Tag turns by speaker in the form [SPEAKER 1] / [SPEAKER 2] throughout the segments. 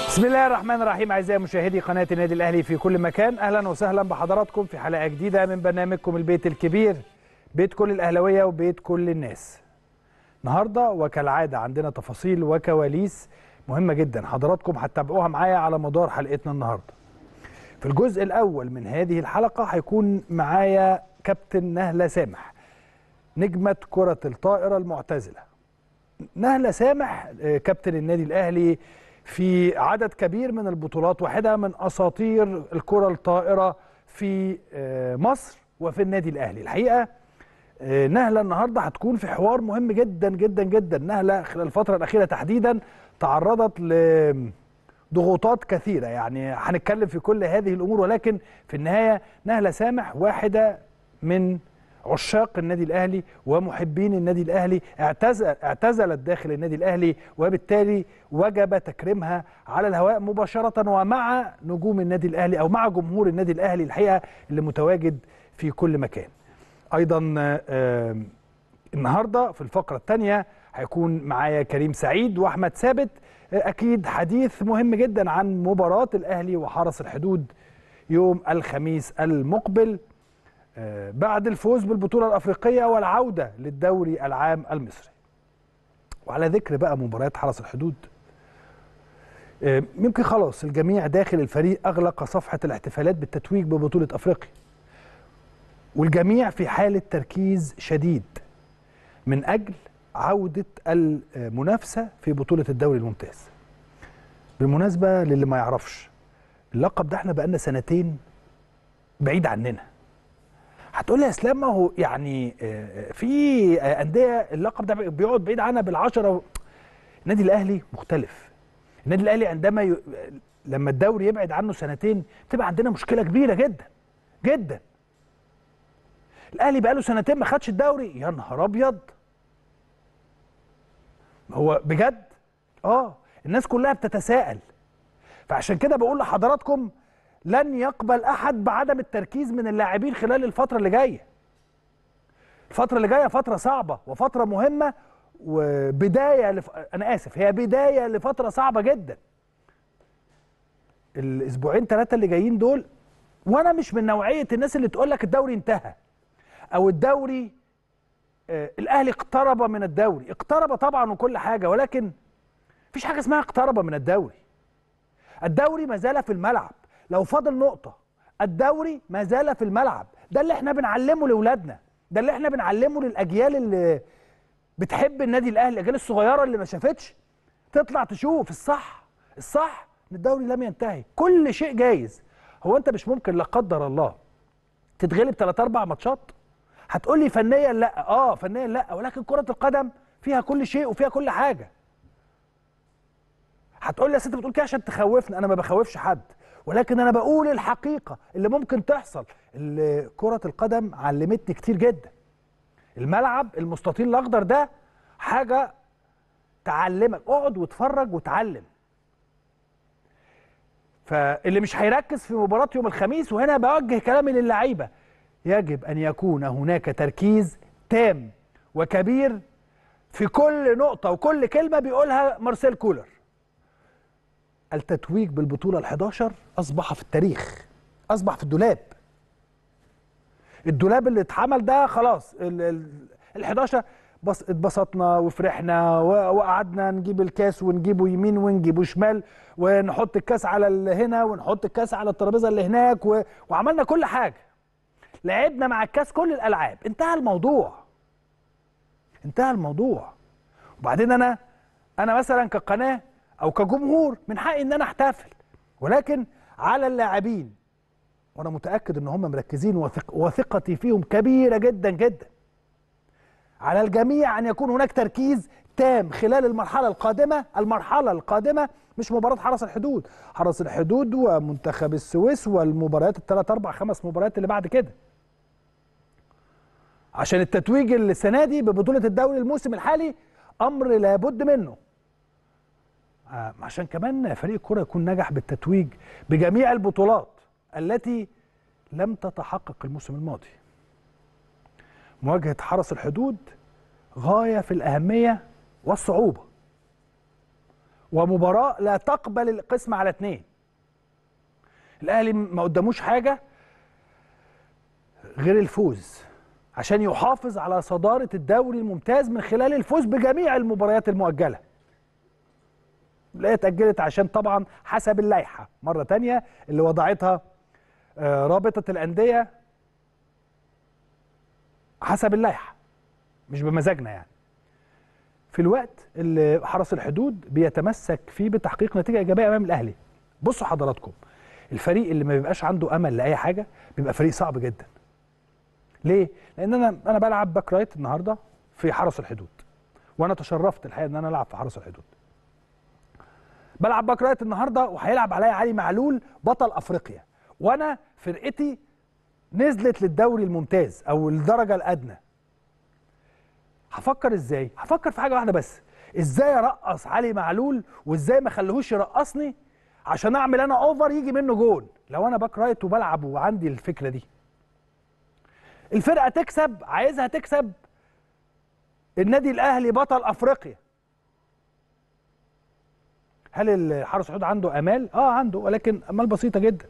[SPEAKER 1] بسم الله الرحمن الرحيم اعزائي مشاهدي قناه النادي الاهلي في كل مكان اهلا وسهلا بحضراتكم في حلقه جديده من برنامجكم البيت الكبير بيت كل الاهلاويه وبيت كل الناس النهارده وكالعاده عندنا تفاصيل وكواليس مهمه جدا حضراتكم هتتابعوها معايا على مدار حلقتنا النهارده في الجزء الاول من هذه الحلقه هيكون معايا كابتن نهله سامح نجمه كره الطائره المعتزله نهله سامح آه، كابتن النادي الاهلي في عدد كبير من البطولات واحدة من أساطير الكرة الطائرة في آه، مصر وفي النادي الأهلي الحقيقة آه، نهلة النهاردة هتكون في حوار مهم جدا جدا جدا نهلة خلال الفترة الأخيرة تحديدا تعرضت لضغوطات كثيرة يعني هنتكلم في كل هذه الأمور ولكن في النهاية نهلة سامح واحدة من عشاق النادي الاهلي ومحبين النادي الاهلي اعتزل اعتزلت داخل النادي الاهلي وبالتالي وجب تكريمها على الهواء مباشره ومع نجوم النادي الاهلي او مع جمهور النادي الاهلي الحقيقه اللي متواجد في كل مكان. ايضا آه، النهارده في الفقره الثانيه هيكون معايا كريم سعيد واحمد ثابت آه، اكيد حديث مهم جدا عن مباراه الاهلي وحرس الحدود يوم الخميس المقبل آه، بعد الفوز بالبطولة الأفريقية والعودة للدوري العام المصري وعلى ذكر بقى مباريات حرس الحدود آه، يمكن خلاص الجميع داخل الفريق أغلق صفحة الاحتفالات بالتتويج ببطولة أفريقيا والجميع في حالة تركيز شديد من أجل عودة المنافسة في بطولة الدوري الممتاز بالمناسبة للي ما يعرفش اللقب ده احنا بقالنا سنتين بعيد عننا هتقول لي يا اسلام ما هو يعني آه، في آه، انديه اللقب ده بيقعد بعيد عنها بالعشره و... النادي الاهلي مختلف النادي الاهلي عندما ي... لما الدوري يبعد عنه سنتين بتبقى عندنا مشكله كبيره جدا جدا الاهلي بقاله سنتين ما خدش الدوري يا نهار ابيض هو بجد اه الناس كلها بتتساءل فعشان كده بقول لحضراتكم لن يقبل احد بعدم التركيز من اللاعبين خلال الفتره اللي جايه الفتره اللي جايه فتره صعبه وفتره مهمه وبدايه لف... انا اسف هي بدايه لفتره صعبه جدا الاسبوعين ثلاثه اللي جايين دول وانا مش من نوعيه الناس اللي تقول لك الدوري انتهى او الدوري آه الاهلي اقترب من الدوري اقترب طبعا وكل حاجه ولكن مفيش حاجه اسمها اقترب من الدوري الدوري ما زال في الملعب لو فاضل نقطة الدوري ما زال في الملعب ده اللي احنا بنعلمه لأولادنا ده اللي احنا بنعلمه للأجيال اللي بتحب النادي الأهلي الأجيال الصغيرة اللي ما شافتش تطلع تشوف الصح الصح ان الدوري لم ينتهي كل شيء جايز هو انت مش ممكن لا قدر الله تتغلب ثلاث اربع ماتشات هتقول لي فنيا لا اه فنيا لا ولكن كرة القدم فيها كل شيء وفيها كل حاجة هتقول لي يا ست بتقول كده عشان تخوفني انا ما بخوفش حد ولكن انا بقول الحقيقه اللي ممكن تحصل اللي كره القدم علمتني كتير جدا الملعب المستطيل الاخضر ده حاجه تعلمك اقعد واتفرج وتعلم فاللي مش هيركز في مباراه يوم الخميس وهنا بوجه كلامي للعيبه يجب ان يكون هناك تركيز تام وكبير في كل نقطه وكل كلمه بيقولها مارسيل كولر التتويج بالبطولة ال11 أصبح في التاريخ أصبح في الدولاب الدولاب اللي اتعمل ده خلاص ال11 بس اتبسطنا وفرحنا وقعدنا نجيب الكاس ونجيبه يمين ونجيبه شمال ونحط الكاس على اللي هنا ونحط الكاس على الترابيزه اللي هناك و... وعملنا كل حاجه لعبنا مع الكاس كل الالعاب انتهى الموضوع انتهى الموضوع وبعدين انا انا مثلا كقناه او كجمهور من حقي ان انا احتفل ولكن على اللاعبين وانا متاكد ان هم مركزين وثق وثقتي فيهم كبيره جدا جدا على الجميع ان يكون هناك تركيز تام خلال المرحله القادمه المرحله القادمه مش مباراه حرس الحدود حرس الحدود ومنتخب السويس والمباريات الثلاث اربع خمس مباريات اللي بعد كده عشان التتويج السنه دي ببطوله الدوري الموسم الحالي امر لابد منه عشان كمان فريق الكرة يكون نجح بالتتويج بجميع البطولات التي لم تتحقق الموسم الماضي مواجهة حرس الحدود غاية في الأهمية والصعوبة ومباراه لا تقبل القسم على اثنين الاهلي ما قداموش حاجه غير الفوز عشان يحافظ على صداره الدوري الممتاز من خلال الفوز بجميع المباريات المؤجله لا اتأجلت عشان طبعا حسب اللائحة مرة تانية اللي وضعتها آه، رابطة الأندية حسب اللائحة مش بمزاجنا يعني في الوقت اللي حرس الحدود بيتمسك فيه بتحقيق نتيجة إيجابية أمام الأهلي بصوا حضراتكم الفريق اللي ما بيبقاش عنده أمل لأي حاجة بيبقى فريق صعب جدا ليه؟ لأن أنا أنا بلعب باك رايت النهاردة في حرس الحدود وأنا تشرفت الحقيقة إن أنا ألعب في حرس الحدود بلعب باك رايت النهارده وهيلعب عليا علي معلول بطل افريقيا وانا فرقتي نزلت للدوري الممتاز او الدرجه الادنى هفكر ازاي هفكر في حاجه واحده بس ازاي ارقص علي معلول وازاي ما اخليهوش يرقصني عشان اعمل انا اوفر يجي منه جول لو انا باك رايت وبلعب وعندي الفكره دي الفرقه تكسب عايزها تكسب النادي الاهلي بطل افريقيا هل الحرس الحدود عنده امال اه عنده ولكن امال بسيطه جدا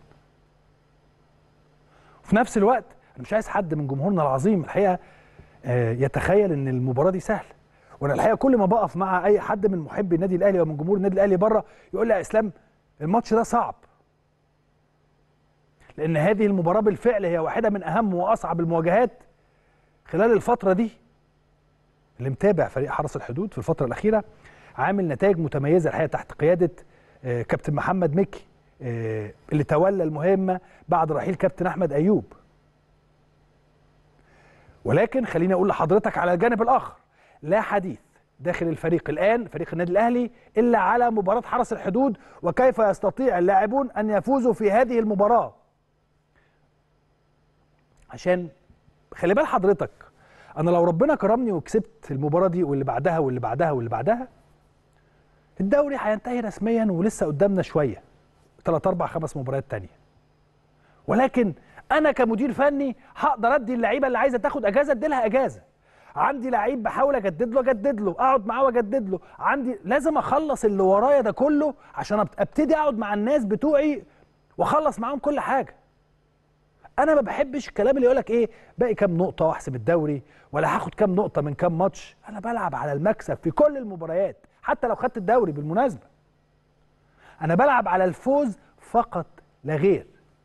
[SPEAKER 1] وفي نفس الوقت انا مش عايز حد من جمهورنا العظيم الحقيقه آه يتخيل ان المباراه دي سهله وانا الحقيقه كل ما بقف مع اي حد من محبي النادي الاهلي او من جمهور النادي الاهلي بره يقول لي يا اسلام الماتش ده صعب لان هذه المباراه بالفعل هي واحده من اهم واصعب المواجهات خلال الفتره دي اللي متابع فريق حرس الحدود في الفتره الاخيره عامل نتائج متميزه الحقيقه تحت قياده آه، كابتن محمد مكي آه، اللي تولى المهمه بعد رحيل كابتن احمد ايوب ولكن خليني اقول لحضرتك على الجانب الاخر لا حديث داخل الفريق الان فريق النادي الاهلي الا على مباراه حرس الحدود وكيف يستطيع اللاعبون ان يفوزوا في هذه المباراه عشان خلي بال حضرتك انا لو ربنا كرمني وكسبت المباراه دي واللي بعدها واللي بعدها واللي بعدها الدوري هينتهي رسميا ولسه قدامنا شويه ثلاث اربع خمس مباريات تانية ولكن انا كمدير فني هقدر ادي اللعيبه اللي عايزه تاخد اجازه ادي لها اجازه عندي لعيب بحاول اجدد له اجدد له اقعد معاه واجدد له عندي لازم اخلص اللي ورايا ده كله عشان ابتدي اقعد مع الناس بتوعي واخلص معاهم كل حاجه انا ما بحبش الكلام اللي يقولك ايه باقي كام نقطه واحسب الدوري ولا هاخد كام نقطه من كام ماتش انا بلعب على المكسب في كل المباريات حتى لو خدت الدوري بالمناسبه انا بلعب على الفوز فقط لا غير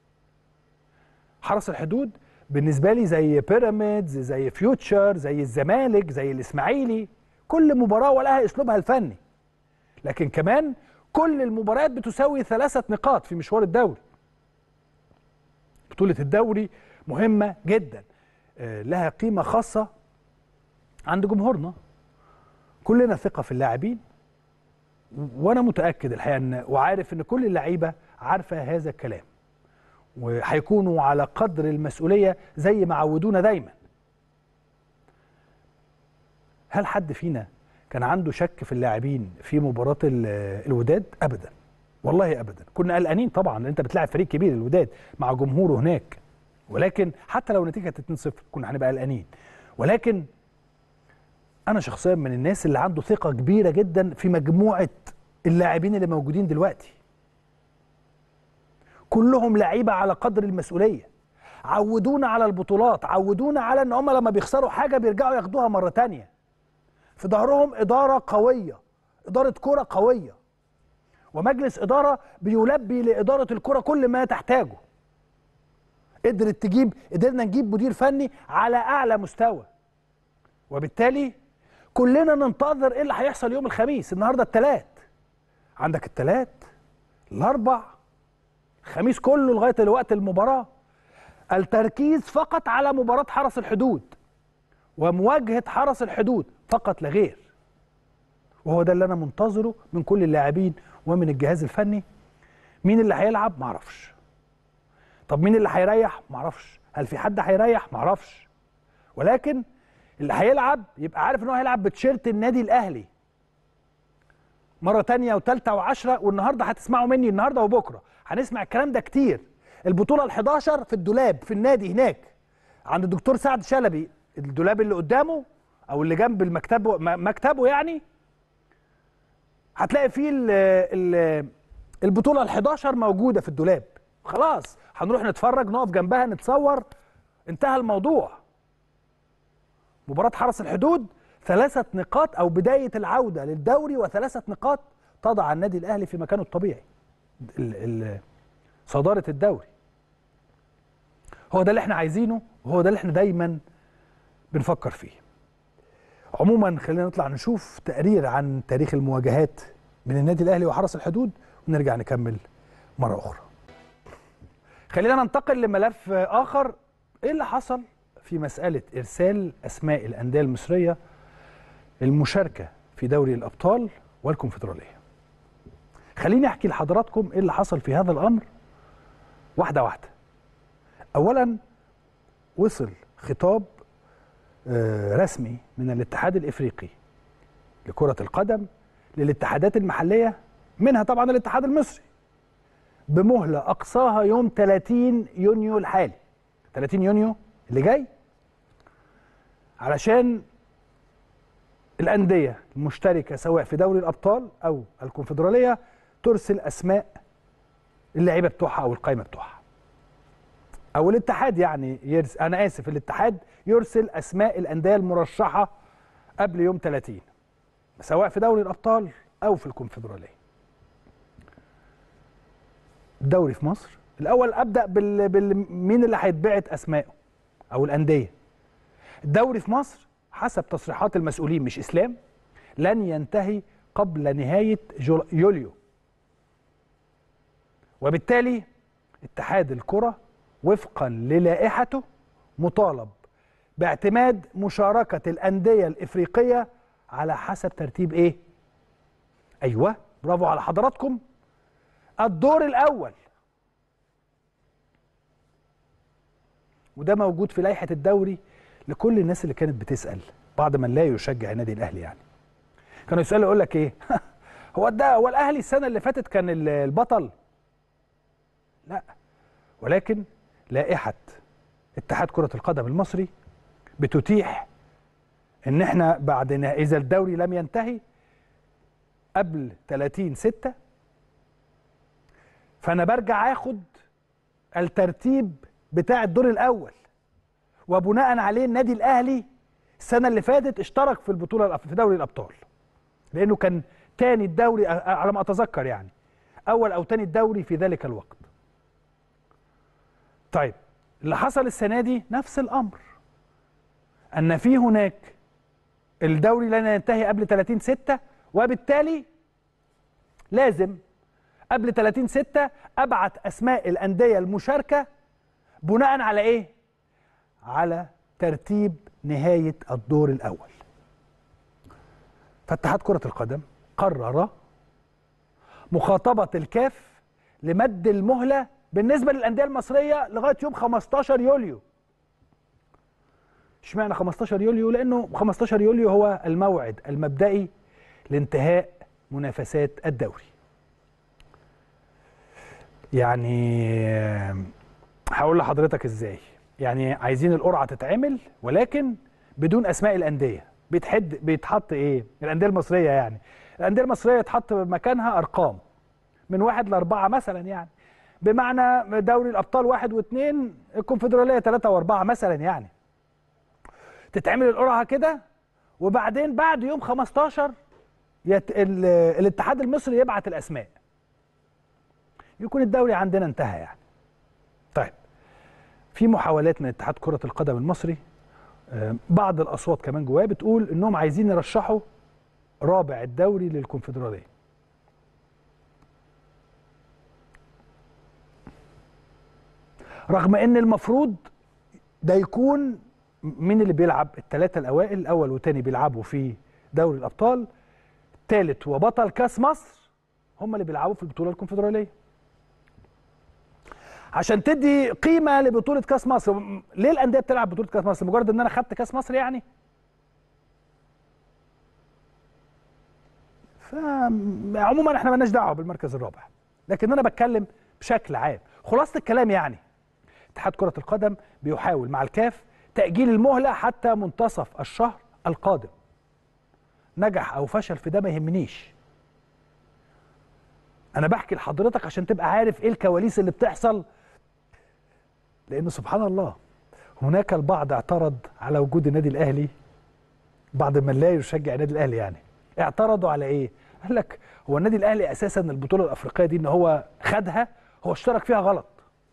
[SPEAKER 1] حرس الحدود بالنسبه لي زي بيراميدز زي فيوتشر زي الزمالك زي الاسماعيلي كل مباراه ولها اسلوبها الفني لكن كمان كل المباريات بتساوي ثلاثه نقاط في مشوار الدوري بطوله الدوري مهمه جدا آه، لها قيمه خاصه عند جمهورنا كلنا ثقه في اللاعبين وانا متاكد الحقيقه ان وعارف ان كل اللعيبه عارفه هذا الكلام وهيكونوا على قدر المسؤوليه زي ما عودونا دايما هل حد فينا كان عنده شك في اللاعبين في مباراه الوداد ابدا والله ابدا كنا قلقانين طبعا لان انت بتلاعب فريق كبير الوداد مع جمهوره هناك ولكن حتى لو النتيجه كانت 2-0 كنا هنبقى قلقانين ولكن انا شخصيا من الناس اللي عنده ثقه كبيره جدا في مجموعه اللاعبين اللي موجودين دلوقتي كلهم لعيبه على قدر المسؤوليه عودونا على البطولات عودونا على ان هم لما بيخسروا حاجه بيرجعوا ياخدوها مره تانية في ظهرهم اداره قويه اداره كره قويه ومجلس اداره بيلبي لاداره الكره كل ما تحتاجه قدرت تجيب قدرنا نجيب مدير فني على اعلى مستوى وبالتالي كلنا ننتظر ايه اللي هيحصل يوم الخميس النهارده الثلاث عندك الثلاث الاربع الخميس كله لغايه وقت المباراه التركيز فقط على مباراه حرس الحدود ومواجهه حرس الحدود فقط لا غير وهو ده اللي انا منتظره من كل اللاعبين ومن الجهاز الفني مين اللي هيلعب معرفش طب مين اللي هيريح معرفش هل في حد هيريح معرفش ولكن اللي هيلعب يبقى عارف ان هو هيلعب بتيشيرت النادي الاهلي مره تانية وثالثه وعشرة والنهارده هتسمعوا مني النهارده وبكره هنسمع الكلام ده كتير البطوله ال11 في الدولاب في النادي هناك عند الدكتور سعد شلبي الدولاب اللي قدامه او اللي جنب المكتب مكتبه يعني هتلاقي فيه ال ال البطوله ال11 موجوده في الدولاب خلاص هنروح نتفرج نقف جنبها نتصور انتهى الموضوع مباراه حرس الحدود ثلاثه نقاط او بدايه العوده للدوري وثلاثه نقاط تضع النادي الاهلي في مكانه الطبيعي ال ال صداره الدوري هو ده اللي احنا عايزينه وهو ده اللي احنا دايما بنفكر فيه عموما خلينا نطلع نشوف تقرير عن تاريخ المواجهات من النادي الاهلي وحرس الحدود ونرجع نكمل مره اخرى خلينا ننتقل لملف اخر ايه اللي حصل في مساله ارسال اسماء الانديه المصريه المشاركه في دوري الابطال والكونفدراليه خليني احكي لحضراتكم ايه اللي حصل في هذا الامر واحده واحده اولا وصل خطاب رسمي من الاتحاد الافريقي لكره القدم للاتحادات المحليه منها طبعا الاتحاد المصري بمهله اقصاها يوم 30 يونيو الحالي 30 يونيو اللي جاي علشان الانديه المشتركه سواء في دوري الابطال او الكونفدراليه ترسل اسماء اللعيبه بتوعها او القائمه بتوعها او الاتحاد يعني يرس... انا اسف الاتحاد يرسل اسماء الانديه المرشحه قبل يوم 30 سواء في دوري الابطال او في الكونفدراليه الدوري في مصر الاول ابدا بال... بال... مين اللي هيتبعت اسمائه او الانديه الدوري في مصر حسب تصريحات المسؤولين مش اسلام لن ينتهي قبل نهايه جول... يوليو وبالتالي اتحاد الكره وفقا للائحته مطالب باعتماد مشاركه الانديه الافريقيه على حسب ترتيب ايه ايوه برافو على حضراتكم الدور الاول وده موجود في لائحه الدوري لكل الناس اللي كانت بتسال بعض من لا يشجع النادي الاهلي يعني كانوا يسالوا يقول لك ايه هو ده هو الاهلي السنه اللي فاتت كان البطل لا ولكن لائحه اتحاد كره القدم المصري بتتيح ان احنا بعد اذا الدوري لم ينتهي قبل 30 6 فانا برجع اخد الترتيب بتاع الدور الاول وبناء عليه النادي الاهلي السنه اللي فاتت اشترك في البطوله في دوري الابطال لانه كان تاني الدوري على ما اتذكر يعني اول او تاني الدوري في ذلك الوقت طيب اللي حصل السنه دي نفس الامر ان في هناك الدوري لن ينتهي قبل 30 6 وبالتالي لازم قبل 30 6 ابعت اسماء الانديه المشاركه بناء على ايه على ترتيب نهايه الدور الاول فاتحاد كره القدم قرر مخاطبه الكاف لمد المهله بالنسبه للانديه المصريه لغايه يوم 15 يوليو اشمعنى 15 يوليو لانه 15 يوليو هو الموعد المبدئي لانتهاء منافسات الدوري يعني هقول لحضرتك ازاي يعني عايزين القرعه تتعمل ولكن بدون اسماء الانديه بيتحد بيتحط ايه الانديه المصريه يعني الانديه المصريه يتحط مكانها ارقام من واحد لاربعه مثلا يعني بمعنى دوري الابطال واحد واثنين الكونفدراليه ثلاثه واربعه مثلا يعني تتعمل القرعه كده وبعدين بعد يوم 15 يت... ال... الاتحاد المصري يبعت الاسماء يكون الدوري عندنا انتهى يعني طيب في محاولات من اتحاد كره القدم المصري بعض الاصوات كمان جواه بتقول انهم عايزين يرشحوا رابع الدوري للكونفدراليه رغم ان المفروض ده يكون مين اللي بيلعب الثلاثه الاوائل الاول والثاني بيلعبوا في دوري الابطال الثالث وبطل كاس مصر هم اللي بيلعبوا في البطوله الكونفدراليه عشان تدي قيمه لبطوله كاس مصر ليه الانديه بتلعب بطوله كاس مصر مجرد ان انا خدت كاس مصر يعني فعموما احنا مالناش دعوه بالمركز الرابع لكن انا بتكلم بشكل عام خلاصه الكلام يعني اتحاد كره القدم بيحاول مع الكاف تاجيل المهله حتى منتصف الشهر القادم نجح او فشل في ده ما يهمنيش انا بحكي لحضرتك عشان تبقى عارف ايه الكواليس اللي بتحصل لان سبحان الله هناك البعض اعترض على وجود النادي الاهلي بعض من لا يشجع النادي الاهلي يعني اعترضوا على ايه قال لك هو النادي الاهلي اساسا البطوله الافريقيه دي ان هو خدها هو اشترك فيها غلط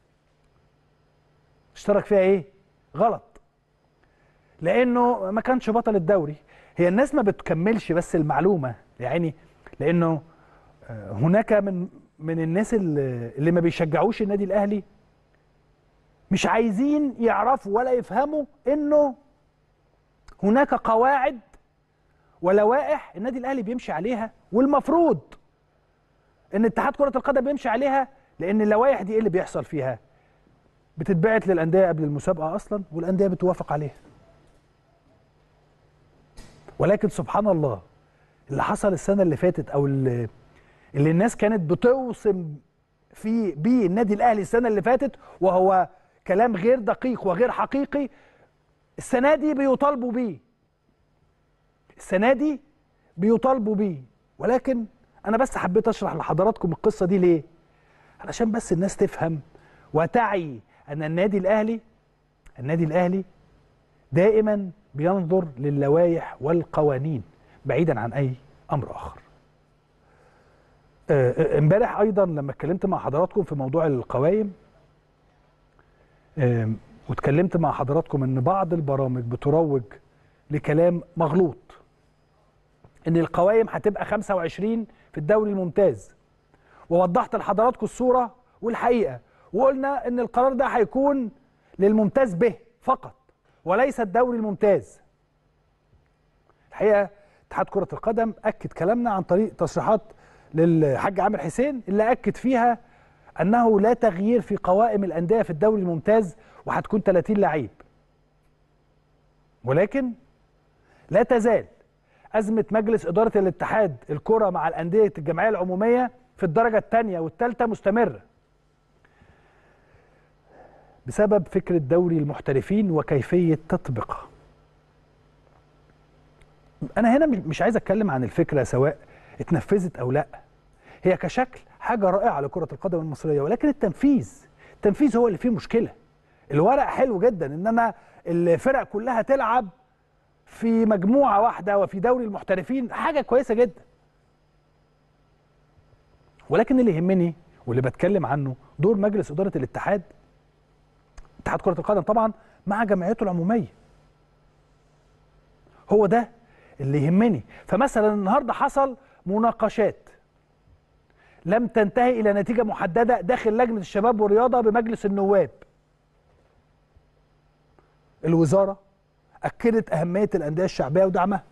[SPEAKER 1] اشترك فيها ايه غلط لانه ما كانش بطل الدوري هي الناس ما بتكملش بس المعلومه يعني لانه هناك من من الناس اللي, اللي ما بيشجعوش النادي الاهلي مش عايزين يعرفوا ولا يفهموا انه هناك قواعد ولوائح النادي الاهلي بيمشي عليها والمفروض ان اتحاد كره القدم بيمشي عليها لان اللوائح دي ايه اللي بيحصل فيها بتتبعت للانديه قبل المسابقه اصلا والانديه بتوافق عليها ولكن سبحان الله اللي حصل السنه اللي فاتت او اللي, اللي الناس كانت بتوصم في بيه النادي الاهلي السنه اللي فاتت وهو كلام غير دقيق وغير حقيقي السنه دي بيطالبوا بيه السنه دي بيطالبوا بيه ولكن انا بس حبيت اشرح لحضراتكم القصه دي ليه علشان بس الناس تفهم وتعي ان النادي الاهلي النادي الاهلي دائما بينظر للوائح والقوانين بعيدا عن اي امر اخر امبارح ايضا لما اتكلمت مع حضراتكم في موضوع القوائم واتكلمت مع حضراتكم ان بعض البرامج بتروج لكلام مغلوط ان القوائم هتبقى 25 في الدوري الممتاز ووضحت لحضراتكم الصوره والحقيقه وقلنا ان القرار ده هيكون للممتاز به فقط وليس الدوري الممتاز الحقيقه اتحاد كره القدم اكد كلامنا عن طريق تصريحات للحاج عامر حسين اللي اكد فيها انه لا تغيير في قوائم الانديه في الدوري الممتاز وهتكون 30 لعيب ولكن لا تزال ازمه مجلس اداره الاتحاد الكره مع الانديه الجمعيه العموميه في الدرجه الثانيه والثالثه مستمره بسبب فكره دوري المحترفين وكيفيه تطبيقها انا هنا مش عايز اتكلم عن الفكره سواء اتنفذت او لا هي كشكل حاجه رائعه لكره القدم المصريه ولكن التنفيذ التنفيذ هو اللي فيه مشكله الورق حلو جدا انما الفرق كلها تلعب في مجموعه واحده وفي دوري المحترفين حاجه كويسه جدا ولكن اللي يهمني واللي بتكلم عنه دور مجلس اداره الاتحاد اتحاد كره القدم طبعا مع جمعيته العموميه هو ده اللي يهمني فمثلا النهارده حصل مناقشات لم تنتهي الى نتيجه محدده داخل لجنه الشباب والرياضه بمجلس النواب الوزاره اكدت اهميه الانديه الشعبيه ودعمها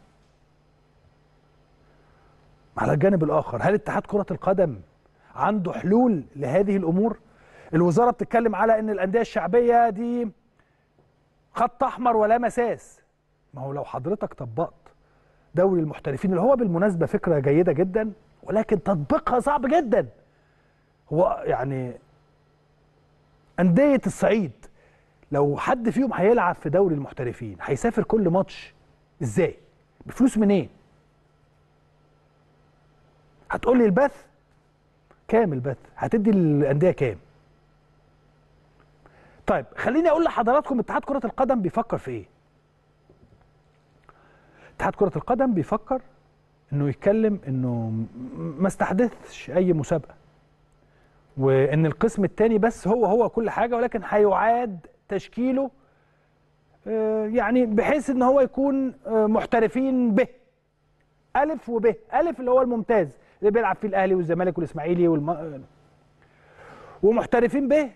[SPEAKER 1] على الجانب الاخر هل اتحاد كره القدم عنده حلول لهذه الامور الوزاره بتتكلم على ان الانديه الشعبيه دي خط احمر ولا مساس ما هو لو حضرتك طبقت دوري المحترفين اللي هو بالمناسبه فكره جيده جدا ولكن تطبيقها صعب جدا هو يعني انديه الصعيد لو حد فيهم هيلعب في دوري المحترفين هيسافر كل ماتش ازاي بفلوس منين هتقول لي البث كام البث هتدي الانديه كام طيب خليني اقول لحضراتكم اتحاد كره القدم بيفكر في ايه اتحاد كره القدم بيفكر انه يتكلم انه ما استحدثش اي مسابقه وان القسم الثاني بس هو هو كل حاجه ولكن هيعاد تشكيله يعني بحيث ان هو يكون محترفين به الف وب الف اللي هو الممتاز اللي بيلعب فيه الاهلي والزمالك والاسماعيلي والم... ومحترفين به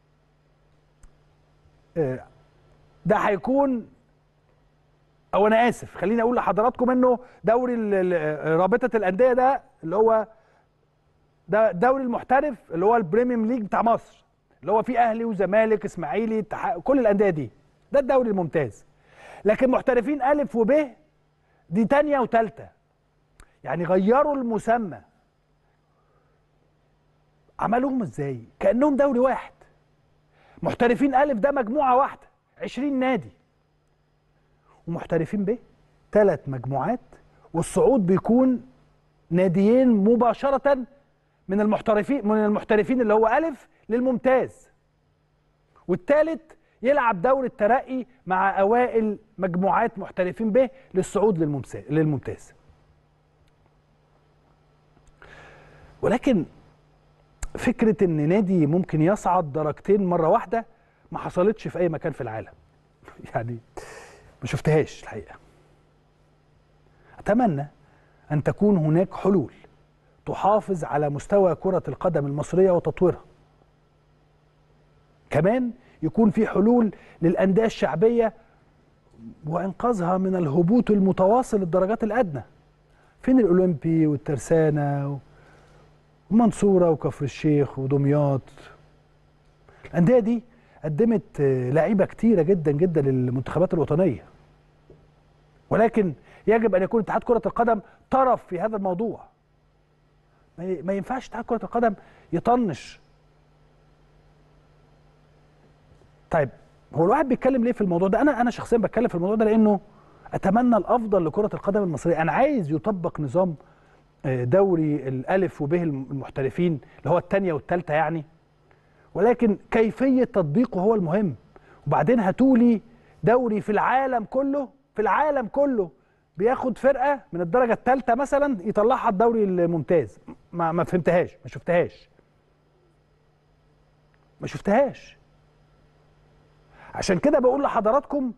[SPEAKER 1] ده هيكون او انا اسف خليني اقول لحضراتكم انه دوري رابطه الانديه ده اللي هو ده دوري المحترف اللي هو البريميوم ليج بتاع مصر اللي هو فيه اهلي وزمالك اسماعيلي اتحاد كل الانديه دي ده الدوري الممتاز لكن محترفين الف وب دي تانية وتالتة يعني غيروا المسمى عملوهم ازاي كانهم دوري واحد محترفين الف ده مجموعه واحده 20 نادي ومحترفين ب ثلاث مجموعات والصعود بيكون ناديين مباشره من المحترفين من المحترفين اللي هو الف للممتاز والثالث يلعب دور الترقي مع اوائل مجموعات محترفين به للصعود للممتاز ولكن فكره ان نادي ممكن يصعد درجتين مره واحده ما حصلتش في اي مكان في العالم يعني ما شفتهاش الحقيقه اتمنى ان تكون هناك حلول تحافظ على مستوى كره القدم المصريه وتطويرها كمان يكون في حلول للانديه الشعبيه وانقاذها من الهبوط المتواصل للدرجات الادنى فين الاولمبي والترسانه ومنصوره وكفر الشيخ ودمياط الانديه دي قدمت لعيبه كتيره جدا جدا للمنتخبات الوطنيه ولكن يجب ان يكون اتحاد كره القدم طرف في هذا الموضوع ما ينفعش اتحاد كره القدم يطنش طيب هو الواحد بيتكلم ليه في الموضوع ده انا انا شخصيا بتكلم في الموضوع ده لانه اتمنى الافضل لكره القدم المصريه انا عايز يطبق نظام دوري الالف وب المحترفين اللي هو الثانيه والثالثه يعني ولكن كيفيه تطبيقه هو المهم وبعدين هاتولي دوري في العالم كله في العالم كله بياخد فرقه من الدرجه الثالثه مثلا يطلعها الدوري الممتاز ما ما فهمتهاش ما شفتهاش ما شفتهاش عشان كده بقول لحضراتكم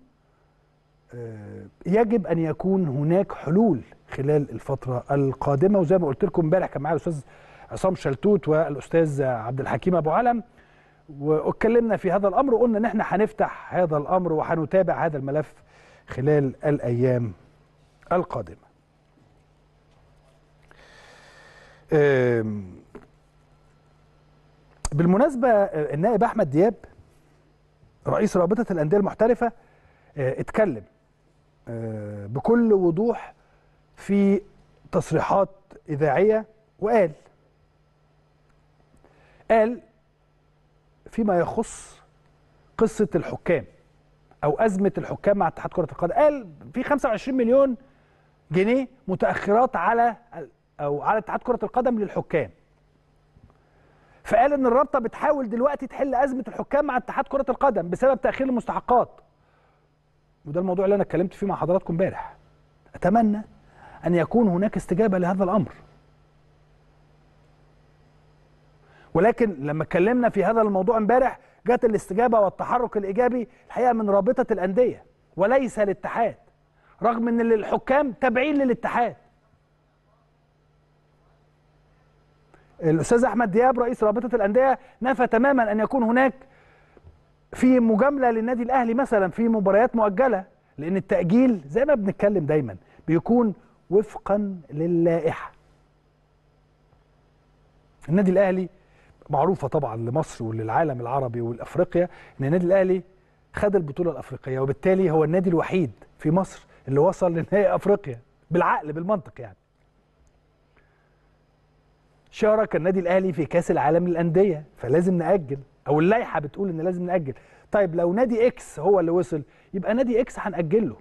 [SPEAKER 1] يجب ان يكون هناك حلول خلال الفتره القادمه وزي ما قلت لكم امبارح كان معايا الاستاذ عصام شلتوت والاستاذ عبد الحكيم ابو علم واتكلمنا في هذا الامر وقلنا ان احنا هنفتح هذا الامر وهنتابع هذا الملف خلال الايام القادمه. بالمناسبه النائب احمد دياب رئيس رابطه الانديه المحترفه اتكلم بكل وضوح في تصريحات اذاعيه وقال قال فيما يخص قصه الحكام او ازمه الحكام مع اتحاد كره القدم قال في 25 مليون جنيه متاخرات على او على اتحاد كره القدم للحكام فقال ان الرابطه بتحاول دلوقتي تحل ازمه الحكام مع اتحاد كره القدم بسبب تاخير المستحقات وده الموضوع اللي انا اتكلمت فيه مع حضراتكم امبارح اتمنى ان يكون هناك استجابه لهذا الامر ولكن لما اتكلمنا في هذا الموضوع امبارح جت الاستجابه والتحرك الايجابي الحقيقه من رابطه الانديه وليس الاتحاد رغم ان الحكام تابعين للاتحاد الاستاذ احمد دياب رئيس رابطه الانديه نفى تماما ان يكون هناك في مجامله للنادي الاهلي مثلا في مباريات مؤجله لان التاجيل زي ما بنتكلم دايما بيكون وفقا للائحه النادي الاهلي معروفه طبعا لمصر وللعالم العربي والافريقيا ان النادي الاهلي خد البطوله الافريقيه وبالتالي هو النادي الوحيد في مصر اللي وصل لنهائي افريقيا بالعقل بالمنطق يعني شارك النادي الاهلي في كاس العالم للانديه فلازم ناجل او اللائحه بتقول ان لازم ناجل طيب لو نادي اكس هو اللي وصل يبقى نادي اكس هنأجله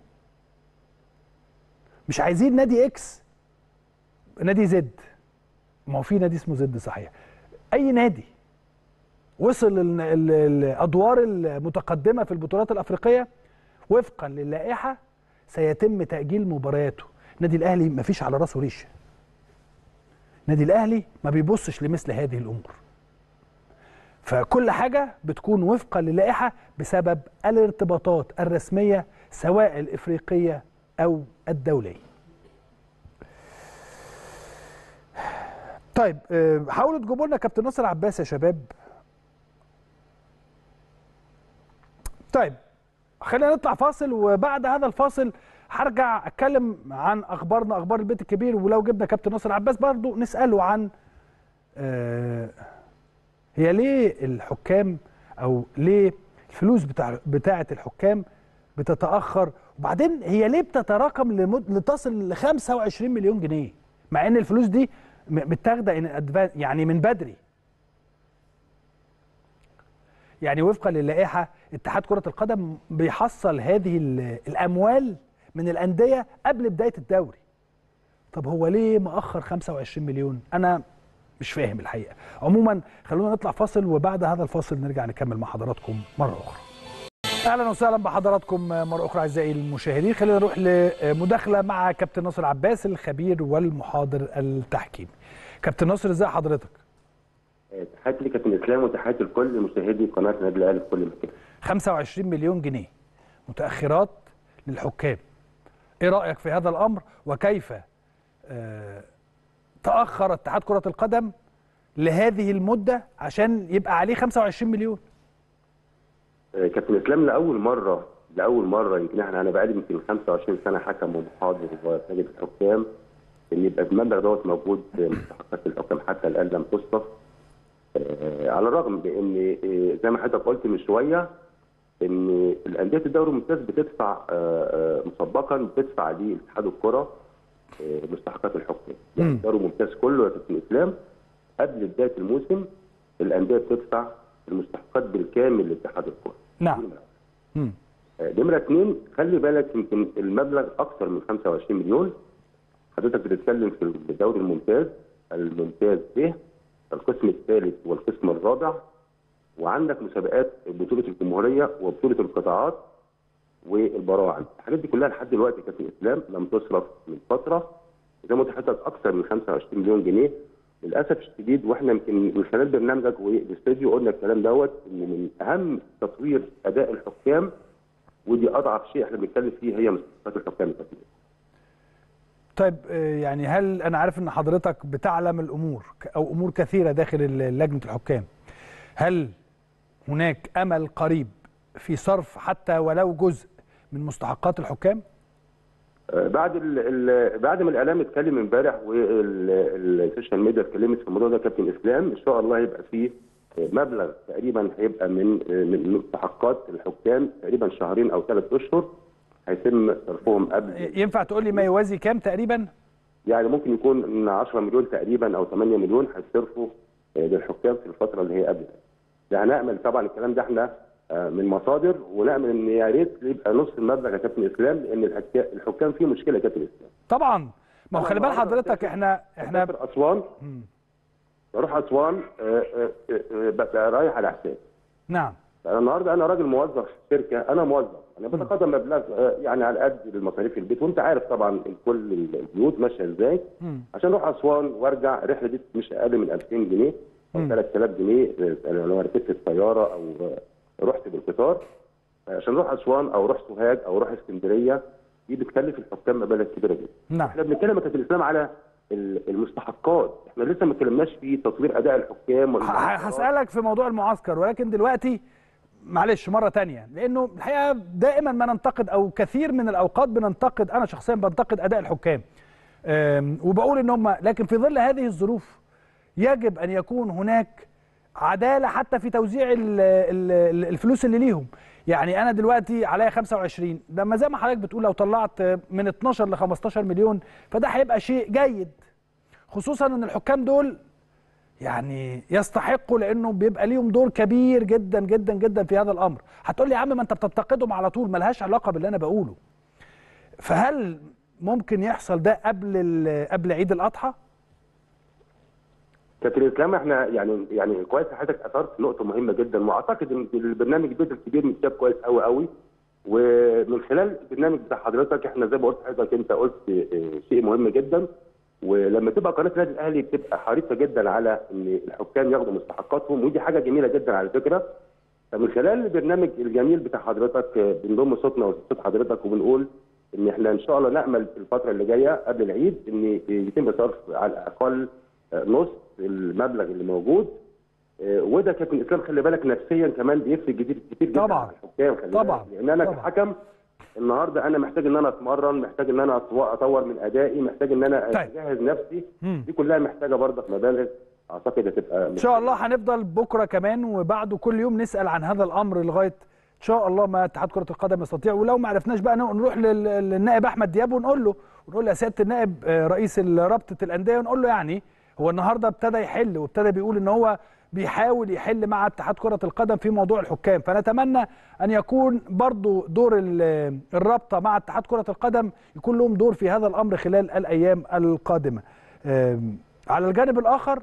[SPEAKER 1] مش عايزين نادي اكس نادي زد ما هو في نادي اسمه زد صحيح اي نادي وصل الادوار المتقدمه في البطولات الافريقيه وفقا للائحه سيتم تاجيل مبارياته النادي الاهلي ما فيش على راسه ريشه النادي الاهلي ما بيبصش لمثل هذه الامور فكل حاجه بتكون وفقا للائحه بسبب الارتباطات الرسميه سواء الافريقيه او الدوليه طيب حاولوا تجيبوا لنا كابتن ناصر عباس يا شباب طيب خلينا نطلع فاصل وبعد هذا الفاصل هرجع اتكلم عن اخبارنا اخبار البيت الكبير ولو جبنا كابتن ناصر عباس برضو نساله عن آه هي ليه الحكام او ليه الفلوس بتاع بتاعه الحكام بتتاخر وبعدين هي ليه بتتراكم لمد... لتصل ل 25 مليون جنيه مع ان الفلوس دي متاخده يعني من بدري يعني وفقا للائحه اتحاد كره القدم بيحصل هذه الاموال من الانديه قبل بدايه الدوري طب هو ليه مأخر 25 مليون انا مش فاهم الحقيقه عموما خلونا نطلع فاصل وبعد هذا الفاصل نرجع نكمل مع حضراتكم مره اخرى اهلا وسهلا بحضراتكم مره اخرى اعزائي المشاهدين خلينا نروح لمداخله مع كابتن ناصر عباس الخبير والمحاضر التحكيمي كابتن ناصر ازي حضرتك
[SPEAKER 2] تحياتي لكابتن اسلام وتحياتي لكل مشاهدي قناه النادي الاهلي في كل مكان
[SPEAKER 1] 25 مليون جنيه متاخرات للحكام ايه رايك في هذا الامر وكيف آه تاخر اتحاد كره القدم لهذه المده عشان يبقى عليه 25 مليون
[SPEAKER 2] كابتن اسلام لاول مره لاول مره يمكن احنا انا بقالي يمكن 25 سنه حكم ومحاضر ولجنه الحكام ان يبقى المبلغ دوت موجود مستحقات الحكام حتى الان لم تصرف آه على الرغم بان آه زي ما حضرتك قلت من شويه ان الانديه الدوري الممتاز بتدفع آه مسبقا بتدفع لاتحاد الكره مستحقات الحكام يعني الدوري الممتاز كله يا كابتن اسلام قبل بدايه الموسم الانديه بتدفع المستحقات بالكامل لاتحاد الكره
[SPEAKER 1] نعم
[SPEAKER 2] نمره اثنين خلي بالك يمكن المبلغ اكثر من 25 مليون حضرتك بتتكلم في الدوري الممتاز الممتاز ب القسم الثالث والقسم الرابع وعندك مسابقات بطوله الجمهوريه وبطوله القطاعات والبراعم الحاجات دي كلها لحد دلوقتي يا كابتن اسلام لم تصرف من فتره زي ما قلت لحضرتك اكثر من 25 مليون جنيه للاسف الشديد واحنا يمكن من خلال برنامجك والاستوديو قلنا الكلام دوت ان من اهم تطوير اداء الحكام ودي اضعف شيء احنا بنتكلم فيه هي مستحقات الحكام يا كابتن
[SPEAKER 1] طيب يعني هل انا عارف ان حضرتك بتعلم الامور او امور كثيره داخل لجنه الحكام هل هناك امل قريب في صرف حتى ولو جزء من مستحقات الحكام
[SPEAKER 2] بعد ال ال بعد ما الاعلام اتكلم امبارح والسوشيال ميديا اتكلمت في الموضوع ده كابتن اسلام ان شاء الله هيبقى فيه مبلغ تقريبا هيبقى من من مستحقات الحكام تقريبا شهرين او ثلاث اشهر هيتم صرفهم قبل
[SPEAKER 1] ينفع تقول لي ما يوازي كام تقريبا؟
[SPEAKER 2] يعني ممكن يكون من 10 مليون تقريبا او 8 مليون هيصرفوا للحكام في الفتره اللي هي قبل ده هنامل طبعا الكلام ده احنا من مصادر ونامل ان يا ريت يبقى نص المبلغ يا كابتن اسلام لان الحكام فيه مشكله يا كابتن اسلام
[SPEAKER 1] طبعا ما هو خلي بال حضرتك احنا احنا
[SPEAKER 2] اسوان بروح اسوان ببقى رايح على حساب
[SPEAKER 1] نعم
[SPEAKER 2] انا النهارده انا راجل موظف في شركه انا موظف انا بتقاضى مبلغ يعني على قد المصاريف البيت وانت عارف طبعا كل البيوت ماشيه ازاي عشان اروح اسوان وارجع الرحله دي مش اقل من 2000 جنيه او 3000 جنيه لو ركبت الطياره او رحت بالقطار عشان اروح اسوان او اروح سوهاج او اروح اسكندريه دي بتكلف الحكام مبالغ كبيره جدا.
[SPEAKER 1] نعم
[SPEAKER 2] احنا بنتكلم يا كابتن الاسلام على المستحقات، احنا لسه ما اتكلمناش في تطوير اداء الحكام
[SPEAKER 1] هسالك في موضوع المعسكر ولكن دلوقتي معلش مره تانية لانه الحقيقه دائما ما ننتقد او كثير من الاوقات بننتقد انا شخصيا بنتقد اداء الحكام وبقول ان هم لكن في ظل هذه الظروف يجب ان يكون هناك عداله حتى في توزيع ال ال الفلوس اللي ليهم يعني انا دلوقتي عليا 25 لما زي ما حضرتك بتقول لو طلعت من 12 ل 15 مليون فده هيبقى شيء جيد خصوصا ان الحكام دول يعني يستحقوا لانه بيبقى ليهم دور كبير جدا جدا جدا في هذا الامر هتقول لي يا عم ما انت بتنتقدهم على طول ملهاش علاقه باللي انا بقوله فهل ممكن يحصل ده قبل قبل عيد الاضحى
[SPEAKER 2] كابتن اسلام احنا يعني يعني كويس حضرتك اثرت نقطه مهمه جدا واعتقد ان البرنامج البيت الكبير متشاف كويس قوي قوي ومن خلال البرنامج بتاع حضرتك احنا زي ما قلت حضرتك انت قلت شيء مهم جدا ولما تبقى قناه النادي الاهلي بتبقى حريصه جدا على ان الحكام ياخدوا مستحقاتهم ودي حاجه جميله جدا على فكره فمن خلال البرنامج الجميل بتاع حضرتك بنضم صوتنا وصوت حضرتك وبنقول ان احنا ان شاء الله نامل في الفتره اللي جايه قبل العيد ان يتم صرف على الاقل نص المبلغ اللي موجود وده كابتن اسلام خلي بالك نفسيا كمان بيفرق كتير كتير جدا
[SPEAKER 1] طبعا
[SPEAKER 2] الحكام خلي
[SPEAKER 1] طبعا
[SPEAKER 2] لان انا
[SPEAKER 1] طبعا.
[SPEAKER 2] كحكم النهارده انا محتاج ان انا اتمرن محتاج ان انا اطور من ادائي محتاج ان انا
[SPEAKER 1] طيب.
[SPEAKER 2] اجهز نفسي
[SPEAKER 1] مم.
[SPEAKER 2] دي كلها محتاجه برضه مبالغ اعتقد هتبقى
[SPEAKER 1] ان شاء الله هنفضل بكره كمان وبعده كل يوم نسال عن هذا الامر لغايه ان شاء الله ما اتحاد كره القدم يستطيع ولو ما عرفناش بقى نروح لل- للنائب احمد دياب ونقول له ونقول له يا سياده النائب آه، رئيس رابطه الانديه ونقول له يعني هو النهارده ابتدى يحل وابتدى بيقول ان هو بيحاول يحل مع اتحاد كره القدم في موضوع الحكام فنتمنى ان يكون برضو دور ال- الرابطه مع اتحاد كره القدم يكون لهم دور في هذا الامر خلال الايام القادمه آم، على الجانب الاخر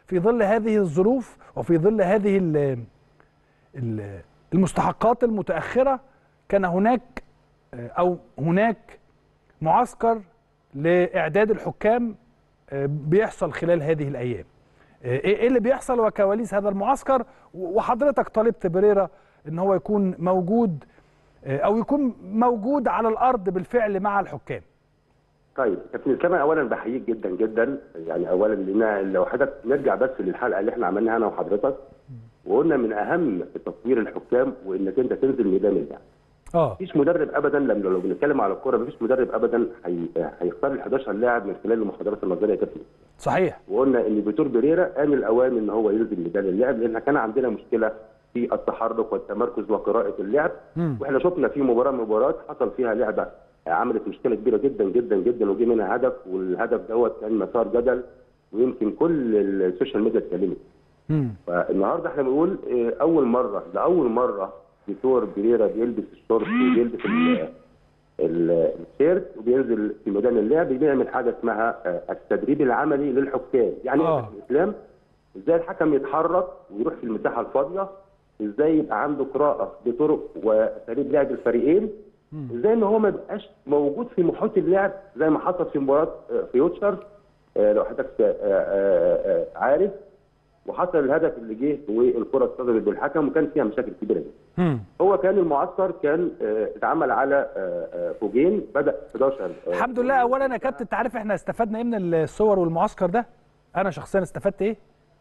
[SPEAKER 1] في ظل هذه الظروف وفي ظل هذه ال- ال- المستحقات المتاخره كان هناك آه، او هناك معسكر لاعداد الحكام آه، بيحصل خلال هذه الايام آه، ايه إيه اللي بيحصل وكواليس هذا المعسكر و- وحضرتك طالبت بريرا ان هو يكون موجود آه، او يكون موجود على الارض بالفعل مع الحكام
[SPEAKER 2] طيب كابتن اسلام اولا بحييك جدا جدا يعني اولا لان لو حضرتك نرجع بس للحلقه اللي احنا عملناها انا وحضرتك وقلنا من اهم تطوير الحكام وانك انت تنزل ميدان اللعب
[SPEAKER 1] اه
[SPEAKER 2] مفيش مدرب ابدا لما لو بنتكلم على الكوره مفيش مدرب ابدا هي- هيختار ال 11 لاعب من خلال المحاضرات النظريه يا كابتن
[SPEAKER 1] صحيح
[SPEAKER 2] وقلنا ان فيتور بيريرا آن الاوان ان هو ينزل ميدان اللعب لان كان عندنا مشكله في التحرك والتمركز وقراءه اللعب
[SPEAKER 1] مم.
[SPEAKER 2] واحنا شفنا في مباراه من المباريات حصل فيها لعبه عملت مشكله كبيره جدا جدا جدا وجه منها هدف والهدف دوت كان مسار جدل ويمكن كل السوشيال ميديا اتكلمت
[SPEAKER 1] مم.
[SPEAKER 2] فالنهارده احنا بنقول اه، اول مره لاول مره فيتور بيريرا بيلبس الشورت وبيلبس ال- ال- التيشيرت وبينزل في ميدان اللعب بيعمل حاجه اسمها اه، التدريب العملي للحكام يعني ايه
[SPEAKER 1] آه.
[SPEAKER 2] في الاسلام ازاي الحكم يتحرك ويروح في المساحه الفاضيه ازاي يبقى عنده قراءه بطرق واساليب لعب الفريقين ازاي ان هو ما يبقاش موجود في محيط اللعب زي ما حصل في مباراه اه، فيوتشر اه، لو حضرتك اه، اه، اه، عارف وحصل الهدف اللي جه والكره اتصدمت بالحكم وكان فيها مشاكل كبيره جدا.
[SPEAKER 1] مم.
[SPEAKER 2] هو كان المعسكر كان آه، اتعمل على آه، آه، فوجين بدا 11 آه،
[SPEAKER 1] الحمد لله اولا يا كابتن انت عارف احنا استفدنا ايه من الصور والمعسكر ده انا شخصيا استفدت ايه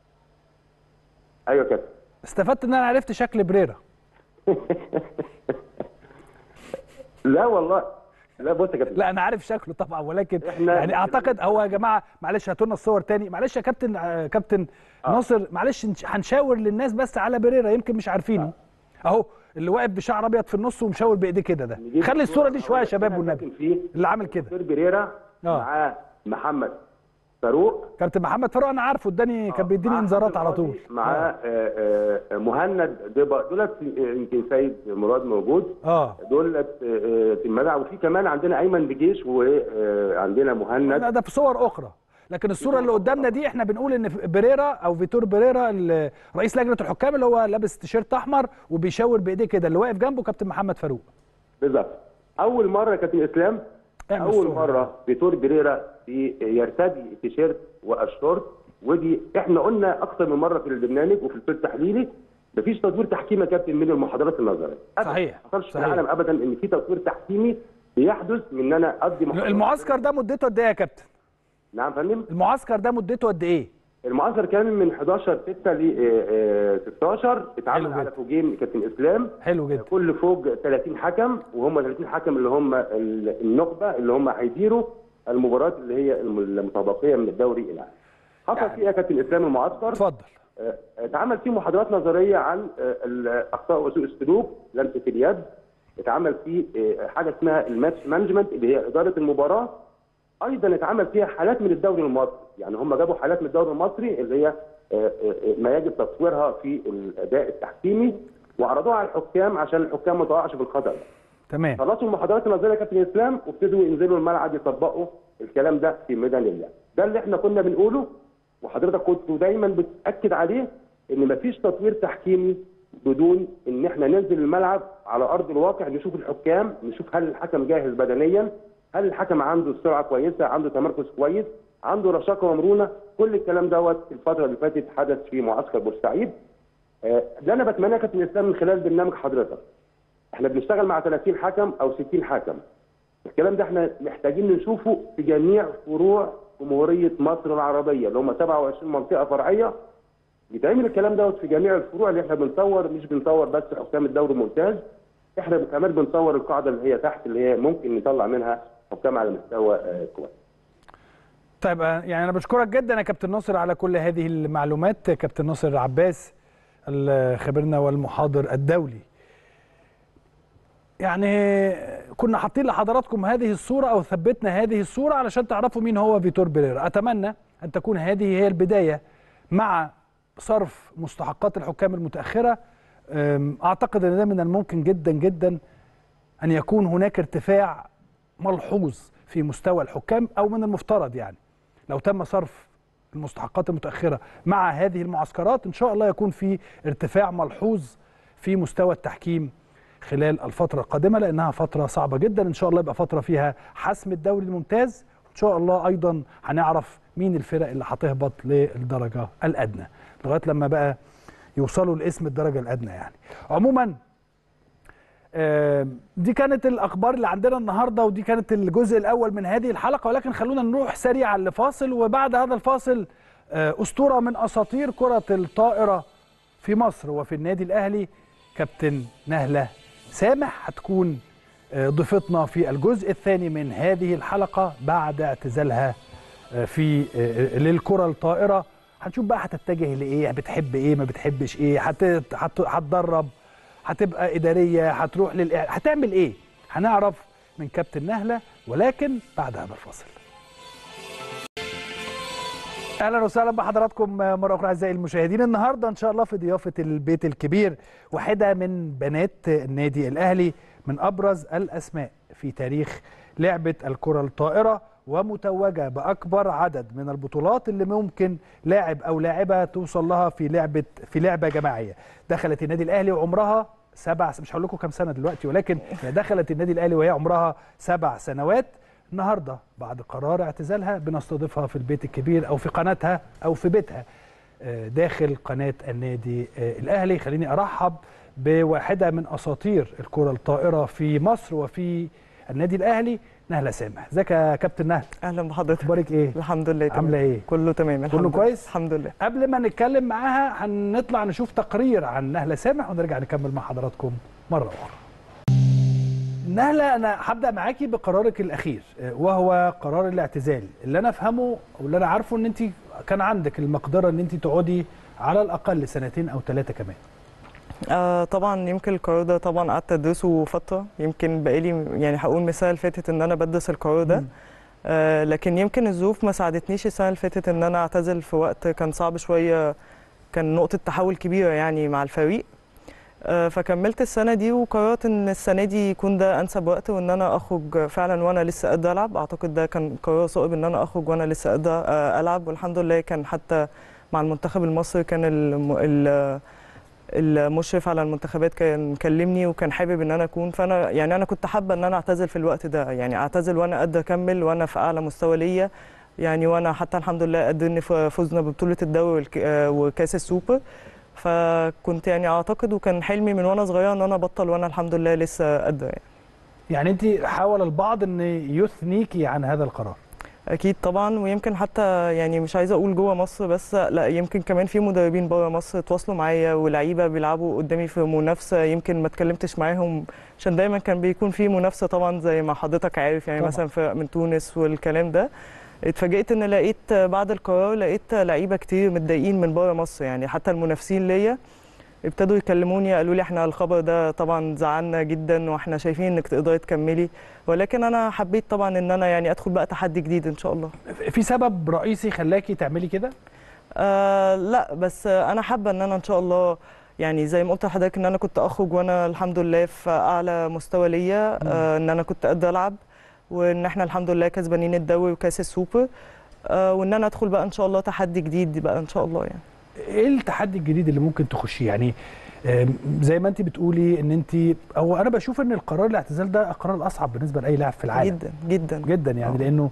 [SPEAKER 2] ايوه كابتن
[SPEAKER 1] استفدت ان انا عرفت شكل بريرا
[SPEAKER 2] لا والله لا بص يا كابتن
[SPEAKER 1] لا انا عارف شكله طبعا ولكن
[SPEAKER 2] إحنا-
[SPEAKER 1] يعني اعتقد هو يا جماعه معلش هاتوا لنا الصور تاني معلش يا كابتن آه، كابتن ناصر معلش نش- هنشاور للناس بس على بريرا يمكن مش عارفينه اهو اللي واقف بشعر ابيض في النص ومشاور بايديه كده ده
[SPEAKER 2] نجيب
[SPEAKER 1] خلي الصوره دي شويه يا شباب
[SPEAKER 2] كابتن
[SPEAKER 1] والنبي
[SPEAKER 2] فيه
[SPEAKER 1] اللي عامل كده
[SPEAKER 2] سير بريرا
[SPEAKER 1] آه.
[SPEAKER 2] معاه محمد فاروق
[SPEAKER 1] كابتن محمد فاروق انا عارفه اداني كان بيديني
[SPEAKER 2] معاه
[SPEAKER 1] انذارات
[SPEAKER 2] حسن
[SPEAKER 1] على
[SPEAKER 2] قاضي،
[SPEAKER 1] طول
[SPEAKER 2] معاه آه، آه، مهند دبا دولت آه، يمكن سيد مراد موجود
[SPEAKER 1] اه
[SPEAKER 2] دولت آه، في الملعب وفي كمان عندنا ايمن بجيش وعندنا مهند
[SPEAKER 1] لا ده في صور اخرى لكن الصوره اللي قدامنا دي احنا بنقول ان بريرا او فيتور بريرا ال- رئيس لجنه الحكام اللي هو لابس تيشيرت احمر وبيشاور بايديه كده اللي واقف جنبه كابتن محمد فاروق
[SPEAKER 2] بالظبط اول مره يا كابتن اسلام
[SPEAKER 1] اعمل
[SPEAKER 2] اول
[SPEAKER 1] الصورة.
[SPEAKER 2] مره فيتور بريرا في يرتدي التيشيرت والشورت ودي احنا قلنا اكثر من مره في البرنامج وفي الفيلم التحليلي مفيش تطوير تحكيمي يا كابتن من المحاضرات النظريه أبداً.
[SPEAKER 1] صحيح.
[SPEAKER 2] ما حصلش في
[SPEAKER 1] صحيح.
[SPEAKER 2] العالم ابدا ان في تطوير تحكيمي بيحدث من ان انا اقضي محاضرات
[SPEAKER 1] المعسكر ده مدته قد ايه يا كابتن
[SPEAKER 2] نعم يا فندم
[SPEAKER 1] المعسكر ده مدته قد ايه
[SPEAKER 2] المعسكر كان من 11 6 ل 16 اتعمل
[SPEAKER 1] حلو
[SPEAKER 2] على
[SPEAKER 1] جدا.
[SPEAKER 2] فوجين كابتن اسلام
[SPEAKER 1] حلو جدا
[SPEAKER 2] كل فوج 30 حكم وهم 30 حكم اللي هم ال- النخبه اللي هم هيديروا المباريات اللي هي الم- المتبقيه من الدوري العام. حصل
[SPEAKER 1] يعني-
[SPEAKER 2] فيها كابتن اسلام المعسكر
[SPEAKER 1] اتفضل
[SPEAKER 2] آه، اتعمل فيه محاضرات نظريه عن آه، الاخطاء وسوء السلوك لمسه اليد اتعمل فيه آه، حاجه اسمها الماتش مانجمنت اللي هي اداره المباراه ايضا اتعمل فيها حالات من الدوري المصري يعني هم جابوا حالات من الدوري المصري اللي هي آه، آه، ما يجب تطويرها في الاداء التحكيمي وعرضوها على الحكام عشان الحكام ما تقعش في الخطا ده
[SPEAKER 1] تمام
[SPEAKER 2] خلصوا المحاضرات النظريه يا كابتن اسلام وابتدوا ينزلوا الملعب يطبقوا الكلام ده في ميدان اللعب ده اللي احنا كنا بنقوله وحضرتك كنت دايما بتاكد عليه ان مفيش تطوير تحكيمي بدون ان احنا ننزل الملعب على ارض الواقع نشوف الحكام نشوف هل الحكم جاهز بدنيا هل الحكم عنده سرعه كويسه عنده تمركز كويس عنده رشاقه ومرونه كل الكلام دوت في الفتره اللي فاتت حدث في معسكر بورسعيد آه، ده انا بتمناه يا كابتن اسلام من خلال برنامج حضرتك احنا بنشتغل مع 30 حكم او 60 حكم الكلام ده احنا محتاجين نشوفه في جميع فروع جمهوريه مصر العربيه اللي هم 27 منطقه فرعيه بيتعمل الكلام دوت في جميع الفروع اللي احنا بنصور مش بنصور بس حكام الدوري الممتاز احنا كمان بنصور القاعده اللي هي تحت اللي هي ممكن نطلع منها حكام على مستوى آه، كويس
[SPEAKER 1] طيب آه، يعني انا بشكرك جدا يا كابتن ناصر على كل هذه المعلومات كابتن ناصر عباس الخبيرنا والمحاضر الدولي يعني كنا حاطين لحضراتكم هذه الصورة أو ثبتنا هذه الصورة علشان تعرفوا مين هو فيتور بيريرا أتمنى أن تكون هذه هي البداية مع صرف مستحقات الحكام المتأخرة أم، أعتقد أن ده من الممكن جدا جدا أن يكون هناك ارتفاع ملحوظ في مستوى الحكام أو من المفترض يعني لو تم صرف المستحقات المتاخره مع هذه المعسكرات ان شاء الله يكون في ارتفاع ملحوظ في مستوى التحكيم خلال الفتره القادمه لانها فتره صعبه جدا ان شاء الله يبقى فتره فيها حسم الدوري الممتاز ان شاء الله ايضا هنعرف مين الفرق اللي هتهبط للدرجه الادنى لغايه لما بقى يوصلوا لاسم الدرجه الادنى يعني عموما آه، دي كانت الاخبار اللي عندنا النهارده ودي كانت الجزء الاول من هذه الحلقه ولكن خلونا نروح سريعا لفاصل وبعد هذا الفاصل آه، اسطوره من اساطير كره الطائره في مصر وفي النادي الاهلي كابتن نهله سامح هتكون آه، ضيفتنا في الجزء الثاني من هذه الحلقه بعد اعتزالها آه، في آه، للكره الطائره هنشوف بقى هتتجه لايه بتحب ايه ما بتحبش ايه هت- هت- هتدرب هتبقى اداريه هتروح للإع... هتعمل ايه هنعرف من كابتن نهله ولكن بعد هذا الفاصل اهلا وسهلا بحضراتكم مره اخرى اعزائي المشاهدين النهارده ان شاء الله في ضيافه البيت الكبير واحده من بنات النادي الاهلي من ابرز الاسماء في تاريخ لعبه الكره الطائره ومتوجه باكبر عدد من البطولات اللي ممكن لاعب او لاعبه توصل لها في لعبه في لعبه جماعيه دخلت النادي الاهلي وعمرها سبع مش هقول لكم كام سنه دلوقتي ولكن هي دخلت النادي الاهلي وهي عمرها سبع سنوات النهارده بعد قرار اعتزالها بنستضيفها في البيت الكبير او في قناتها او في بيتها آه، داخل قناه النادي آه، الاهلي خليني ارحب بواحده من اساطير الكره الطائره في مصر وفي النادي الاهلي نهله سامح ازيك يا كابتن نهله
[SPEAKER 3] اهلا بحضرتك
[SPEAKER 1] اخبارك ايه
[SPEAKER 3] الحمد لله تمام.
[SPEAKER 1] عامله ايه
[SPEAKER 3] كله تمام الحمد
[SPEAKER 1] كله
[SPEAKER 3] لله.
[SPEAKER 1] كويس؟
[SPEAKER 3] الحمد لله
[SPEAKER 1] قبل ما نتكلم معاها هنطلع نشوف تقرير عن نهله سامح ونرجع نكمل مع حضراتكم مره اخرى نهله انا هبدا معاكي بقرارك الاخير آه، وهو قرار الاعتزال اللي انا افهمه او اللي انا عارفه ان انت كان عندك المقدره ان انت تقعدي على الاقل سنتين او ثلاثه كمان
[SPEAKER 3] آه طبعا يمكن القرار ده طبعا قعدت ادرسه فتره يمكن بقالي يعني هقول مثال اللي فاتت ان انا بدرس القرار ده
[SPEAKER 1] مم.
[SPEAKER 3] آه لكن يمكن الظروف ما ساعدتنيش السنه اللي فاتت ان انا اعتزل في وقت كان صعب شويه كان نقطه تحول كبيره يعني مع الفريق آه فكملت السنه دي وقررت ان السنه دي يكون ده انسب وقت وان انا اخرج فعلا وانا لسه قادره العب اعتقد ده كان قرار صائب ان انا اخرج وانا لسه قادره آه العب والحمد لله كان حتى مع المنتخب المصري كان الم... ال... المشرف على المنتخبات كان كلمني وكان حابب ان انا اكون فانا يعني انا كنت حابه ان انا اعتزل في الوقت ده يعني اعتزل وانا قادره اكمل وانا في اعلى مستوى ليا يعني وانا حتى الحمد لله قد ان ف- فزنا ببطوله الدوري والك- آه، وكاس السوبر فكنت يعني اعتقد وكان حلمي من وانا صغيره ان انا ابطل وانا الحمد لله لسه قادره يعني.
[SPEAKER 1] يعني انت حاول البعض ان يثنيكي عن هذا القرار
[SPEAKER 3] اكيد طبعا ويمكن حتى يعني مش عايزه اقول جوه مصر بس لا يمكن كمان في مدربين بره مصر تواصلوا معايا ولاعيبه بيلعبوا قدامي في منافسه يمكن ما اتكلمتش معاهم عشان دايما كان بيكون في منافسه طبعا زي ما حضرتك عارف يعني
[SPEAKER 1] طبعاً.
[SPEAKER 3] مثلا فرق من تونس والكلام ده اتفاجئت ان لقيت بعد القرار لقيت لعيبه كتير متضايقين من بره مصر يعني حتى المنافسين ليا ابتدوا يكلموني قالوا لي احنا الخبر ده طبعا زعلنا جدا واحنا شايفين انك تقدري تكملي ولكن انا حبيت طبعا ان انا يعني ادخل بقى تحدي جديد ان شاء الله
[SPEAKER 1] في سبب رئيسي خلاكي تعملي كده
[SPEAKER 3] آه لا بس آه انا حابه ان انا ان شاء الله يعني زي ما قلت لحضرتك ان انا كنت اخرج وانا الحمد لله في اعلى مستوى ليا آه ان انا كنت قادره العب وان احنا الحمد لله كسبانين الدوري وكاس السوبر آه وان انا ادخل بقى ان شاء الله تحدي جديد بقى ان شاء الله يعني
[SPEAKER 1] ايه التحدي الجديد اللي ممكن تخشيه يعني آم، زي ما انت بتقولي ان انت او انا بشوف ان القرار الاعتزال ده القرار الاصعب بالنسبه لاي لاعب في العالم
[SPEAKER 3] جدا جدا
[SPEAKER 1] جدا يعني
[SPEAKER 3] آه.
[SPEAKER 1] لانه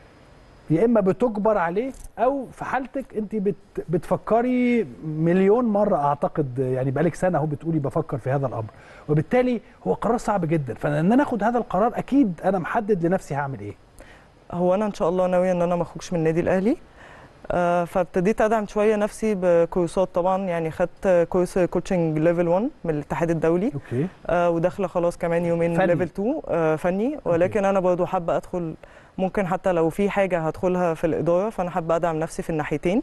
[SPEAKER 1] يا اما بتجبر عليه او في حالتك انت بت بتفكري مليون مره اعتقد يعني بقالك سنه اهو بتقولي بفكر في هذا الامر وبالتالي هو قرار صعب جدا فان انا اخد هذا القرار اكيد انا محدد لنفسي هعمل ايه
[SPEAKER 3] هو انا ان شاء الله ناويه ان انا ما اخرجش من النادي الاهلي آه، فابتديت ادعم شويه نفسي بكورسات طبعا يعني خدت كورس كوتشنج ليفل 1 من الاتحاد الدولي
[SPEAKER 1] اوكي
[SPEAKER 3] آه وداخله خلاص كمان يومين
[SPEAKER 1] فني.
[SPEAKER 3] ليفل 2 آه فني ولكن انا برضو حابه ادخل ممكن حتى لو في حاجه هدخلها في الاداره فانا حابه ادعم نفسي في الناحيتين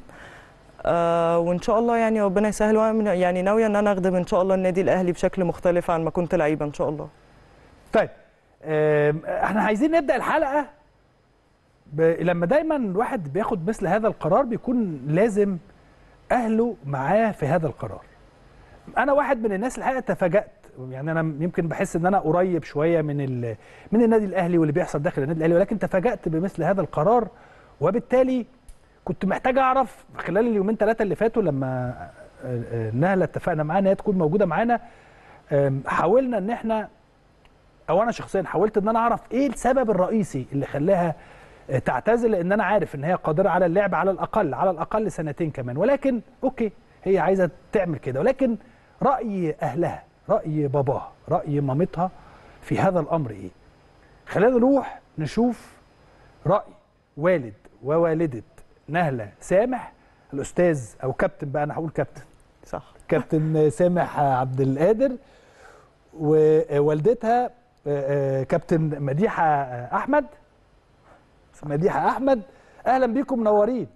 [SPEAKER 3] آه وان شاء الله يعني ربنا يسهل وأنا من- يعني ناويه ان انا اخدم ان شاء الله النادي الاهلي بشكل مختلف عن ما كنت لعيبه ان شاء الله
[SPEAKER 1] طيب آم، احنا عايزين نبدا الحلقه ب... لما دايما الواحد بياخد مثل هذا القرار بيكون لازم اهله معاه في هذا القرار انا واحد من الناس الحقيقه تفاجات يعني انا يمكن بحس ان انا قريب شويه من ال... من النادي الاهلي واللي بيحصل داخل النادي الاهلي ولكن تفاجات بمثل هذا القرار وبالتالي كنت محتاج اعرف خلال اليومين ثلاثه اللي فاتوا لما آه، آه، نهله اتفقنا معاها ان هي تكون موجوده معانا آم، حاولنا ان احنا او انا شخصيا حاولت ان انا اعرف ايه السبب الرئيسي اللي خلاها آه، تعتزل لان انا عارف ان هي قادره على اللعب على الاقل على الاقل سنتين كمان ولكن اوكي هي عايزه تعمل كده ولكن راي اهلها راي باباها راي مامتها في هذا الامر ايه خلينا نروح نشوف راي والد ووالده نهله سامح الاستاذ او كابتن بقى انا هقول كابتن
[SPEAKER 3] صح
[SPEAKER 1] كابتن سامح عبد القادر ووالدتها آه، آه، كابتن مديحه احمد مديحه احمد اهلا بيكم منورين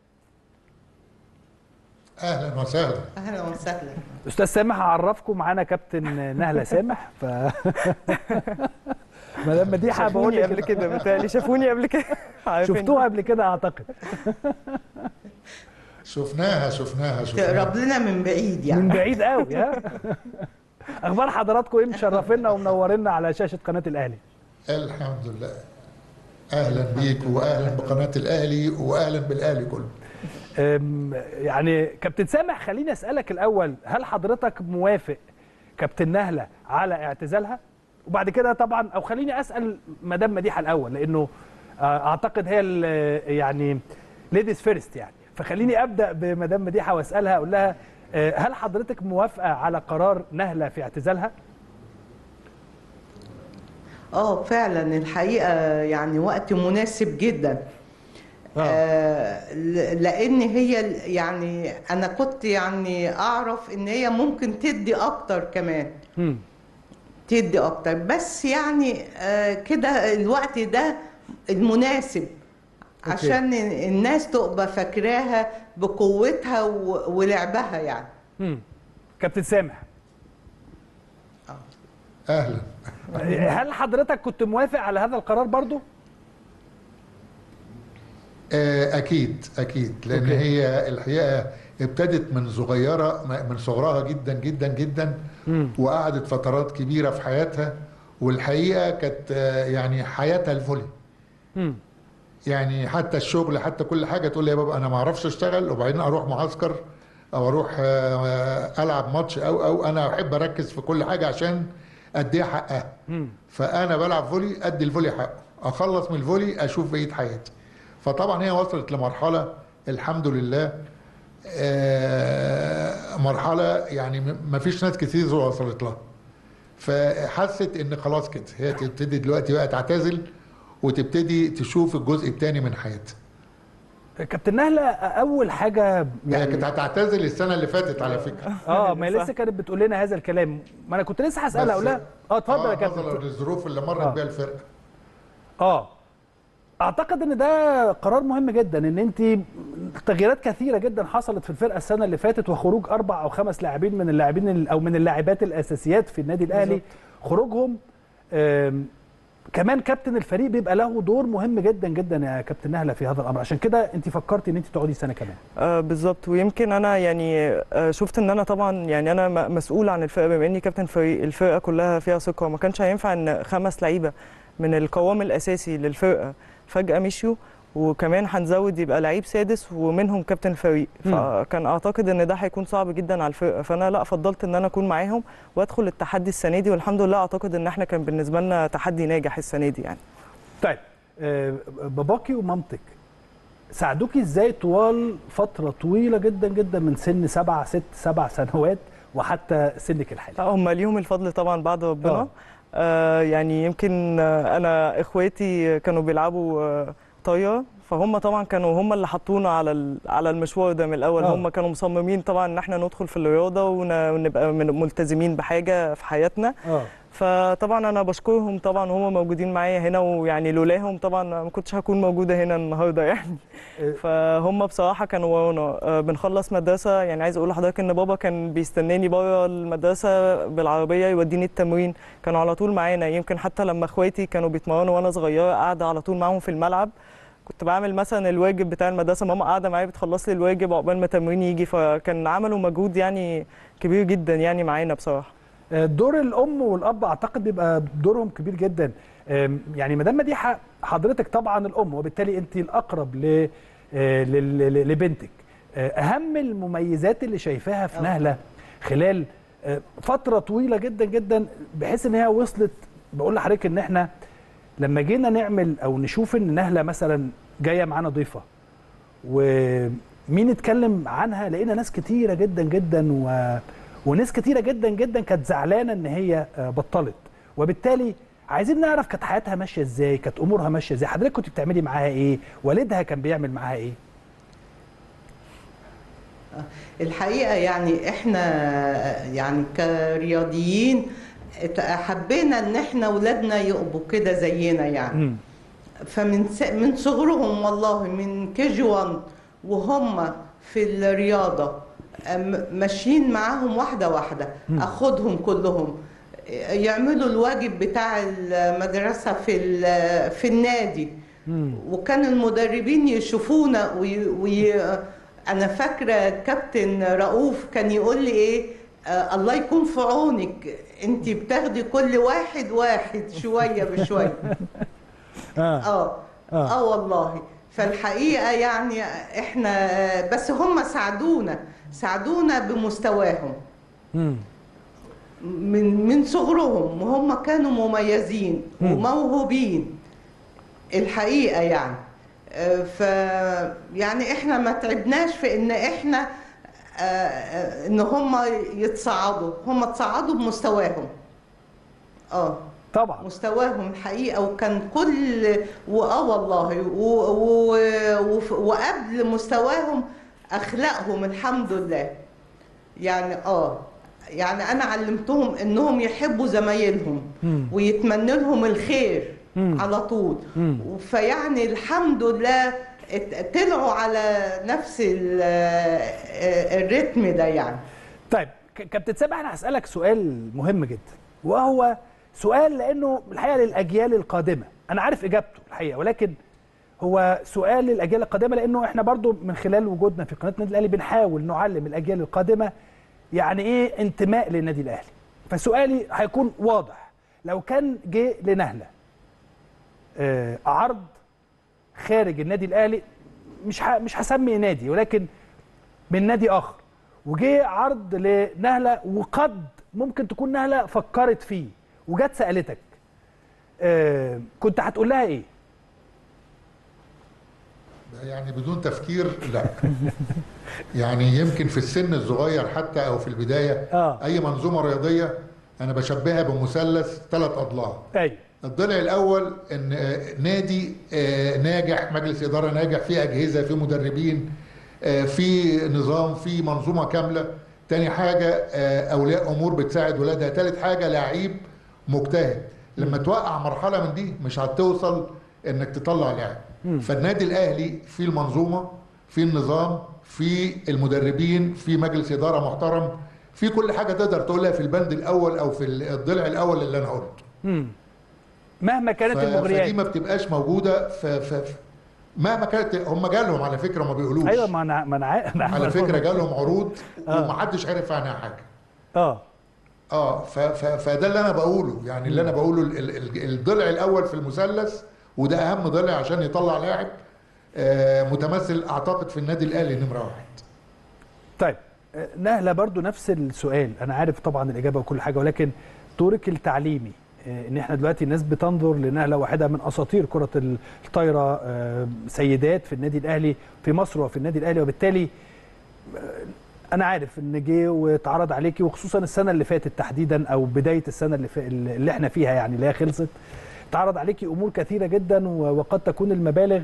[SPEAKER 4] اهلا وسهلا
[SPEAKER 5] اهلا وسهلا
[SPEAKER 1] استاذ سامح اعرفكم معانا كابتن نهله سامح ف مدام مديحه بقول
[SPEAKER 3] شافوني
[SPEAKER 1] لك
[SPEAKER 3] قبل كده بتهيألي شافوني قبل كده عارفين.
[SPEAKER 1] شفتوها قبل كده اعتقد
[SPEAKER 4] شفناها شفناها
[SPEAKER 5] تقرب
[SPEAKER 4] شفناها
[SPEAKER 5] لنا من بعيد
[SPEAKER 1] من
[SPEAKER 5] يعني
[SPEAKER 1] بعيد قوي ها اخبار حضراتكم ايه مشرفينا ومنورينا على شاشه قناه الاهلي
[SPEAKER 4] الحمد لله اهلا بيك واهلا بقناه الاهلي واهلا بالاهلي كله
[SPEAKER 1] أم، يعني كابتن سامح خليني اسالك الاول هل حضرتك موافق كابتن نهله على اعتزالها وبعد كده طبعا او خليني اسال مدام مديحه الاول لانه آه، اعتقد هي ال- يعني ليديز فيرست يعني فخليني ابدا بمدام مديحه واسالها اقول لها آه، هل حضرتك موافقه على قرار نهله في اعتزالها
[SPEAKER 5] اه فعلا الحقيقه يعني وقت مناسب جدا
[SPEAKER 1] آه.
[SPEAKER 5] آه ل- لان هي ال- يعني انا كنت يعني اعرف ان هي ممكن تدي اكتر كمان
[SPEAKER 1] مم.
[SPEAKER 5] تدي اكتر بس يعني آه كده الوقت ده المناسب عشان الناس تبقى فاكراها بقوتها و- ولعبها يعني
[SPEAKER 1] مم. كابتن سامح
[SPEAKER 4] اهلا
[SPEAKER 1] هل حضرتك كنت موافق على هذا القرار برضو
[SPEAKER 4] آه، اكيد اكيد لان
[SPEAKER 1] أوكي.
[SPEAKER 4] هي الحقيقه ابتدت من صغيره من صغرها جدا جدا جدا وقعدت فترات كبيره في حياتها والحقيقه كانت آه، يعني حياتها الفولي
[SPEAKER 1] مم.
[SPEAKER 4] يعني حتى الشغل حتى كل حاجه تقول لي يا بابا انا ما اعرفش اشتغل وبعدين اروح معسكر او اروح آه، العب ماتش او او انا احب اركز في كل حاجه عشان اديها حقها
[SPEAKER 1] مم.
[SPEAKER 4] فانا بلعب فولي ادي الفولي حقه اخلص من الفولي اشوف بقيه حياتي فطبعا هي وصلت لمرحله الحمد لله آه، مرحله يعني م- ما فيش ناس كتير وصلت لها فحست ان خلاص كده هي تبتدي دلوقتي بقى تعتزل وتبتدي تشوف الجزء الثاني من حياتها
[SPEAKER 1] كابتن نهله اول حاجه
[SPEAKER 4] هي
[SPEAKER 1] يعني
[SPEAKER 4] كانت هتعتزل السنه اللي فاتت على فكره
[SPEAKER 1] اه ما هي
[SPEAKER 3] صح.
[SPEAKER 1] لسه كانت بتقول لنا هذا الكلام ما انا كنت لسه هسالها
[SPEAKER 4] بس-
[SPEAKER 1] اقول لها اه اتفضل يا
[SPEAKER 4] نظرا
[SPEAKER 1] كابتن
[SPEAKER 4] للظروف اللي مرت
[SPEAKER 1] آه.
[SPEAKER 4] بيها الفرقه
[SPEAKER 1] اه اعتقد ان ده قرار مهم جدا ان انت تغييرات كثيره جدا حصلت في الفرقه السنه اللي فاتت وخروج اربع او خمس لاعبين من اللاعبين ال- او من اللاعبات الاساسيات في النادي الاهلي خروجهم آم، كمان كابتن الفريق بيبقى له دور مهم جدا جدا يا كابتن نهله في هذا الامر عشان كده انت فكرتي ان انت تقعدي سنه كمان
[SPEAKER 3] آه بالظبط ويمكن انا يعني آه شفت ان انا طبعا يعني انا م- مسؤول عن الفرقه بما اني كابتن فريق الفرقه كلها فيها ثقه وما كانش هينفع ان خمس لعيبه من القوام الاساسي للفرقه فجاه مشيوا وكمان هنزود يبقى لعيب سادس ومنهم كابتن الفريق
[SPEAKER 1] مم.
[SPEAKER 3] فكان اعتقد ان ده هيكون صعب جدا على الفرقه فانا لا فضلت ان انا اكون معاهم وادخل التحدي السنه دي والحمد لله اعتقد ان احنا كان بالنسبه لنا تحدي ناجح السنه دي يعني
[SPEAKER 1] طيب آه، باباكي ومامتك ساعدوكي ازاي طوال فتره طويله جدا جدا من سن سبع ست سبع سنوات وحتى سنك الحالي
[SPEAKER 3] لا هم ليهم الفضل طبعا بعد ربنا
[SPEAKER 1] آه.
[SPEAKER 3] آه. آه يعني يمكن آه انا اخواتي كانوا بيلعبوا آه طايره فهم طبعا كانوا هم اللي حطونا على ال- على المشوار ده من الاول
[SPEAKER 1] آه.
[SPEAKER 3] آه. هم كانوا مصممين طبعا ان احنا ندخل في الرياضه ون- ونبقى من- ملتزمين بحاجه في حياتنا
[SPEAKER 1] اه
[SPEAKER 3] فطبعا انا بشكرهم طبعا هم موجودين معايا هنا ويعني لولاهم طبعا ما كنتش هكون موجوده هنا النهارده يعني
[SPEAKER 1] آه.
[SPEAKER 3] فهم بصراحه كانوا ورانا آه، بنخلص مدرسه يعني عايز اقول لحضرتك ان بابا كان بيستناني بره المدرسه بالعربيه يوديني التمرين كانوا على طول معانا يمكن حتى لما اخواتي كانوا بيتمرنوا وانا صغيره قاعده على طول معاهم في الملعب كنت بعمل مثلا الواجب بتاع المدرسه ماما قاعده معايا بتخلص لي الواجب عقبال ما تمريني يجي فكان عملوا مجهود يعني كبير جدا يعني معانا بصراحه
[SPEAKER 1] آه، دور الام والاب اعتقد بيبقى دورهم كبير جدا آم، يعني مدام مديحه حضرتك طبعا الام وبالتالي انت الاقرب ل آه، لل- لل- لبنتك آه، اهم المميزات اللي شايفاها في
[SPEAKER 5] أه.
[SPEAKER 1] نهله خلال آه، فتره طويله جدا جدا بحيث ان هي وصلت بقول لحضرتك ان احنا لما جينا نعمل او نشوف ان نهله مثلا جايه معانا ضيفه ومين اتكلم عنها لقينا ناس كتيره جدا جدا و... وناس كتيره جدا جدا كانت زعلانه ان هي آه، بطلت وبالتالي عايزين نعرف كانت حياتها ماشيه ازاي كانت امورها ماشيه ازاي حضرتك كنت بتعملي معاها ايه والدها كان بيعمل معاها ايه
[SPEAKER 5] الحقيقة يعني احنا يعني كرياضيين ات- حبينا ان احنا ولادنا يقبوا كده زينا يعني
[SPEAKER 1] مم.
[SPEAKER 5] فمن س- من صغرهم والله من كي جي 1 وهم في الرياضة أم- ماشيين معاهم واحدة واحدة اخدهم كلهم يعملوا الواجب بتاع المدرسة في ال- في النادي
[SPEAKER 1] مم.
[SPEAKER 5] وكان المدربين يشوفونا وي... وي... انا فاكره كابتن رؤوف كان يقول لي ايه آه الله يكون في عونك انت بتاخدي كل واحد واحد شويه بشويه
[SPEAKER 1] اه
[SPEAKER 5] اه
[SPEAKER 1] آه.
[SPEAKER 5] اه والله فالحقيقه يعني احنا بس هم ساعدونا ساعدونا بمستواهم
[SPEAKER 1] مم.
[SPEAKER 5] من من صغرهم وهم كانوا مميزين
[SPEAKER 1] مم.
[SPEAKER 5] وموهوبين الحقيقه يعني آه، ف يعني احنا ما تعبناش في ان احنا آه، آه، ان هم يتصعدوا هم تصعدوا بمستواهم اه
[SPEAKER 1] طبعا
[SPEAKER 5] مستواهم الحقيقه وكان كل واه والله و... و... و... وقبل مستواهم اخلاقهم الحمد لله يعني اه يعني انا علمتهم انهم يحبوا زمايلهم
[SPEAKER 1] مم.
[SPEAKER 5] ويتمنى لهم الخير
[SPEAKER 1] مم.
[SPEAKER 5] على طول
[SPEAKER 1] مم.
[SPEAKER 5] فيعني الحمد لله ات- طلعوا على نفس ال- آه، الريتم ده يعني
[SPEAKER 1] طيب ك- كابتن سامح انا هسالك سؤال مهم جدا وهو سؤال لانه الحقيقه للاجيال القادمه انا عارف اجابته الحقيقه ولكن هو سؤال للاجيال القادمه لانه احنا برضو من خلال وجودنا في قناه النادي الاهلي بنحاول نعلم الاجيال القادمه يعني ايه انتماء للنادي الاهلي فسؤالي هيكون واضح لو كان جه لنهله آه، عرض خارج النادي الاهلي مش ه- مش هسمي نادي ولكن من نادي اخر وجه عرض لنهله وقد ممكن تكون نهله فكرت فيه وجت سالتك آه كنت هتقول لها ايه؟
[SPEAKER 4] يعني بدون تفكير لا يعني يمكن في السن الصغير حتى او في البدايه
[SPEAKER 1] آه.
[SPEAKER 4] اي منظومه رياضيه انا بشبهها بمثلث ثلاث اضلاع
[SPEAKER 1] ايوه
[SPEAKER 4] الضلع الاول ان آه، نادي آه، ناجح مجلس اداره ناجح فيه اجهزه فيه مدربين آه، في نظام في منظومه كامله تاني حاجه آه، اولياء امور بتساعد ولادها تالت حاجه لعيب مجتهد لما توقع مرحله من دي مش هتوصل انك تطلع لاعب فالنادي الاهلي في المنظومه في النظام في المدربين في مجلس اداره محترم في كل حاجه تقدر تقولها في البند الاول او في الضلع الاول اللي انا قلته
[SPEAKER 1] مم. مهما كانت
[SPEAKER 4] ف- فدي
[SPEAKER 1] المغريات
[SPEAKER 4] ما بتبقاش موجوده ف... ف... ف- مهما كانت هم جالهم على فكره ما بيقولوش
[SPEAKER 1] ايوه ما انا ما انا عا- أنا
[SPEAKER 4] على
[SPEAKER 1] عارف.
[SPEAKER 4] فكره جالهم عروض
[SPEAKER 1] آه.
[SPEAKER 4] ومحدش عرف عنها حاجه
[SPEAKER 1] اه
[SPEAKER 4] اه ف... ف... فده اللي انا بقوله يعني اللي انا بقوله ال... ال... ال- الضلع الاول في المثلث وده اهم ضلع عشان يطلع لاعب آه متمثل اعتقد في النادي الاهلي نمره واحد
[SPEAKER 1] طيب آه، نهله برضو نفس السؤال انا عارف طبعا الاجابه وكل حاجه ولكن دورك التعليمي آه، ان احنا دلوقتي الناس بتنظر لنهله واحده من اساطير كره الطايره آه، سيدات في النادي الاهلي في مصر وفي النادي الاهلي وبالتالي آه، انا عارف ان جه واتعرض عليكي وخصوصا السنه اللي فاتت تحديدا او بدايه السنه اللي, ف... اللي احنا فيها يعني اللي هي خلصت اتعرض عليكي امور كثيره جدا و- وقد تكون المبالغ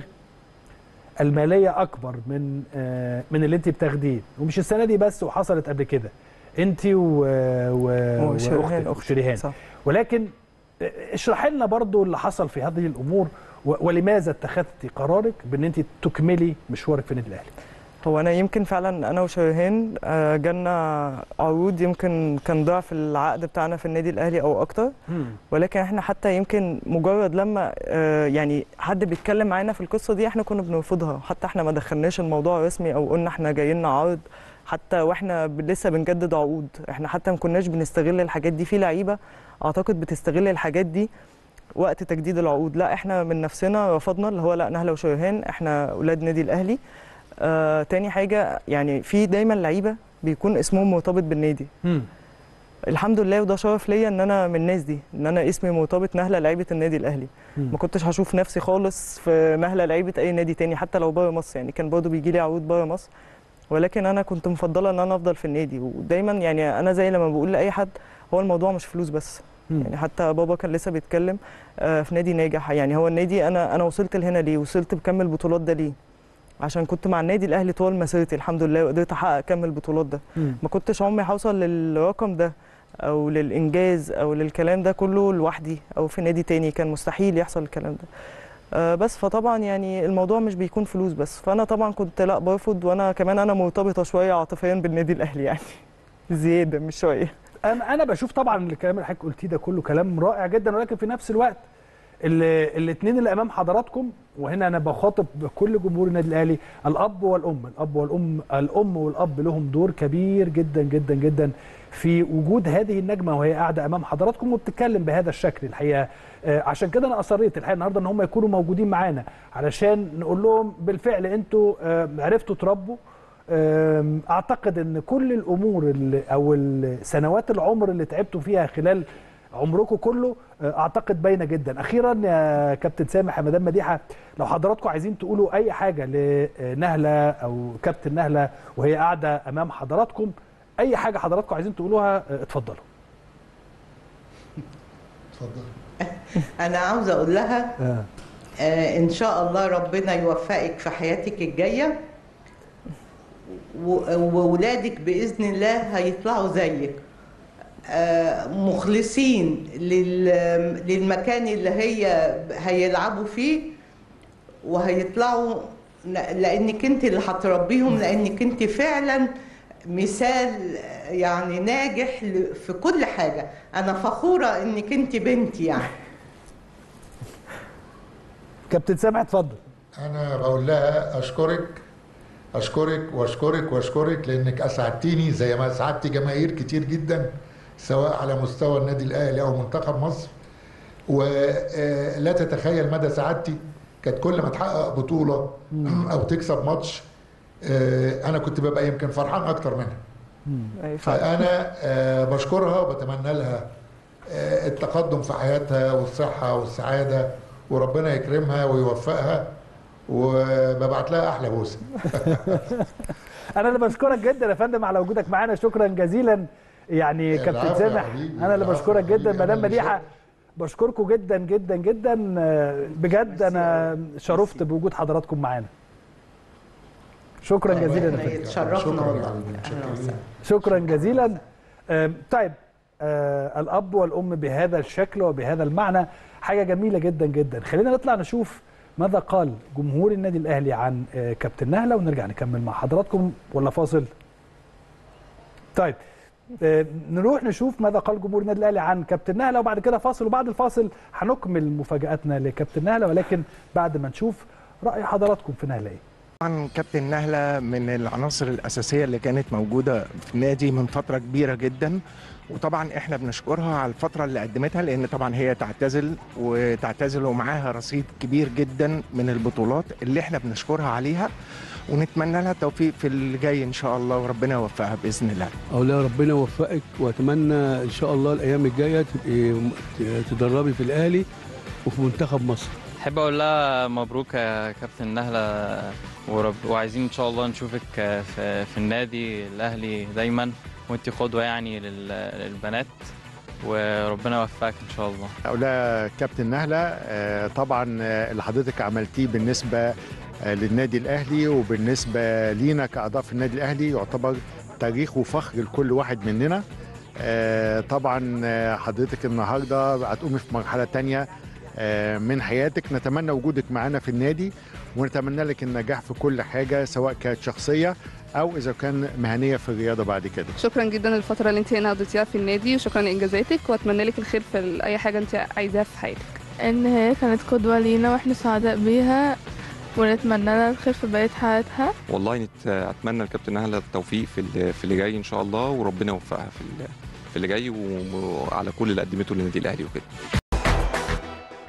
[SPEAKER 1] الماليه اكبر من آه، من اللي انت بتاخديه ومش السنه دي بس وحصلت قبل كده انت و... و...
[SPEAKER 3] وشريهان
[SPEAKER 1] واختك شريهان
[SPEAKER 3] صح
[SPEAKER 1] ولكن اشرح لنا برضو اللي حصل في هذه الامور و... ولماذا اتخذتي قرارك بان انت تكملي مشوارك في النادي الاهلي
[SPEAKER 3] هو انا يمكن فعلا انا وشريهان آه، جالنا عروض يمكن كان ضعف العقد بتاعنا في النادي الاهلي او اكتر ولكن احنا حتى يمكن مجرد لما آه، يعني حد بيتكلم معانا في القصه دي احنا كنا بنرفضها حتى احنا ما دخلناش الموضوع رسمي او قلنا احنا جاي لنا عرض حتى واحنا ب- لسه بنجدد عقود احنا حتى ما كناش بنستغل الحاجات دي في لعيبه اعتقد بتستغل الحاجات دي وقت تجديد العقود لا احنا من نفسنا رفضنا اللي هو لا نهله وشريهان احنا اولاد نادي الاهلي آه تاني حاجه يعني في دايما لعيبه بيكون اسمهم مرتبط بالنادي
[SPEAKER 1] مم.
[SPEAKER 3] الحمد لله وده شرف ليا ان انا من الناس دي ان انا اسمي مرتبط نهله لعيبه النادي الاهلي
[SPEAKER 1] مم.
[SPEAKER 3] ما كنتش هشوف نفسي خالص في نهله لعيبه اي نادي تاني حتى لو بره مصر يعني كان برضه بيجي لي عروض بره مصر ولكن انا كنت مفضله ان انا افضل في النادي ودايما يعني انا زي لما بقول لاي حد هو الموضوع مش فلوس بس
[SPEAKER 1] مم.
[SPEAKER 3] يعني حتى بابا كان لسه بيتكلم آه، في نادي ناجح يعني هو النادي انا انا وصلت لهنا ليه وصلت بكمل بطولات ده ليه عشان كنت مع النادي الاهلي طول مسيرتي الحمد لله وقدرت احقق كم البطولات ده
[SPEAKER 1] مم.
[SPEAKER 3] ما كنتش عمري هوصل للرقم ده او للانجاز او للكلام ده كله لوحدي او في نادي تاني كان مستحيل يحصل الكلام ده آه، بس فطبعا يعني الموضوع مش بيكون فلوس بس فانا طبعا كنت لا برفض وانا كمان انا مرتبطه شويه عاطفيا بالنادي الاهلي يعني زياده مش شويه
[SPEAKER 1] انا انا بشوف طبعا الكلام اللي حضرتك قلتيه ده كله كلام رائع جدا ولكن في نفس الوقت الاثنين اللي امام حضراتكم وهنا انا بخاطب كل جمهور النادي الاهلي الاب والام الاب والام الام والاب لهم دور كبير جدا جدا جدا في وجود هذه النجمه وهي قاعده امام حضراتكم وبتتكلم بهذا الشكل الحقيقه آه، عشان كده انا اصريت الحقيقه النهارده ان هم يكونوا موجودين معانا علشان نقول لهم بالفعل انتوا آه، عرفتوا تربوا آم، اعتقد ان كل الامور اللي او سنوات العمر اللي تعبتوا فيها خلال عمركم كله آه، اعتقد باينه جدا اخيرا يا كابتن سامح يا مدام مديحه لو حضراتكم عايزين تقولوا اي حاجه لنهله او كابتن نهله وهي قاعده امام حضراتكم اي حاجه حضراتكم عايزين تقولوها آه، اتفضلوا
[SPEAKER 4] اتفضل
[SPEAKER 5] انا عاوزه اقول لها آه ان شاء الله ربنا يوفقك في حياتك الجايه و- وولادك باذن الله هيطلعوا زيك آه مخلصين لل- للمكان اللي هي هيلعبوا فيه وهيطلعوا ل- لانك انت اللي هتربيهم لانك انت فعلا مثال يعني ناجح ل- في كل حاجه انا فخوره انك انت بنتي يعني
[SPEAKER 1] كابتن سامح اتفضل
[SPEAKER 4] انا بقول لها اشكرك اشكرك واشكرك واشكرك لانك اسعدتيني زي ما اسعدتي جماهير كتير جدا سواء على مستوى النادي الاهلي او منتخب مصر ولا تتخيل مدى سعادتي كانت كل ما تحقق بطوله او تكسب ماتش آه، انا كنت ببقى يمكن فرحان اكتر منها
[SPEAKER 3] أي فعلا.
[SPEAKER 4] فانا آه، بشكرها وبتمنى لها آه، التقدم في حياتها والصحه والسعاده وربنا يكرمها ويوفقها وببعت لها احلى بوسه
[SPEAKER 1] انا اللي بشكرك جدا يا فندم على وجودك معانا شكرا جزيلا يعني
[SPEAKER 4] العفو
[SPEAKER 1] كابتن
[SPEAKER 4] يا
[SPEAKER 1] سامح
[SPEAKER 4] حبيبي،
[SPEAKER 1] انا اللي
[SPEAKER 4] العفو
[SPEAKER 1] بشكرك
[SPEAKER 4] يا
[SPEAKER 1] جدا
[SPEAKER 4] حبيبي، أنا
[SPEAKER 1] مدام
[SPEAKER 4] اللي
[SPEAKER 1] مديحه
[SPEAKER 4] شاكر.
[SPEAKER 1] بشكركم جدا جدا جدا آه، بجد انا شرفت بوجود حضراتكم معانا شكرا جزيلا يا
[SPEAKER 5] ربنا
[SPEAKER 1] فندم.
[SPEAKER 5] يتشرفنا
[SPEAKER 4] شكراً يا
[SPEAKER 5] والله
[SPEAKER 4] حبيبي،
[SPEAKER 5] أهلا
[SPEAKER 4] شكراً.
[SPEAKER 5] وسهلا.
[SPEAKER 1] شكرا جزيلا آم، طيب آه، الاب والام بهذا الشكل وبهذا المعنى حاجه جميله جدا جدا خلينا نطلع نشوف ماذا قال جمهور النادي الاهلي عن آه، كابتن نهله ونرجع نكمل مع حضراتكم ولا فاصل طيب آه، نروح نشوف ماذا قال جمهور النادي الاهلي عن كابتن نهله وبعد كده فاصل وبعد الفاصل هنكمل مفاجاتنا لكابتن نهله ولكن بعد ما نشوف راي حضراتكم في نهله ايه
[SPEAKER 6] طبعا كابتن نهله من العناصر الاساسيه اللي كانت موجوده في النادي من فتره كبيره جدا وطبعا احنا بنشكرها على الفتره اللي قدمتها لان طبعا هي تعتزل وتعتزل ومعاها رصيد كبير جدا من البطولات اللي احنا بنشكرها عليها ونتمنى لها التوفيق في اللي جاي ان شاء الله وربنا يوفقها باذن الله
[SPEAKER 7] اقول لها ربنا يوفقك واتمنى ان شاء الله الايام الجايه تبقي تدربي في الاهلي وفي منتخب مصر
[SPEAKER 8] احب اقول لها مبروك يا كابتن نهله ورب وعايزين ان شاء الله نشوفك في, في النادي الاهلي دايما وانت قدوه يعني لل- للبنات وربنا يوفقك ان شاء الله
[SPEAKER 9] أولى كابتن نهلة آه، طبعا آه، اللي حضرتك عملتيه بالنسبة آه، للنادي الأهلي وبالنسبة لينا كأعضاء في النادي الأهلي يعتبر تاريخ وفخر لكل واحد مننا آه، طبعا آه، حضرتك النهاردة هتقومي في مرحلة تانية آه، من حياتك نتمنى وجودك معانا في النادي ونتمنى لك النجاح في كل حاجة سواء كانت شخصية أو إذا كان مهنية في الرياضة بعد كده
[SPEAKER 10] شكرا جدا للفترة اللي انت هنا قضيتيها في النادي وشكرا لإنجازاتك وأتمنى لك الخير في أي حاجة انت عايزاها في حياتك
[SPEAKER 11] ان هي كانت قدوة لينا واحنا سعداء بيها ونتمنى لها الخير في بقية حياتها
[SPEAKER 12] والله نت... اتمنى الكابتن نهله التوفيق في اللي, في اللي جاي ان شاء الله وربنا يوفقها في اللي, في اللي جاي و- وعلى كل اللي قدمته للنادي الاهلي وكده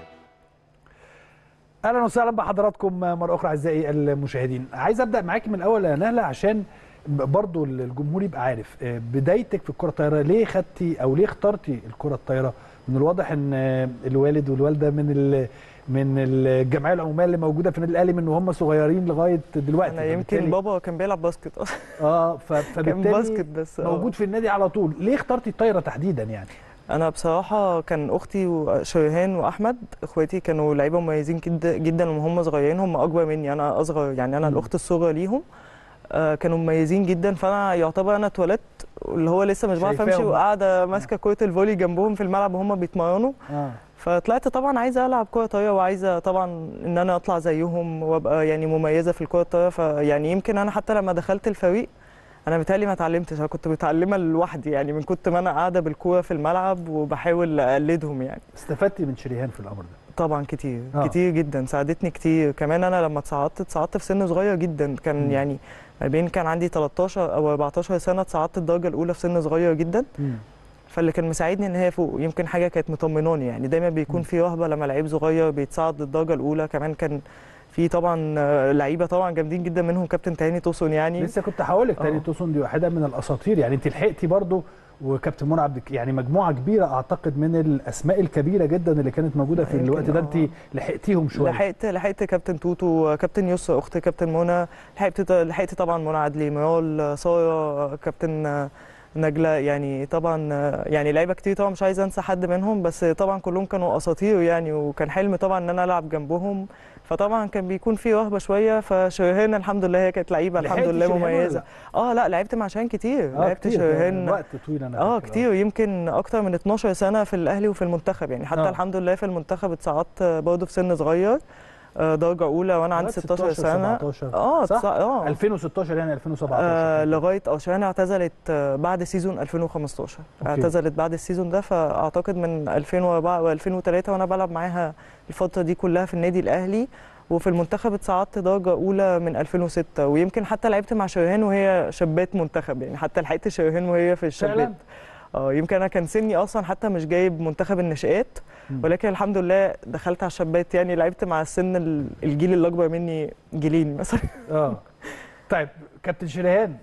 [SPEAKER 1] اهلا وسهلا بحضراتكم مره اخرى اعزائي المشاهدين عايز ابدا معاكي من الاول يا نهله عشان برضو الجمهور يبقى عارف آه، بدايتك في الكره الطايره ليه خدتي او ليه اخترتي الكره الطايره من الواضح ان آه، الوالد والوالده من ال من الجمعيه العموميه اللي موجوده في النادي الاهلي من وهم صغيرين لغايه دلوقتي
[SPEAKER 3] انا يمكن
[SPEAKER 1] فبالتالي-
[SPEAKER 3] بابا كان بيلعب باسكت اصلا
[SPEAKER 1] اه ف-
[SPEAKER 3] كان
[SPEAKER 1] فبالتالي
[SPEAKER 3] باسكت بس آه.
[SPEAKER 1] موجود في النادي على طول ليه اخترتي الطايره تحديدا يعني
[SPEAKER 3] انا بصراحه كان اختي وشيهان واحمد اخواتي كانوا لعيبه مميزين جدا جدا وهم صغيرين هم اكبر مني انا اصغر يعني انا
[SPEAKER 1] مم.
[SPEAKER 3] الاخت الصغرى ليهم آه، كانوا مميزين جدا فانا يعتبر انا اتولدت اللي هو لسه مش بعرف امشي
[SPEAKER 1] شايفاهم.
[SPEAKER 3] وقاعده ماسكه كره الفولي جنبهم في الملعب وهم بيتمرنوا
[SPEAKER 1] اه
[SPEAKER 3] فطلعت طبعا عايزه العب كره طايره وعايزه طبعا ان انا اطلع زيهم وابقى يعني مميزه في الكره الطايره فيعني يمكن انا حتى لما دخلت الفريق انا متهيألي ما اتعلمتش انا كنت متعلمه لوحدي يعني من كنت ما انا قاعده بالكوره في الملعب وبحاول اقلدهم يعني
[SPEAKER 1] استفدتي من شريهان في الامر ده
[SPEAKER 3] طبعا كتير
[SPEAKER 1] آه.
[SPEAKER 3] آه. كتير جدا ساعدتني كتير كمان انا لما اتصعدت اتصعدت في سن صغير جدا كان
[SPEAKER 1] مم.
[SPEAKER 3] م. يعني ما بين كان عندي 13 او 14 سنه اتصعدت الدرجه الاولى في سن صغير جدا
[SPEAKER 1] مم.
[SPEAKER 3] فاللي كان مساعدني ان هي فوق يمكن حاجه كانت مطمناني يعني دايما بيكون
[SPEAKER 1] مم.
[SPEAKER 3] في رهبه لما لعيب صغير بيتصعد للدرجه الاولى كمان كان في طبعا آه، لعيبه طبعا جامدين جدا منهم كابتن تهاني توسون يعني
[SPEAKER 1] لسه كنت هقول لك تاني
[SPEAKER 3] آه.
[SPEAKER 1] توسون دي واحده من الاساطير يعني انت لحقتي برضو وكابتن منى عبد الك- يعني مجموعه كبيره اعتقد من الاسماء الكبيره جدا اللي كانت موجوده في
[SPEAKER 3] يمكن
[SPEAKER 1] الوقت ده
[SPEAKER 3] آه.
[SPEAKER 1] انت لحقتيهم شويه
[SPEAKER 3] لحقت لحقت كابتن توتو كابتن يسرا اخت كابتن منى لحقت لحقت طبعا منى عدلي ميال ساره كابتن نجلة يعني طبعا يعني لعيبه كتير طبعا مش عايز انسى حد منهم بس طبعا كلهم كانوا اساطير يعني وكان حلمي طبعا ان انا العب جنبهم فطبعا كان بيكون في رهبه شويه فشريهان الحمد لله هي كانت لعيبه الحمد
[SPEAKER 1] لحقتي
[SPEAKER 3] لله
[SPEAKER 1] شريهان ولا
[SPEAKER 3] مميزه
[SPEAKER 1] لا؟
[SPEAKER 3] اه لا لعبت مع شيهان كتير
[SPEAKER 1] اه
[SPEAKER 3] لعبت
[SPEAKER 1] كتير
[SPEAKER 3] شريهان
[SPEAKER 1] وقت طويل انا
[SPEAKER 3] اه
[SPEAKER 1] فاكر.
[SPEAKER 3] كتير يمكن اكتر من 12 سنه في الاهلي وفي المنتخب يعني حتى
[SPEAKER 1] آه.
[SPEAKER 3] آه. الحمد لله في المنتخب اتصعدت برضه في سن صغير آه، درجه اولى وانا عندي
[SPEAKER 1] لغاية
[SPEAKER 3] 16 سنه
[SPEAKER 1] 17
[SPEAKER 3] اه
[SPEAKER 1] صح؟
[SPEAKER 3] تص- اه
[SPEAKER 1] 2016 يعني 2017
[SPEAKER 3] آه لغايه اه شيهان اعتزلت آه، بعد سيزون 2015
[SPEAKER 1] أوكي.
[SPEAKER 3] اعتزلت بعد السيزون ده فاعتقد من 2004 و2003 وانا بلعب معاها الفتره دي كلها في النادي الاهلي وفي المنتخب اتصعدت درجه اولى من 2006 ويمكن حتى لعبت مع شيهان وهي شابات منتخب يعني حتى لحقت شيهان وهي في الشابات
[SPEAKER 1] فعلا
[SPEAKER 3] اه يمكن انا كان سني اصلا حتى مش جايب منتخب الناشئات
[SPEAKER 1] مم.
[SPEAKER 3] ولكن الحمد لله دخلت على الشابات يعني لعبت مع السن ال- الجيل اللي اكبر مني جيلين مثلا
[SPEAKER 1] اه طيب كابتن شريهان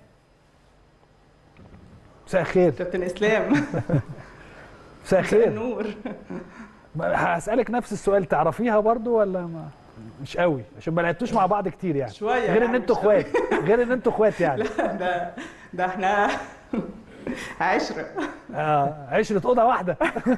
[SPEAKER 1] مساء الخير
[SPEAKER 13] كابتن اسلام
[SPEAKER 1] مساء الخير
[SPEAKER 13] نور
[SPEAKER 1] ما- هسألك نفس السؤال تعرفيها برضو ولا ما مش قوي عشان ما لعبتوش مع بعض كتير يعني
[SPEAKER 13] شوية
[SPEAKER 1] غير ان
[SPEAKER 13] يعني
[SPEAKER 1] انتوا
[SPEAKER 13] مش
[SPEAKER 1] اخوات غير ان انتوا اخوات يعني
[SPEAKER 13] ده ده احنا عشرة
[SPEAKER 1] اه عشرة اوضه واحده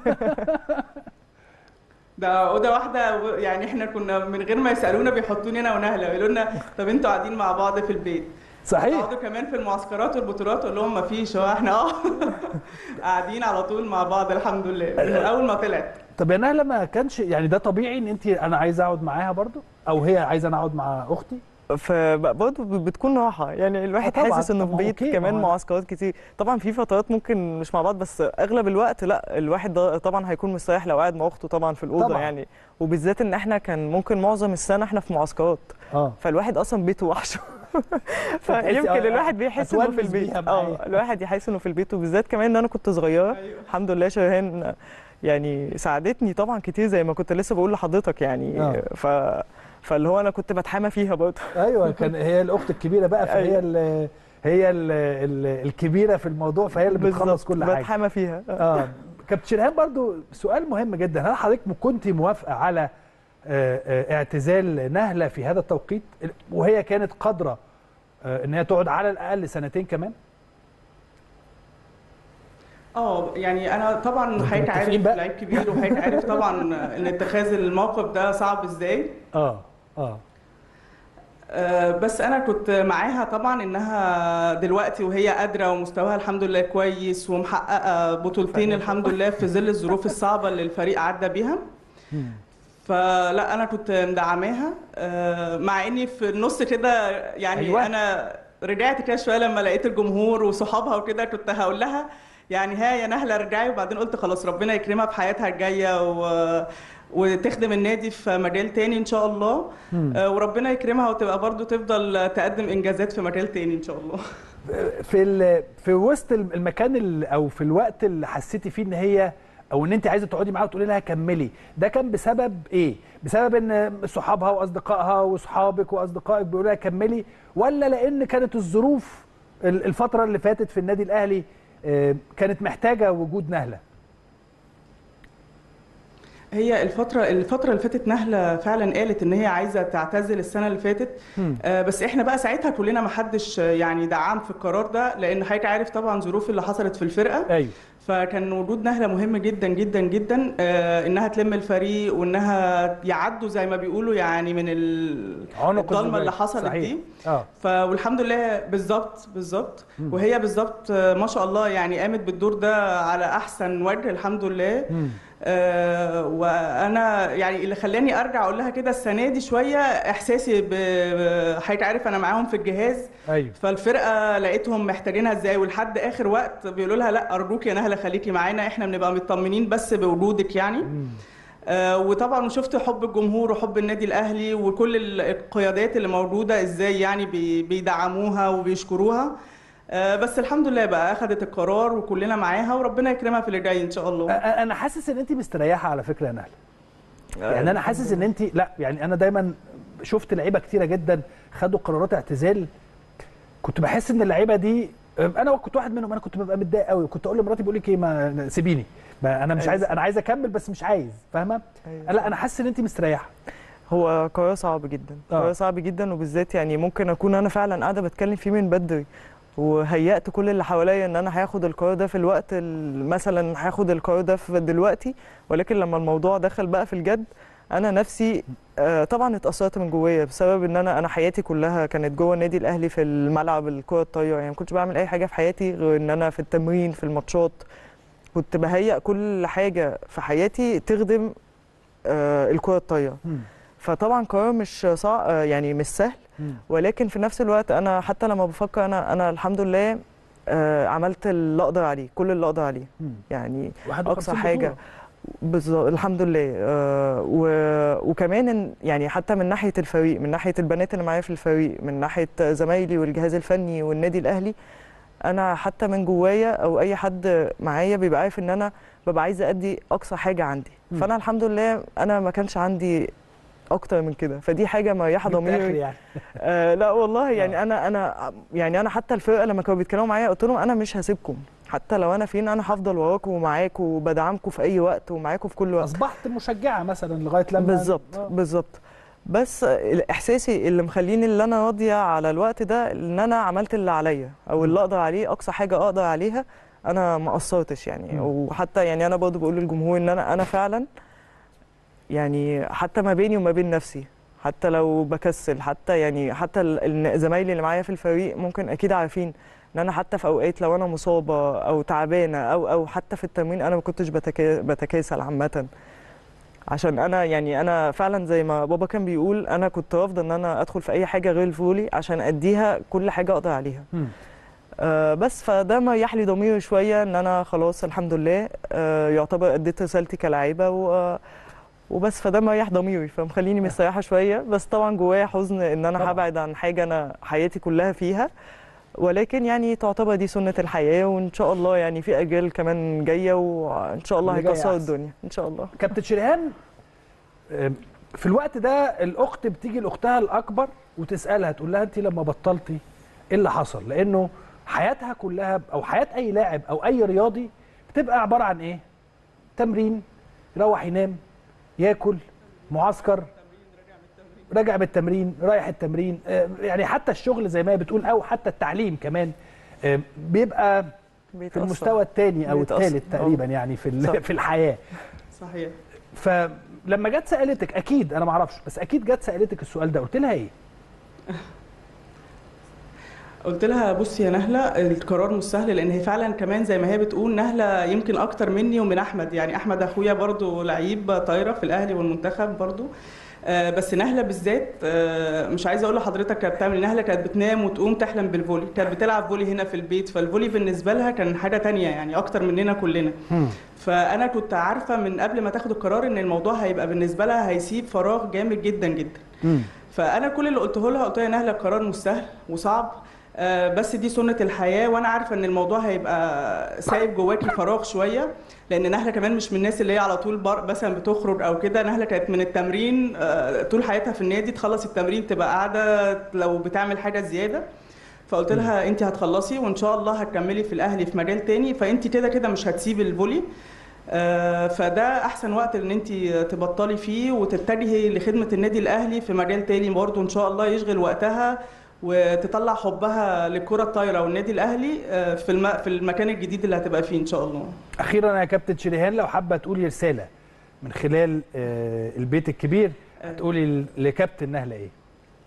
[SPEAKER 13] ده اوضه واحده و- يعني احنا كنا من غير ما يسالونا بيحطوني انا ونهله يقولوا لنا طب انتوا قاعدين مع بعض في البيت
[SPEAKER 1] صحيح
[SPEAKER 13] يقعدوا كمان في المعسكرات والبطولات اقول لهم ما فيش هو احنا اه قاعدين على طول مع بعض الحمد لله من اول ما طلعت
[SPEAKER 1] طب يا نهله ما كانش يعني ده طبيعي ان انت انا عايز اقعد معاها برضو او هي عايزه انا اقعد مع اختي
[SPEAKER 3] فبرضه بتكون راحه يعني الواحد
[SPEAKER 1] طبعاً.
[SPEAKER 3] حاسس انه
[SPEAKER 1] طب
[SPEAKER 3] في
[SPEAKER 1] ما
[SPEAKER 3] بيت
[SPEAKER 1] أوكي،
[SPEAKER 3] كمان
[SPEAKER 1] ما هو-
[SPEAKER 3] معسكرات كتير طبعا في فترات ممكن مش مع بعض بس اغلب الوقت لا الواحد ده طبعا هيكون مستريح لو قاعد مع اخته طبعا في الاوضه
[SPEAKER 1] طبعاً.
[SPEAKER 3] يعني وبالذات ان احنا كان ممكن معظم السنه احنا في معسكرات
[SPEAKER 1] اه
[SPEAKER 3] فالواحد اصلا بيته وحشه
[SPEAKER 1] فتحسي
[SPEAKER 3] فيمكن
[SPEAKER 1] آه،
[SPEAKER 3] الواحد بيحس انه في
[SPEAKER 1] أتونس
[SPEAKER 3] البيت
[SPEAKER 1] بيها معايا.
[SPEAKER 3] اه الواحد يحس انه في البيت وبالذات كمان ان انا كنت صغيره الحمد لله شيهان يعني ساعدتني طبعا كتير زي ما كنت لسه بقول لحضرتك يعني
[SPEAKER 1] آه.
[SPEAKER 3] ف فاللي هو انا كنت بتحامى فيها برضه
[SPEAKER 1] ايوه كان هي الاخت الكبيره بقى فهي
[SPEAKER 3] أيوة.
[SPEAKER 1] ال هي ال ال الكبيره في الموضوع فهي اللي بتخلص
[SPEAKER 3] بالظبط،
[SPEAKER 1] كل حاجه
[SPEAKER 3] بتحامى فيها
[SPEAKER 1] اه كابتن شرهان برضو سؤال مهم جدا هل حضرتك كنت موافقه على آه، آه، اعتزال نهله في هذا التوقيت وهي كانت قادره آه، ان هي تقعد على الاقل سنتين كمان
[SPEAKER 13] اه يعني انا طبعا حضرتك عارف
[SPEAKER 1] متفقين بقى؟
[SPEAKER 13] لعيب كبير وحضرتك عارف طبعا ان اتخاذ الموقف ده صعب ازاي
[SPEAKER 1] اه اه
[SPEAKER 13] آه، بس انا كنت معاها طبعا انها دلوقتي وهي قادره ومستواها الحمد لله كويس ومحققه بطولتين الحمد لله في ظل الظروف الصعبه اللي الفريق عدى بيها فلا انا كنت مدعماها آه، مع اني في النص كده يعني
[SPEAKER 1] أيوة.
[SPEAKER 13] أيوة. انا رجعت كده شويه لما لقيت الجمهور وصحابها وكده كنت هقول لها يعني ها يا نهله رجعي وبعدين قلت خلاص ربنا يكرمها في حياتها الجايه و... وتخدم النادي في مجال تاني ان شاء الله آه، وربنا يكرمها وتبقى برضو تفضل تقدم انجازات في مجال تاني ان شاء الله
[SPEAKER 1] في ال- في وسط المكان ال- او في الوقت اللي حسيتي فيه ان هي او ان انت عايزه تقعدي معاها وتقولي لها كملي ده كان بسبب ايه بسبب ان صحابها واصدقائها واصحابك واصدقائك بيقولوا لها كملي ولا لان كانت الظروف ال- الفتره اللي فاتت في النادي الاهلي آه، كانت محتاجه وجود نهله
[SPEAKER 13] هي الفترة الفترة اللي فاتت نهلة فعلا قالت إن هي عايزة تعتزل السنة اللي فاتت آه بس إحنا بقى ساعتها كلنا ما حدش آه، يعني دعم في القرار ده لأن حضرتك عارف طبعا ظروف اللي حصلت في الفرقة
[SPEAKER 1] ايوه
[SPEAKER 13] فكان وجود نهلة مهم جدا جدا جدا آه إنها تلم الفريق وإنها يعدوا زي ما بيقولوا يعني من ال-
[SPEAKER 1] عنق
[SPEAKER 13] الضلمة
[SPEAKER 1] الزجاجة.
[SPEAKER 13] اللي حصلت
[SPEAKER 1] صحيح.
[SPEAKER 13] دي
[SPEAKER 1] اه
[SPEAKER 13] ف والحمد لله بالظبط بالظبط وهي بالظبط آه، ما شاء الله يعني قامت بالدور ده على احسن وجه الحمد لله آه وانا يعني اللي خلاني ارجع اقول لها كده السنه دي شويه احساسي ب ب- حضرتك عارف انا معاهم في الجهاز
[SPEAKER 1] ايوه
[SPEAKER 13] فالفرقه لقيتهم محتاجينها ازاي ولحد اخر وقت بيقولوا لها لا ارجوك يا نهله خليكي معانا احنا بنبقى مطمنين بس بوجودك يعني آه، وطبعا شفت حب الجمهور وحب النادي الاهلي وكل ال- القيادات اللي موجوده ازاي يعني بي- بيدعموها وبيشكروها آه، بس الحمد لله بقى اخذت القرار وكلنا معاها وربنا يكرمها في اللي جاي ان شاء الله
[SPEAKER 1] أ- انا حاسس ان انت مستريحه على فكره يا نهله يعني انا حاسس ان انت لا يعني انا دايما شفت لعيبه كتيره جدا خدوا قرارات اعتزال كنت بحس ان اللعيبه دي انا كنت واحد منهم انا كنت ببقى متضايق قوي كنت اقول لمراتي بقول لك ايه ما سيبيني ما انا مش
[SPEAKER 3] أيوة.
[SPEAKER 1] عايز انا عايز اكمل بس مش عايز فاهمه
[SPEAKER 3] أيوة.
[SPEAKER 1] لا انا حاسس ان انت مستريحه
[SPEAKER 3] هو قرار صعب جدا
[SPEAKER 1] آه.
[SPEAKER 3] قرار صعب جدا وبالذات يعني ممكن اكون انا فعلا قاعده بتكلم فيه من بدري وهيأت كل اللي حواليا ان انا هاخد القرار ده في الوقت ال- مثلا هاخد القرار ده في دلوقتي ولكن لما الموضوع دخل بقى في الجد انا نفسي آه، طبعا اتأثرت من جوايا بسبب ان انا انا حياتي كلها كانت جوه النادي الاهلي في الملعب الكره الطايره يعني ما كنتش بعمل اي حاجه في حياتي غير ان انا في التمرين في الماتشات كنت بهيئ كل حاجه في حياتي تخدم آه، الكره الطايره فطبعا قرار مش صعب يعني مش سهل ولكن في نفس الوقت انا حتى لما بفكر انا انا الحمد لله آه، عملت اللي اقدر عليه كل اللي اقدر عليه يعني
[SPEAKER 1] 51
[SPEAKER 3] اقصى حاجه
[SPEAKER 1] بطولة.
[SPEAKER 3] بالظبط الحمد لله آه و... وكمان إن- يعني حتى من ناحيه الفريق من ناحيه البنات اللي معايا في الفريق من ناحيه زمايلي والجهاز الفني والنادي الاهلي انا حتى من جوايا او اي حد معايا بيبقى عارف ان انا ببقى عايزه ادي اقصى حاجه عندي
[SPEAKER 1] مم.
[SPEAKER 3] فانا الحمد لله انا ما كانش عندي اكتر من كده فدي حاجه مريحه
[SPEAKER 1] جبت آخر
[SPEAKER 3] ضميري
[SPEAKER 1] يعني
[SPEAKER 3] آه لا والله يعني انا انا يعني انا حتى الفرقه لما كانوا بيتكلموا معايا قلت لهم انا مش هسيبكم حتى لو انا فين انا هفضل وراكم ومعاكم وبدعمكم في اي وقت ومعاكم في كل وقت
[SPEAKER 1] اصبحت مشجعه مثلا لغايه لما
[SPEAKER 3] بالظبط
[SPEAKER 1] آه.
[SPEAKER 3] بالظبط بس احساسي اللي مخليني اللي انا راضيه على الوقت ده ان انا عملت اللي عليا او اللي اقدر عليه اقصى حاجه اقدر عليها انا ما قصرتش يعني
[SPEAKER 1] مم.
[SPEAKER 3] وحتى يعني انا برضه بقول للجمهور ان انا انا فعلا يعني حتى ما بيني وما بين نفسي حتى لو بكسل حتى يعني حتى ال- ال- زمايلي اللي معايا في الفريق ممكن اكيد عارفين ان انا حتى في اوقات لو انا مصابه او تعبانه او او حتى في التمرين انا ما كنتش بتكا- بتكاسل عامه عشان انا يعني انا فعلا زي ما بابا كان بيقول انا كنت رافضه ان انا ادخل في اي حاجه غير الفولي عشان اديها كل حاجه اقدر عليها
[SPEAKER 1] مم.
[SPEAKER 3] آه بس فده مريح لي ضميري شويه ان انا خلاص الحمد لله آه يعتبر اديت رسالتي كلاعيبه و وبس فده مريح ضميري فمخليني مستريحه شويه بس طبعا جوايا حزن ان انا
[SPEAKER 1] طبعاً.
[SPEAKER 3] هبعد عن حاجه انا حياتي كلها فيها ولكن يعني تعتبر دي سنه الحياه وان شاء الله يعني في اجيال كمان جايه وان شاء الله
[SPEAKER 1] اللي جاي
[SPEAKER 3] هيكسروا
[SPEAKER 1] أحسن.
[SPEAKER 3] الدنيا ان شاء الله
[SPEAKER 1] كابتن شريهان آم، في الوقت ده الاخت بتيجي لاختها الاكبر وتسالها تقول لها انت لما بطلتي ايه اللي حصل لانه حياتها كلها او حياه اي لاعب او اي رياضي بتبقى عباره عن ايه تمرين يروح ينام ياكل معسكر راجع من التمرين رايح التمرين آه، يعني حتى الشغل زي ما هي بتقول او حتى التعليم كمان آه، بيبقى في
[SPEAKER 3] بيتأثر.
[SPEAKER 1] المستوى الثاني او
[SPEAKER 3] بيتأثر.
[SPEAKER 1] الثالث تقريبا يعني في
[SPEAKER 3] صح.
[SPEAKER 1] ال- في الحياه
[SPEAKER 13] صحيح
[SPEAKER 1] فلما جت سالتك اكيد انا ما اعرفش بس اكيد جت سالتك السؤال ده قلت لها ايه
[SPEAKER 13] قلت لها بصي يا نهله القرار مش سهل لان هي فعلا كمان زي ما هي بتقول نهله يمكن اكتر مني ومن احمد يعني احمد اخويا برضو لعيب طايره في الاهلي والمنتخب برضو آه، بس نهله بالذات آه، مش عايزه اقول لحضرتك كانت بتعمل نهله كانت بتنام وتقوم تحلم بالفولي كانت بتلعب فولي هنا في البيت فالفولي بالنسبه لها كان حاجه تانية يعني اكتر مننا كلنا فانا كنت عارفه من قبل ما تاخد القرار ان الموضوع هيبقى بالنسبه لها هيسيب فراغ جامد جدا جدا فانا كل اللي قلته لها قلت لها يا نهله القرار مش سهل وصعب آه، بس دي سنة الحياة وأنا عارفة إن الموضوع هيبقى سايب جواكي فراغ شوية لأن نهلة كمان مش من الناس اللي هي على طول بر مثلا بتخرج أو كده نهلة كانت من التمرين آه، طول حياتها في النادي تخلص التمرين تبقى قاعدة لو بتعمل حاجة زيادة فقلت لها انت هتخلصي وان شاء الله هتكملي في الاهلي في مجال تاني فانت كده كده مش هتسيبي الفولي آه، فده احسن وقت ان انت تبطلي فيه وتتجهي لخدمه النادي الاهلي في مجال تاني برضه ان شاء الله يشغل وقتها وتطلع حبها للكره الطايره والنادي الاهلي آه، في الم... في المكان الجديد اللي هتبقى فيه ان شاء الله
[SPEAKER 1] اخيرا يا كابتن شريهان لو حابه تقولي رساله من خلال آه، البيت الكبير هتقولي ل- لكابتن نهله ايه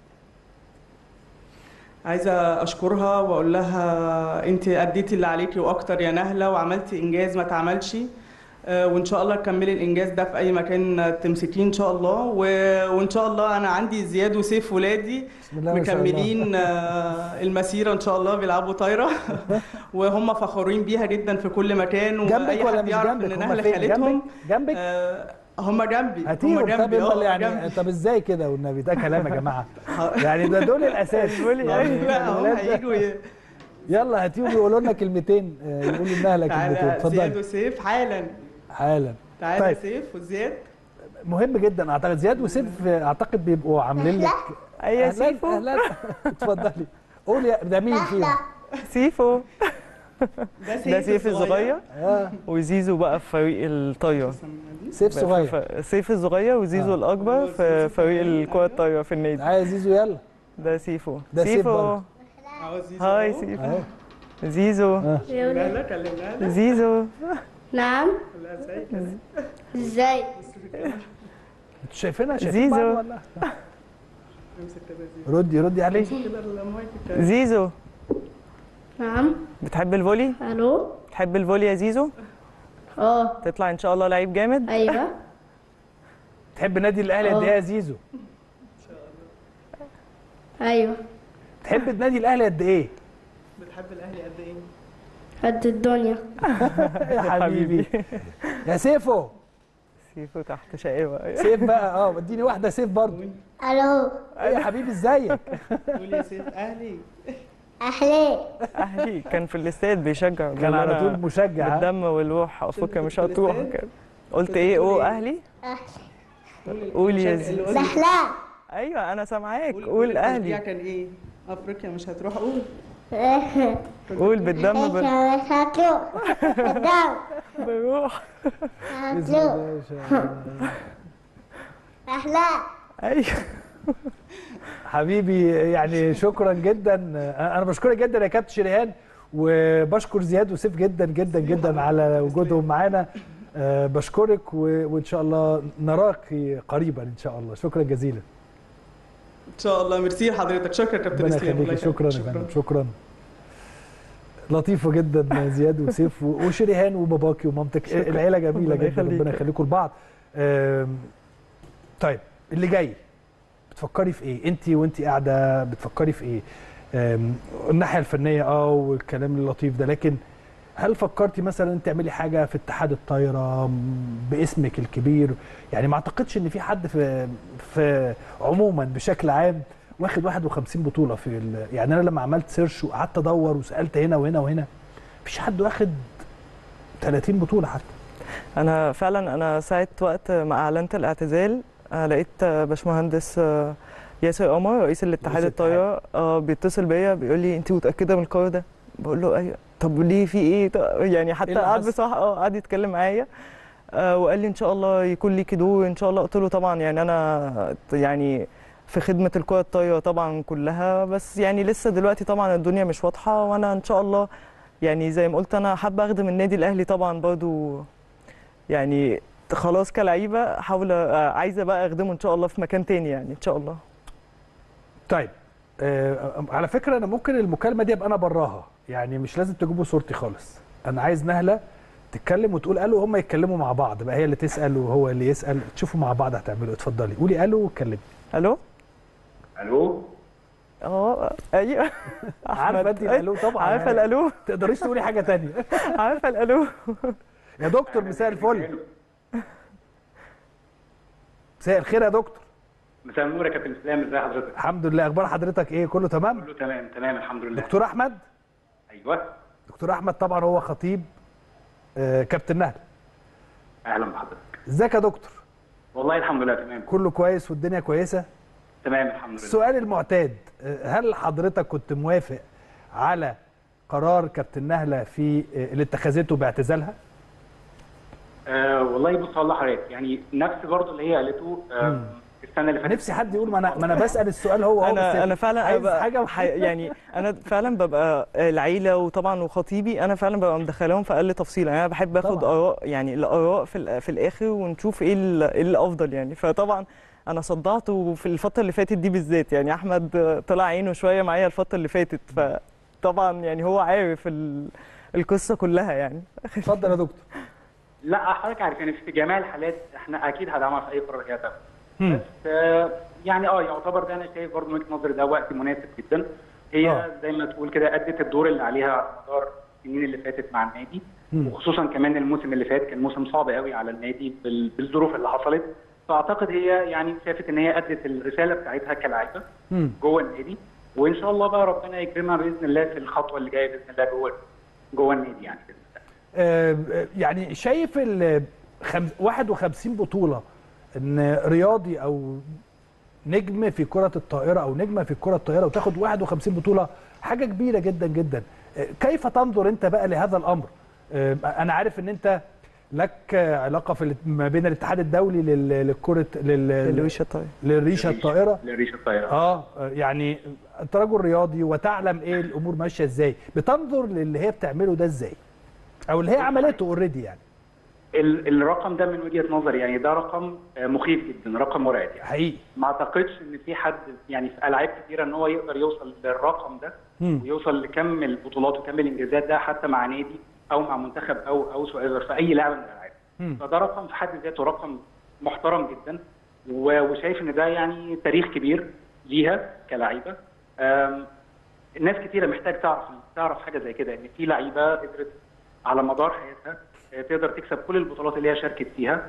[SPEAKER 13] عايزه اشكرها واقول لها انت اديتي اللي عليكي واكتر يا نهله وعملتي انجاز ما اتعملش آه، وان شاء الله تكملي الانجاز ده في اي مكان تمسكيه ان شاء الله و... وان شاء الله انا عندي زياد وسيف ولادي
[SPEAKER 1] الله ما شاء الله.
[SPEAKER 13] مكملين آه، المسيره ان شاء الله بيلعبوا طايره وهم فخورين بيها جدا في كل مكان
[SPEAKER 1] جنبك
[SPEAKER 13] واي
[SPEAKER 1] ولا
[SPEAKER 13] حد
[SPEAKER 1] مش
[SPEAKER 13] يعرف
[SPEAKER 1] جنبك؟
[SPEAKER 13] ان
[SPEAKER 1] هم
[SPEAKER 13] نهله
[SPEAKER 1] فين؟
[SPEAKER 13] خالتهم
[SPEAKER 1] جنبك؟
[SPEAKER 13] آه، هم جنبي هم
[SPEAKER 1] هاتيهم طب
[SPEAKER 13] جنبي
[SPEAKER 1] امال
[SPEAKER 13] اه
[SPEAKER 1] يعني
[SPEAKER 13] جنبي
[SPEAKER 1] طب ازاي كده والنبي ده كلام يا جماعه يعني ده دول الاساس
[SPEAKER 13] الولي
[SPEAKER 1] يعني
[SPEAKER 13] ايوه هم
[SPEAKER 1] الولاد ده-
[SPEAKER 13] هيجوا ي-
[SPEAKER 1] يلا هاتيهم يقولوا لنا كلمتين آه، يقولوا لنهله كلمتين
[SPEAKER 13] تعالى زياد
[SPEAKER 1] اتفضل
[SPEAKER 13] وسيف حالا
[SPEAKER 1] حالا
[SPEAKER 13] تعالى
[SPEAKER 1] طيب.
[SPEAKER 13] سيف وزياد
[SPEAKER 1] مهم جدا اعتقد زياد وسيف آه، اعتقد بيبقوا عاملين لك
[SPEAKER 3] أيوة
[SPEAKER 1] أهلاً-
[SPEAKER 3] سيفو.
[SPEAKER 1] اهلا اتفضلي قولي يا- ده مين فيهم
[SPEAKER 3] سيفو
[SPEAKER 13] ده
[SPEAKER 3] ده سيف الصغير
[SPEAKER 1] آه.
[SPEAKER 3] وزيزو بقى في فريق الطايره
[SPEAKER 1] سيف صغير
[SPEAKER 3] ف- سيف الصغير وزيزو
[SPEAKER 1] آه.
[SPEAKER 3] الاكبر في فريق الكره الطايره في النادي
[SPEAKER 1] عايز زيزو يلا
[SPEAKER 3] ده سيفو
[SPEAKER 1] ده سيف
[SPEAKER 3] سيفو
[SPEAKER 1] برضه.
[SPEAKER 3] هاي سيفو
[SPEAKER 1] اهو
[SPEAKER 3] زيزو
[SPEAKER 13] لا كلمناها
[SPEAKER 3] زيزو
[SPEAKER 14] نعم
[SPEAKER 13] لا ازيك
[SPEAKER 14] ازاي
[SPEAKER 1] انتوا شايفينها شايفين
[SPEAKER 3] زيزو.
[SPEAKER 1] بعض ولا
[SPEAKER 13] امسك كده زيزو
[SPEAKER 1] ردي ردي عليه
[SPEAKER 13] كده المايك بتاعك.
[SPEAKER 3] زيزو
[SPEAKER 14] نعم
[SPEAKER 3] بتحب الفولي
[SPEAKER 14] الو
[SPEAKER 3] بتحب الفولي يا زيزو
[SPEAKER 14] اه
[SPEAKER 3] تطلع ان شاء الله لعيب جامد
[SPEAKER 14] ايوه
[SPEAKER 1] تحب النادي الاهلي قد ايه يا زيزو
[SPEAKER 14] ايوه
[SPEAKER 1] تحب النادي الاهلي قد ايه
[SPEAKER 13] بتحب الاهلي قد ايه
[SPEAKER 14] قد الدنيا
[SPEAKER 1] يا حبيبي يا سيفو
[SPEAKER 3] سيفو تحت شقاوة
[SPEAKER 1] سيف بقى اه اديني واحده سيف برضه
[SPEAKER 14] الو
[SPEAKER 1] ايه يا حبيبي ازيك
[SPEAKER 13] قول يا سيف اهلي
[SPEAKER 14] احلى
[SPEAKER 3] اهلي كان في الاستاد بيشجع
[SPEAKER 1] كان على
[SPEAKER 3] بيقول
[SPEAKER 1] طول
[SPEAKER 3] أنا
[SPEAKER 1] مشجع ها؟
[SPEAKER 3] بالدم والروح افريقيا مش
[SPEAKER 13] في
[SPEAKER 3] هتروح
[SPEAKER 13] الاستاد؟
[SPEAKER 3] كده قلت ايه او اهلي قول يا زيزو
[SPEAKER 14] سحلان
[SPEAKER 3] ايوه انا سامعاك
[SPEAKER 13] قول
[SPEAKER 3] قول
[SPEAKER 13] التشجيع
[SPEAKER 3] اهلي
[SPEAKER 13] كان ايه افريقيا مش هتروح قول
[SPEAKER 3] قول بالدم بال...
[SPEAKER 14] مش هتروح الدم
[SPEAKER 3] بالروح
[SPEAKER 14] هتروح احلى
[SPEAKER 3] ايوه
[SPEAKER 1] حبيبي يعني شكرا جدا انا بشكرك جدا يا كابتن شريهان وبشكر زياد وسيف جدا جدا جدا على وجودهم معانا آه، بشكرك و- وان شاء الله نراك قريبا ان شاء الله شكرا جزيلا
[SPEAKER 13] ان شاء الله ميرسي لحضرتك شكرا كابتن
[SPEAKER 1] ربنا
[SPEAKER 13] اسلام الله
[SPEAKER 1] يخليك
[SPEAKER 13] يخليك.
[SPEAKER 1] شكرا يا فندم شكرا لطيفه جدا زياد وسيف و- وشريهان وباباكي ومامتك
[SPEAKER 3] شكراً.
[SPEAKER 1] العيله جميله
[SPEAKER 3] ربنا
[SPEAKER 1] جدا
[SPEAKER 3] يخليك.
[SPEAKER 1] ربنا يخليكم لبعض آم، طيب اللي جاي بتفكري في ايه انت وانت قاعده بتفكري في ايه آم، الناحيه الفنيه اه والكلام اللطيف ده لكن هل فكرتي مثلا تعملي حاجه في اتحاد الطايره م، باسمك الكبير يعني ما اعتقدش ان في حد في في عموما بشكل عام واخد 51 بطوله في ال... يعني انا لما عملت سيرش وقعدت ادور وسالت هنا وهنا وهنا مفيش حد واخد 30 بطوله حتى
[SPEAKER 3] انا فعلا انا ساعه وقت ما اعلنت الاعتزال آه، لقيت آه، باشمهندس آه، ياسر قمر رئيس الاتحاد
[SPEAKER 1] رئيس الاتحاد.
[SPEAKER 3] الطايره آه، بيتصل بيا بيقول لي انت متاكده من القرار ده بقول له ايوه طب ليه في ايه طب يعني حتى
[SPEAKER 1] اللي
[SPEAKER 3] قعد
[SPEAKER 1] حصل؟
[SPEAKER 3] بصراحه اه قعد يتكلم معايا آه، وقال لي ان شاء الله يكون ليكي دور ان شاء الله قلت له طبعا يعني انا يعني في خدمه الكره الطايره طبعا كلها بس يعني لسه دلوقتي طبعا الدنيا مش واضحه وانا ان شاء الله يعني زي ما قلت انا حابه اخدم النادي الاهلي طبعا برضو يعني خلاص كلعيبه احاول آه، عايزه بقى اخدمه ان شاء الله في مكان تاني يعني ان شاء الله
[SPEAKER 1] طيب آه على فكره انا ممكن المكالمه دي ابقى انا براها يعني مش لازم تجيبوا صورتي خالص انا عايز نهله تتكلم وتقول الو هم يتكلموا مع بعض بقى هي اللي تسال وهو اللي يسال تشوفوا مع بعض هتعملوا اتفضلي قولي الو واتكلمي
[SPEAKER 3] الو
[SPEAKER 2] الو
[SPEAKER 3] اه ايوه
[SPEAKER 1] عارفه انت الالو طبعا
[SPEAKER 3] عارفه
[SPEAKER 1] يعني
[SPEAKER 3] الالو
[SPEAKER 1] تقدريش تقولي حاجه تانية
[SPEAKER 3] عارفه الالو
[SPEAKER 1] يا دكتور مساء الفل مساء الخير يا دكتور
[SPEAKER 15] مساء النور يا كابتن اسلام ازي حضرتك؟
[SPEAKER 1] الحمد لله اخبار حضرتك ايه كله تمام
[SPEAKER 15] كله تمام تمام الحمد لله
[SPEAKER 1] دكتور احمد
[SPEAKER 15] ايوه
[SPEAKER 1] دكتور احمد طبعا هو خطيب آه، كابتن نهل
[SPEAKER 15] اهلا بحضرتك
[SPEAKER 1] ازيك يا دكتور
[SPEAKER 15] والله الحمد لله تمام
[SPEAKER 1] كله كويس والدنيا كويسه
[SPEAKER 15] تمام الحمد لله
[SPEAKER 1] السؤال المعتاد آه، هل حضرتك كنت موافق على قرار كابتن نهله في آه، اللي اتخذته باعتزالها
[SPEAKER 15] آه والله بص والله حضرتك يعني نفس برضه اللي هي قالته آه السنه اللي فاتت
[SPEAKER 1] نفسي حد يقول ما انا ما انا بسال السؤال هو هو بس
[SPEAKER 3] انا انا فعلا
[SPEAKER 1] عايز
[SPEAKER 3] أنا
[SPEAKER 1] حاجه
[SPEAKER 3] ح- يعني انا فعلا ببقى العيله وطبعا وخطيبي انا فعلا ببقى مدخلاهم في اقل تفصيل يعني انا بحب اخد
[SPEAKER 1] طبعاً.
[SPEAKER 3] اراء يعني الاراء في الآ- في الاخر ونشوف ايه ال- ايه الافضل يعني فطبعا انا صدعته في الفتره اللي فاتت دي بالذات يعني احمد طلع عينه شويه معايا الفتره اللي فاتت فطبعا يعني هو عارف ال- القصه كلها يعني
[SPEAKER 1] اتفضل يا دكتور
[SPEAKER 15] لا حضرتك عارف يعني في جميع الحالات احنا اكيد هدعمها في اي قرار هي هتاخده
[SPEAKER 1] مم.
[SPEAKER 15] بس آه يعني اه يعتبر ده انا شايف برضه من وجهه نظري ده وقت مناسب جدا هي
[SPEAKER 1] آه.
[SPEAKER 15] زي ما تقول كده ادت الدور اللي عليها على مدار السنين اللي فاتت مع النادي
[SPEAKER 1] مم.
[SPEAKER 15] وخصوصا كمان الموسم اللي فات كان موسم صعب قوي على النادي بال- بالظروف اللي حصلت فاعتقد هي يعني شافت ان هي ادت الرساله بتاعتها كلاعيبه
[SPEAKER 1] مم.
[SPEAKER 15] جوه النادي وان شاء الله بقى ربنا يكرمها باذن الله في الخطوه اللي جايه باذن الله جوه جوه النادي يعني كده
[SPEAKER 1] آه، يعني شايف ال خم- 51 بطوله ان رياضي او نجم في كره الطائره او نجمه في الكره الطائره وتاخد 51 بطوله حاجه كبيره جدا جدا آه، كيف تنظر انت بقى لهذا الامر آه، انا عارف ان انت لك علاقه في الات- ما بين الاتحاد الدولي لل- للكره لل-
[SPEAKER 3] الريشه الطايره
[SPEAKER 1] للريشه الطائره
[SPEAKER 15] لريشه الطائره
[SPEAKER 1] اه يعني انت رجل رياضي وتعلم ايه الامور ماشيه ازاي بتنظر للي هي بتعمله ده ازاي او اللي هي عملته اوريدي يعني
[SPEAKER 15] ال- الرقم ده من وجهه نظري يعني ده رقم آه، مخيف جدا رقم مرعب يعني
[SPEAKER 1] حقيقي
[SPEAKER 15] ما اعتقدش ان في حد يعني في العاب كتيره ان هو يقدر يوصل للرقم ده
[SPEAKER 1] مم.
[SPEAKER 15] ويوصل لكم البطولات وكم الانجازات ده حتى مع نادي او مع منتخب او او سؤال في اي لعبه من الالعاب
[SPEAKER 1] مم.
[SPEAKER 15] فده رقم في حد ذاته رقم محترم جدا و- وشايف ان ده يعني تاريخ كبير ليها كلعيبه آم، الناس كتيره محتاج تعرف تعرف حاجه زي كده ان في لعيبه قدرت على مدار حياتها آه، تقدر تكسب كل البطولات اللي هي شاركت فيها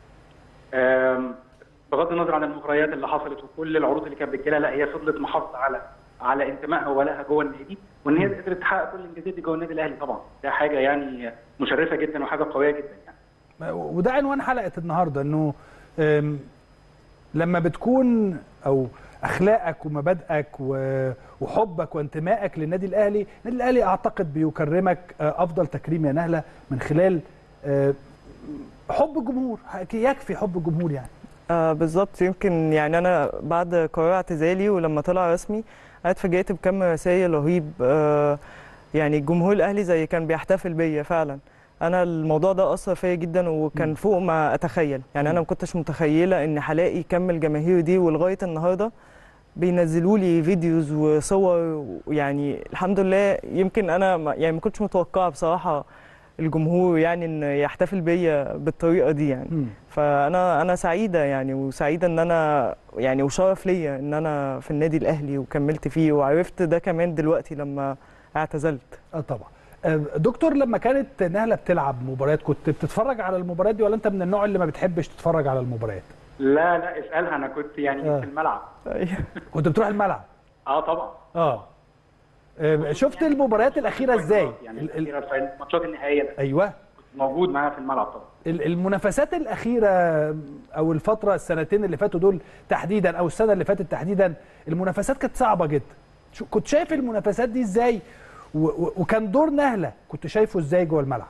[SPEAKER 15] آم، بغض النظر عن المغريات اللي حصلت وكل العروض اللي كانت بتجيلها لا هي فضلت محافظه على على انتمائها وولائها جوه النادي وان هي قدرت تحقق كل الانجازات دي جوه النادي الاهلي طبعا ده حاجه يعني مشرفه جدا وحاجه قويه جدا يعني
[SPEAKER 1] وده عنوان حلقه النهارده انه أم، لما بتكون او اخلاقك ومبادئك و- وحبك وانتمائك للنادي الاهلي النادي الاهلي اعتقد بيكرمك آه، افضل تكريم يا نهله من خلال آه، حب الجمهور يكفي حب الجمهور يعني
[SPEAKER 3] آه بالظبط يمكن يعني انا بعد قرار اعتزالي ولما طلع رسمي انا اتفاجئت بكم رسائل رهيب آه يعني الجمهور الاهلي زي كان بيحتفل بيا فعلا انا الموضوع ده اثر فيا جدا وكان فوق ما اتخيل يعني انا ما كنتش متخيله ان هلاقي كم الجماهير دي ولغايه النهارده بينزلوا لي فيديوز وصور يعني الحمد لله يمكن انا ما يعني ما كنتش متوقعه بصراحه الجمهور يعني ان يحتفل بيا بالطريقه دي يعني
[SPEAKER 1] مم.
[SPEAKER 3] فانا انا سعيده يعني وسعيده ان انا يعني وشرف ليا ان انا في النادي الاهلي وكملت فيه وعرفت ده كمان دلوقتي لما اعتزلت
[SPEAKER 1] اه طبعا آه، دكتور لما كانت نهله بتلعب مباريات كنت بتتفرج على المباريات دي ولا انت من النوع اللي ما بتحبش تتفرج على المباريات
[SPEAKER 15] لا لا اسالها انا كنت يعني
[SPEAKER 1] آه.
[SPEAKER 15] في الملعب
[SPEAKER 1] كنت بتروح الملعب
[SPEAKER 15] اه طبعا
[SPEAKER 1] اه آه، شفت المباريات الاخيره ازاي
[SPEAKER 15] يعني الأخيرة في الماتشات النهائيه
[SPEAKER 1] ايوه
[SPEAKER 15] كنت موجود معاها في الملعب طبعا
[SPEAKER 1] ال- المنافسات الاخيره او الفتره السنتين اللي فاتوا دول تحديدا او السنه اللي فاتت تحديدا المنافسات كانت صعبه جدا شو- كنت شايف المنافسات دي ازاي و- و- وكان دور نهله كنت شايفه ازاي جوه الملعب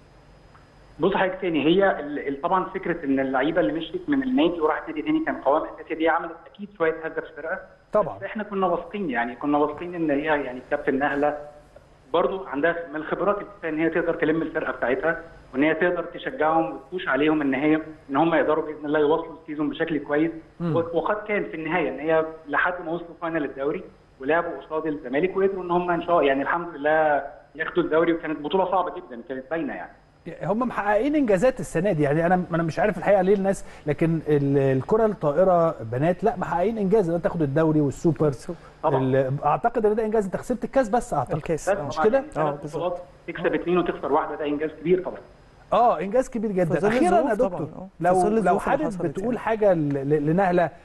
[SPEAKER 15] بص حاجه تاني هي ال- ال- طبعا فكره ان اللعيبه اللي مشيت من النادي وراحت نادي تاني كان قوام اساسي دي عملت اكيد شويه هزه في الفرقه
[SPEAKER 1] طبعا
[SPEAKER 15] بس احنا كنا واثقين يعني كنا واثقين ان هي يعني كابتن نهله برضو عندها من الخبرات الكفايه ان هي تقدر تلم الفرقه بتاعتها وان هي تقدر تشجعهم وتفوش عليهم ان هي ان هم يقدروا باذن الله يواصلوا السيزون بشكل كويس
[SPEAKER 1] مم.
[SPEAKER 15] و- وقد كان في النهايه ان هي لحد ما وصلوا فاينل الدوري ولعبوا قصاد الزمالك وقدروا ان هم ان شاء الله يعني الحمد لله ياخدوا الدوري وكانت بطوله صعبه جدا كانت باينه يعني
[SPEAKER 1] هم محققين انجازات السنه دي يعني انا انا مش عارف الحقيقه ليه الناس لكن ال- الكره الطائره بنات لا محققين انجاز ان انت تاخد الدوري والسوبر ال- اعتقد ان ده انجاز انت خسرت الكاس بس اعتقد
[SPEAKER 3] الكاس
[SPEAKER 1] مش كده
[SPEAKER 15] اه بالظبط تكسب اثنين وتخسر واحده ده انجاز كبير طبعا
[SPEAKER 1] اه انجاز كبير
[SPEAKER 3] في
[SPEAKER 1] جدا
[SPEAKER 3] ظل
[SPEAKER 1] اخيرا يا
[SPEAKER 3] الظروف
[SPEAKER 1] دكتور
[SPEAKER 3] طبعاً، آه. في
[SPEAKER 1] لو
[SPEAKER 3] ظل
[SPEAKER 1] لو
[SPEAKER 3] الظروف اللي
[SPEAKER 1] حابب
[SPEAKER 3] حصلت
[SPEAKER 1] بتقول
[SPEAKER 3] يعني.
[SPEAKER 1] حاجه ل- ل- لنهله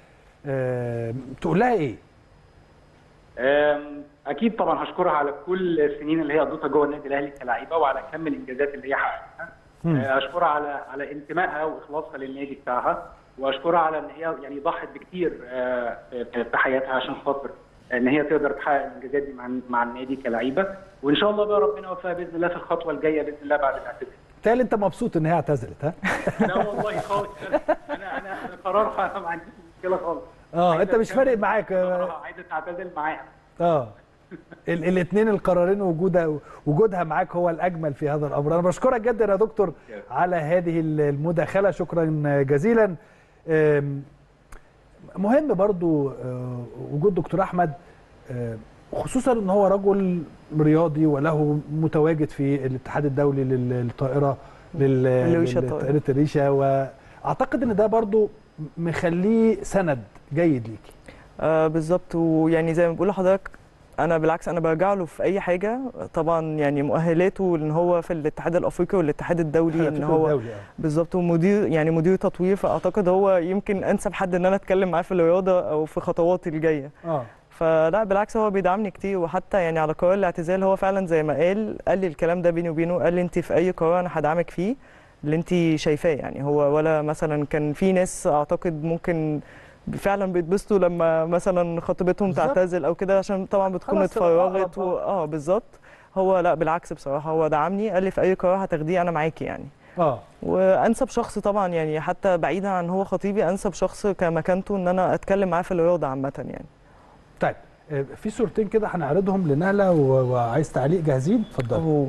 [SPEAKER 1] آه، تقول لها ايه؟
[SPEAKER 15] أم، اكيد طبعا هشكرها على كل السنين اللي هي قضيتها جوه النادي الاهلي كلاعيبه وعلى كم الانجازات اللي هي حققتها
[SPEAKER 1] مم.
[SPEAKER 15] أه، اشكرها على على انتمائها واخلاصها للنادي بتاعها واشكرها على ان هي يعني ضحت بكتير أه، في في حياتها عشان خاطر ان هي تقدر تحقق الانجازات دي مع مع النادي كلاعيبه وان شاء الله بقى ربنا يوفقها باذن الله في الخطوه الجايه باذن الله بعد الاعتزال
[SPEAKER 1] بالتالي انت مبسوط ان هي اعتزلت ها؟
[SPEAKER 15] لا والله خالص انا انا انا قرارها انا ما عنديش مشكله خالص
[SPEAKER 1] اه انت مش فارق معاك
[SPEAKER 15] قرارها عايزه تعتزل معاها
[SPEAKER 1] اه الاثنين القرارين وجودها وجودها معاك هو الاجمل في هذا الامر انا بشكرك جدا يا دكتور على هذه المداخله شكرا جزيلا آم، مهم برضو آه، وجود دكتور احمد آه، خصوصا ان هو رجل رياضي وله متواجد في الاتحاد الدولي لل- للطائره لل-
[SPEAKER 3] الريشة الطائرة.
[SPEAKER 1] لطائره الريشه واعتقد ان ده برضو مخليه سند جيد ليكي
[SPEAKER 3] آه بالظبط ويعني زي ما بقول لحضرتك انا بالعكس انا برجع له في اي حاجه طبعا يعني مؤهلاته ان هو في الاتحاد الافريقي والاتحاد الدولي ان هو
[SPEAKER 1] الدولي، آه.
[SPEAKER 3] بالظبط ومدير يعني مدير تطوير فاعتقد هو يمكن انسب حد ان انا اتكلم معاه في الرياضه او في خطواتي الجايه
[SPEAKER 1] اه
[SPEAKER 3] فلا بالعكس هو بيدعمني كتير وحتى يعني على قرار الاعتزال هو فعلا زي ما قال قال لي الكلام ده بيني وبينه قال لي انت في اي قرار انا هدعمك فيه اللي انت شايفاه يعني هو ولا مثلا كان في ناس اعتقد ممكن فعلا بيتبسطوا لما مثلا خطيبتهم
[SPEAKER 1] بالظبط.
[SPEAKER 3] تعتزل او كده عشان طبعا بتكون
[SPEAKER 1] خلاص تبقى
[SPEAKER 3] اتفرغت
[SPEAKER 1] أقرب،
[SPEAKER 3] و... اه بالظبط هو لا بالعكس بصراحه هو دعمني قال لي في اي قرار هتاخديه انا معاكي يعني
[SPEAKER 1] اه
[SPEAKER 3] وانسب شخص طبعا يعني حتى بعيدا عن هو خطيبي انسب شخص كمكانته ان انا اتكلم معاه في الرياضه عامه يعني
[SPEAKER 1] طيب آه، في صورتين كده هنعرضهم لنهله و- وعايز تعليق جاهزين اتفضل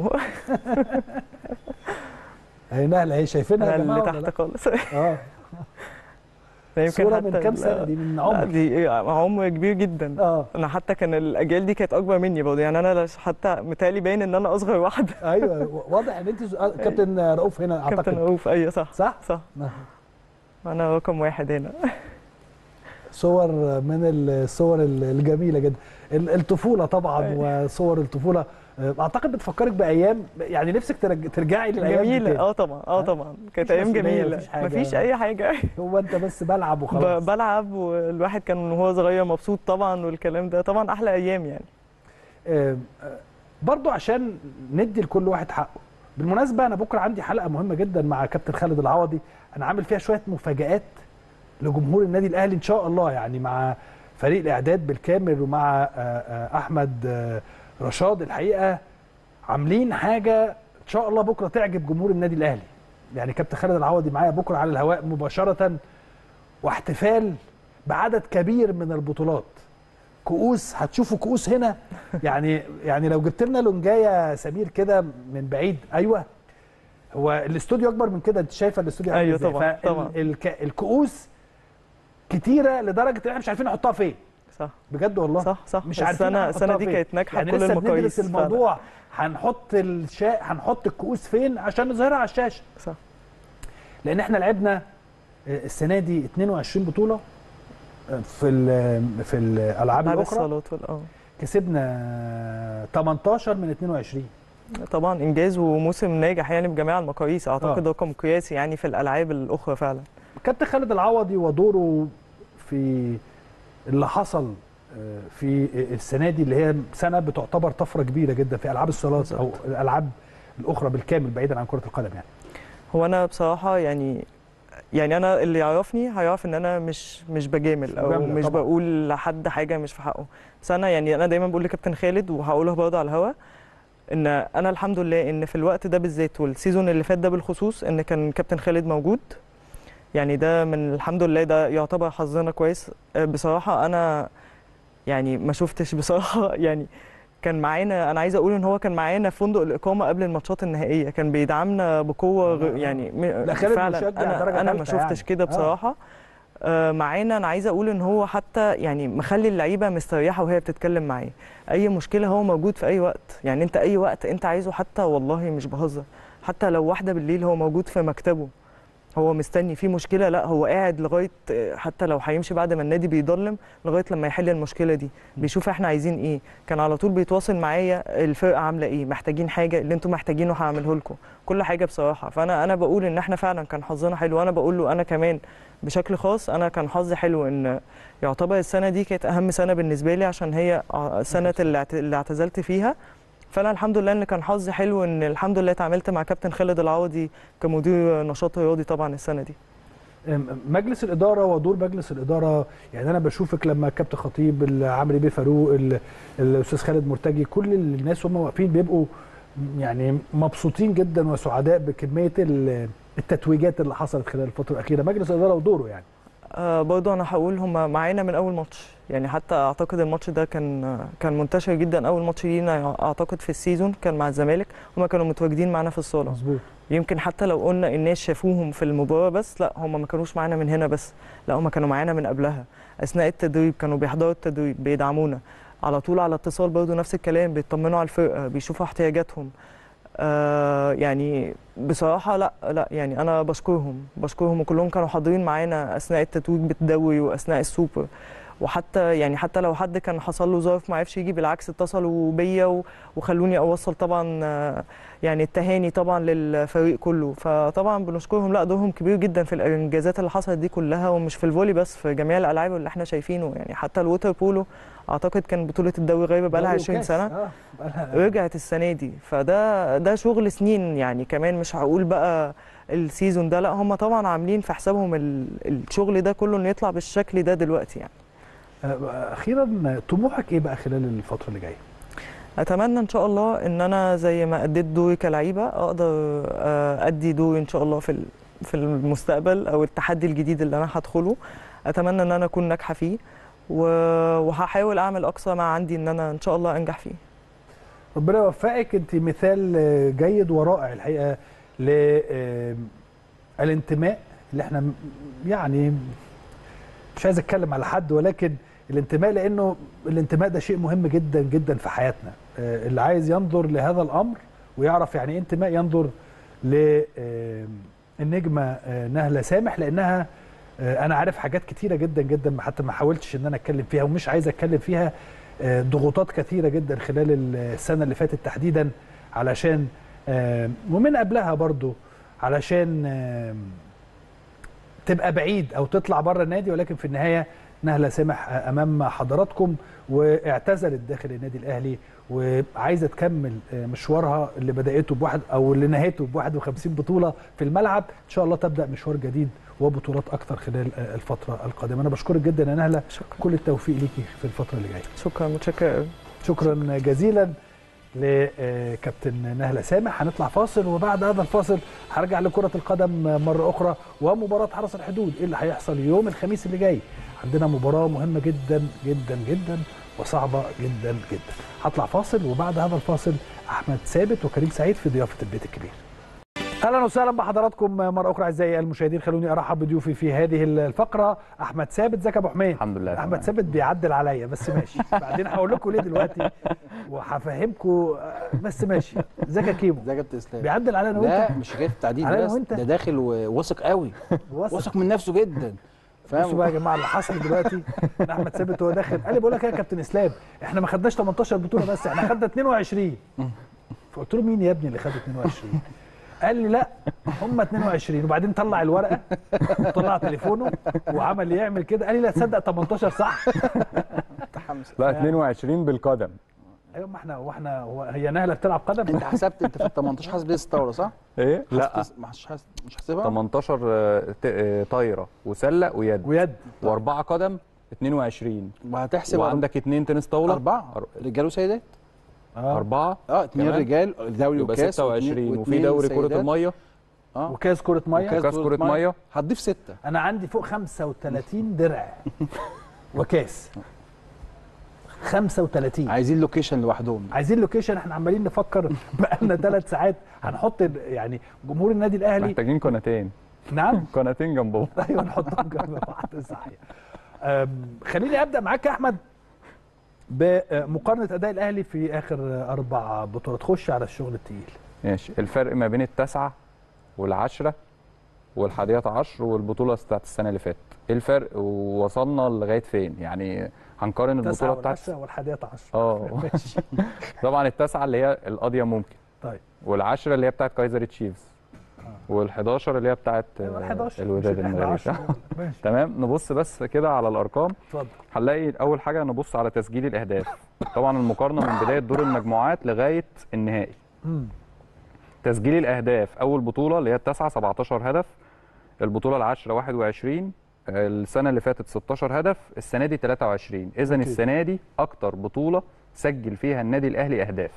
[SPEAKER 1] اهي نهله اهي شايفينها يا
[SPEAKER 3] أنا
[SPEAKER 1] جماعه
[SPEAKER 3] اللي
[SPEAKER 1] ولا
[SPEAKER 3] تحت
[SPEAKER 1] لا؟
[SPEAKER 3] خالص
[SPEAKER 1] اه
[SPEAKER 3] ده يمكن
[SPEAKER 1] صورة
[SPEAKER 3] حتى
[SPEAKER 1] من كام
[SPEAKER 3] ال-
[SPEAKER 1] سنة دي؟ من
[SPEAKER 3] لا،
[SPEAKER 1] عمر.
[SPEAKER 3] دي عمر كبير جدا
[SPEAKER 1] اه
[SPEAKER 3] انا حتى كان الاجيال دي كانت اكبر مني برضه يعني انا لش- حتى متهيألي باين ان انا اصغر واحده
[SPEAKER 1] ايوه واضح ان انت ز- آه، كابتن رؤوف هنا اعتقد
[SPEAKER 3] كابتن رؤوف ايوه صح
[SPEAKER 1] صح
[SPEAKER 3] صح انا رقم واحد هنا
[SPEAKER 1] صور من الصور الجميله جدا ال- الطفوله طبعا وصور الطفوله آه، اعتقد بتفكرك بايام يعني نفسك ترج- ترجعي للايام دي
[SPEAKER 3] جميله
[SPEAKER 1] تاني.
[SPEAKER 3] اه طبعا اه طبعا كانت
[SPEAKER 1] مفيش
[SPEAKER 3] ايام
[SPEAKER 1] مسؤولية،
[SPEAKER 3] جميله
[SPEAKER 1] مفيش حاجة.
[SPEAKER 3] مفيش اي حاجه
[SPEAKER 1] هو انت بس بلعب وخلاص
[SPEAKER 3] ب- بلعب والواحد كان وهو صغير مبسوط طبعا والكلام ده طبعا احلى ايام يعني
[SPEAKER 1] آه، آه، برضو عشان ندي لكل واحد حقه بالمناسبه انا بكره عندي حلقه مهمه جدا مع كابتن خالد العوضي انا عامل فيها شويه مفاجات لجمهور النادي الاهلي ان شاء الله يعني مع فريق الاعداد بالكامل ومع آه، آه، احمد آه، رشاد الحقيقه عاملين حاجه ان شاء الله بكره تعجب جمهور النادي الاهلي يعني كابتن خالد العوضي معايا بكره على الهواء مباشره واحتفال بعدد كبير من البطولات كؤوس هتشوفوا كؤوس هنا يعني يعني لو جبت لنا لونجايه سمير كده من بعيد ايوه هو الاستوديو اكبر من كده انت شايفه الاستوديو عامل
[SPEAKER 3] أيوة
[SPEAKER 1] إزاي؟
[SPEAKER 3] طبعاً،
[SPEAKER 1] فال-
[SPEAKER 3] طبعاً.
[SPEAKER 1] الك- الكؤوس كتيره لدرجه ان احنا مش عارفين نحطها فين
[SPEAKER 3] صح
[SPEAKER 1] بجد والله
[SPEAKER 3] صح صح
[SPEAKER 1] مش عارفين
[SPEAKER 3] السنة-
[SPEAKER 1] هنحطها
[SPEAKER 3] السنة دي
[SPEAKER 1] فين.
[SPEAKER 3] كانت ناجحة
[SPEAKER 1] يعني
[SPEAKER 3] بكل
[SPEAKER 1] لسه
[SPEAKER 3] المقاييس
[SPEAKER 1] بندرس
[SPEAKER 3] فعلاً.
[SPEAKER 1] الموضوع هنحط الشا... هنحط الكؤوس فين عشان نظهرها على الشاشه
[SPEAKER 3] صح
[SPEAKER 1] لان احنا لعبنا السنه دي 22 بطوله في ال- في الالعاب
[SPEAKER 3] ألعاب
[SPEAKER 1] الاخرى
[SPEAKER 3] الصالات وال- اه
[SPEAKER 1] كسبنا 18 من 22
[SPEAKER 3] طبعا انجاز وموسم ناجح يعني بجميع المقاييس اعتقد
[SPEAKER 1] آه.
[SPEAKER 3] رقم قياسي يعني في الالعاب الاخرى فعلا
[SPEAKER 1] كابتن خالد العوضي ودوره في اللي حصل آه، في السنه دي اللي هي سنه بتعتبر طفره كبيره جدا في العاب الصالات او الالعاب الاخرى بالكامل بعيدا عن كره القدم يعني
[SPEAKER 3] هو انا بصراحه يعني يعني انا اللي يعرفني هيعرف ان انا مش مش بجامل او
[SPEAKER 1] مجاملة
[SPEAKER 3] مش
[SPEAKER 1] طبعاً.
[SPEAKER 3] بقول لحد حاجه مش في حقه بس انا يعني انا دايما بقول لكابتن خالد وهقولها برضه على الهوا ان انا الحمد لله ان في الوقت ده بالذات والسيزون اللي فات ده بالخصوص ان كان كابتن خالد موجود يعني ده من الحمد لله ده يعتبر حظنا كويس آه، بصراحه انا يعني ما شفتش بصراحه يعني كان معانا انا عايز اقول ان هو كان معانا في فندق الاقامه قبل الماتشات النهائيه كان بيدعمنا بقوه غ- يعني م-
[SPEAKER 1] لا، خالد
[SPEAKER 3] فعلا
[SPEAKER 1] مشجع درجة
[SPEAKER 3] انا انا ما
[SPEAKER 1] تالتة يعني.
[SPEAKER 3] شفتش كده
[SPEAKER 1] آه.
[SPEAKER 3] بصراحه آه، معانا انا عايزه اقول ان هو حتى يعني مخلي اللعيبه مستريحه وهي بتتكلم معاه اي مشكله هو موجود في اي وقت يعني انت اي وقت انت عايزه حتى والله مش بهزر حتى لو واحده بالليل هو موجود في مكتبه هو مستني في مشكله لا هو قاعد لغايه حتى لو هيمشي بعد ما النادي بيضلم لغايه لما يحل المشكله دي بيشوف احنا عايزين ايه كان على طول بيتواصل معايا الفرقه عامله ايه محتاجين حاجه اللي انتم محتاجينه هعمله لكم كل حاجه بصراحه فانا انا بقول ان احنا فعلا كان حظنا حلو وانا بقول له انا كمان بشكل خاص انا كان حظي حلو ان يعتبر السنه دي كانت اهم سنه بالنسبه لي عشان هي سنه اللي اعت- اللي اعتزلت فيها فانا الحمد لله ان كان حظي حلو ان الحمد لله اتعاملت مع كابتن خالد العوضي كمدير نشاط رياضي طبعا السنه دي
[SPEAKER 1] أم- مجلس الاداره ودور مجلس الاداره يعني انا بشوفك لما الكابتن خطيب ال- عمرو بيه فاروق ال- الاستاذ خالد مرتجي كل الناس هم واقفين بيبقوا يعني مبسوطين جدا وسعداء بكميه ال- التتويجات اللي حصلت خلال الفتره الاخيره مجلس الاداره ودوره يعني
[SPEAKER 3] آه برضه انا هقول هم معانا من اول ماتش يعني حتى اعتقد الماتش ده كان كان منتشر جدا اول ماتش لينا اعتقد في السيزون كان مع الزمالك هم كانوا متواجدين معانا في الصاله
[SPEAKER 1] مظبوط
[SPEAKER 3] يمكن حتى لو قلنا الناس شافوهم في المباراه بس لا هم ما كانوش معانا من هنا بس لا هم كانوا معانا من قبلها اثناء التدريب كانوا بيحضروا التدريب بيدعمونا على طول على اتصال برضه نفس الكلام بيطمنوا على الفرقه بيشوفوا احتياجاتهم آه يعني بصراحه لا لا يعني انا بشكرهم بشكرهم وكلهم كانوا حاضرين معانا اثناء التتويج بالدوري واثناء السوبر وحتى يعني حتى لو حد كان حصل له ظرف ما عرفش يجي بالعكس اتصلوا بيا و- وخلوني اوصل طبعا آه، يعني التهاني طبعا للفريق كله فطبعا بنشكرهم لا دورهم كبير جدا في الانجازات اللي حصلت دي كلها ومش في الفولي بس في جميع الالعاب اللي احنا شايفينه يعني حتى الووتر بولو اعتقد كان بطوله الدوري غايبه بقى لها
[SPEAKER 1] دوري
[SPEAKER 3] 20
[SPEAKER 1] وكاس.
[SPEAKER 3] سنه
[SPEAKER 1] آه، بقالها-
[SPEAKER 3] رجعت السنه دي فده ده شغل سنين يعني كمان مش هقول بقى السيزون ده لا هم طبعا عاملين في حسابهم ال- الشغل ده كله انه يطلع بالشكل ده دلوقتي يعني
[SPEAKER 1] آه، اخيرا طموحك ايه بقى خلال الفتره اللي جايه
[SPEAKER 3] اتمنى ان شاء الله ان انا زي ما اديت دوري كلعيبه اقدر آه، ادي دوري ان شاء الله في ال- في المستقبل او التحدي الجديد اللي انا هدخله اتمنى ان انا اكون ناجحه فيه و- وهحاول اعمل اقصى ما عندي ان انا ان شاء الله انجح فيه
[SPEAKER 1] ربنا يوفقك انت مثال آه، جيد ورائع الحقيقه للانتماء اللي احنا م- يعني مش عايز اتكلم على حد ولكن الانتماء لانه الانتماء ده شيء مهم جدا جدا في حياتنا آه، اللي عايز ينظر لهذا الامر ويعرف يعني ايه انتماء ينظر للنجمه نهله سامح لانها آه، انا عارف حاجات كتيره جدا جدا حتى ما حاولتش ان انا اتكلم فيها ومش عايز اتكلم فيها آه، ضغوطات كثيره جدا خلال السنه اللي فاتت تحديدا علشان آه، ومن قبلها برضو علشان آه، تبقى بعيد او تطلع بره النادي ولكن في النهايه نهله سمح امام حضراتكم واعتزلت داخل النادي الاهلي وعايزه تكمل مشوارها اللي بداته بواحد او اللي نهايته ب 51 بطوله في الملعب ان شاء الله تبدا مشوار جديد وبطولات اكثر خلال الفتره القادمه انا بشكرك جدا يا نهله شكرا. كل التوفيق ليكي في الفتره اللي جايه
[SPEAKER 3] شكرا متشكر قوي
[SPEAKER 1] شكرا جزيلا لكابتن نهله سامح هنطلع فاصل وبعد هذا الفاصل هرجع لكره القدم مره اخرى ومباراه حرس الحدود ايه اللي هيحصل يوم الخميس اللي جاي عندنا مباراه مهمه جدا جدا جدا وصعبه جدا جدا هطلع فاصل وبعد هذا الفاصل احمد ثابت وكريم سعيد في ضيافه البيت الكبير اهلا وسهلا بحضراتكم مره اخرى اعزائي المشاهدين خلوني ارحب بضيوفي في هذه الفقره احمد ثابت ازيك يا ابو حميد
[SPEAKER 16] الحمد لله
[SPEAKER 1] احمد ثابت بيعدل عليا بس ماشي بعدين هقول لكم ليه دلوقتي وهفهمكم بس ماشي ازيك يا كيمو
[SPEAKER 16] ازيك يا كابتن اسلام
[SPEAKER 1] بيعدل علينا
[SPEAKER 16] لا
[SPEAKER 1] وانت
[SPEAKER 16] مش حكايه التعديل
[SPEAKER 1] علينا
[SPEAKER 16] بس
[SPEAKER 1] وانت
[SPEAKER 16] ده داخل وواثق قوي واثق من نفسه جدا
[SPEAKER 1] بصوا بقى يا جماعه اللي حصل دلوقتي ان احمد ثابت وهو داخل قال لي بقول لك ايه يا كابتن اسلام احنا ما خدناش 18 بطوله بس احنا خدنا 22 فقلت له مين يا ابني اللي خد 22 قال لي لا هم 22 وبعدين طلع الورقه وطلع تليفونه وعمل يعمل كده قال لي لا تصدق 18 صح
[SPEAKER 17] لا 22 بالقدم
[SPEAKER 1] ايوه ما احنا واحنا هو هي نهله بتلعب قدم
[SPEAKER 16] انت حسبت انت في ال 18 حاسب لسه الطاوله صح؟
[SPEAKER 17] ايه لا
[SPEAKER 16] حسبت- مش حاسب مش حاسبها
[SPEAKER 17] 18 آه، ت- آه، طايره وسله ويد
[SPEAKER 1] ويد
[SPEAKER 17] واربعه قدم 22
[SPEAKER 16] وهتحسب
[SPEAKER 17] وعندك اثنين تنس طاوله
[SPEAKER 16] أربعة رجال وسيدات
[SPEAKER 17] أربعة
[SPEAKER 16] اه اتنين
[SPEAKER 17] كمان.
[SPEAKER 16] رجال دوري
[SPEAKER 17] يبقى
[SPEAKER 16] وكاس
[SPEAKER 17] 26
[SPEAKER 16] واتنين-
[SPEAKER 17] وفي
[SPEAKER 16] واتنين
[SPEAKER 17] دوري كرة
[SPEAKER 16] سيدات.
[SPEAKER 17] المية
[SPEAKER 16] اه
[SPEAKER 1] وكاس كره ميه
[SPEAKER 17] وكاس كرة مية.
[SPEAKER 16] هتضيف ستة
[SPEAKER 1] انا عندي فوق 35 درع وكاس 35
[SPEAKER 16] عايزين لوكيشن لوحدهم
[SPEAKER 1] عايزين لوكيشن احنا عمالين نفكر بقالنا ثلاث ساعات هنحط يعني جمهور النادي الاهلي
[SPEAKER 17] محتاجين قناتين
[SPEAKER 1] نعم
[SPEAKER 17] قناتين جنبهم
[SPEAKER 1] ايوه نحطهم جنب بعض صحيح أم، خليني ابدا معاك يا احمد بمقارنه اداء الاهلي في اخر اربع بطولات خش على الشغل التقيل
[SPEAKER 17] ماشي الفرق ما بين التاسعة والعشرة والحادية عشر والبطولة بتاعت السنة اللي فاتت ايه الفرق ووصلنا لغاية فين يعني هنقارن
[SPEAKER 1] التاسعة
[SPEAKER 17] البطولة بتاعت
[SPEAKER 1] والعشرة والحادية عشر
[SPEAKER 17] اه
[SPEAKER 1] ماشي
[SPEAKER 17] طبعا التاسعة اللي هي القاضية ممكن
[SPEAKER 1] طيب
[SPEAKER 17] والعشرة اللي هي بتاعت كايزر تشيفز وال11 اللي هي بتاعت
[SPEAKER 1] أيوة،
[SPEAKER 17] آه،
[SPEAKER 1] 11
[SPEAKER 17] الوداد
[SPEAKER 1] مش ال
[SPEAKER 17] المغربي
[SPEAKER 1] 11 ماشي.
[SPEAKER 17] تمام نبص بس كده على الارقام
[SPEAKER 1] اتفضل
[SPEAKER 17] هنلاقي اول حاجه نبص على تسجيل الاهداف طبعا المقارنه من بدايه دور المجموعات لغايه النهائي
[SPEAKER 1] مم.
[SPEAKER 17] تسجيل الاهداف اول بطوله اللي هي التاسعه 17 هدف البطوله العاشره 21 السنه اللي فاتت 16 هدف السنه دي 23 اذا
[SPEAKER 1] أوكي.
[SPEAKER 17] السنه دي اكتر بطوله سجل فيها النادي الاهلي اهداف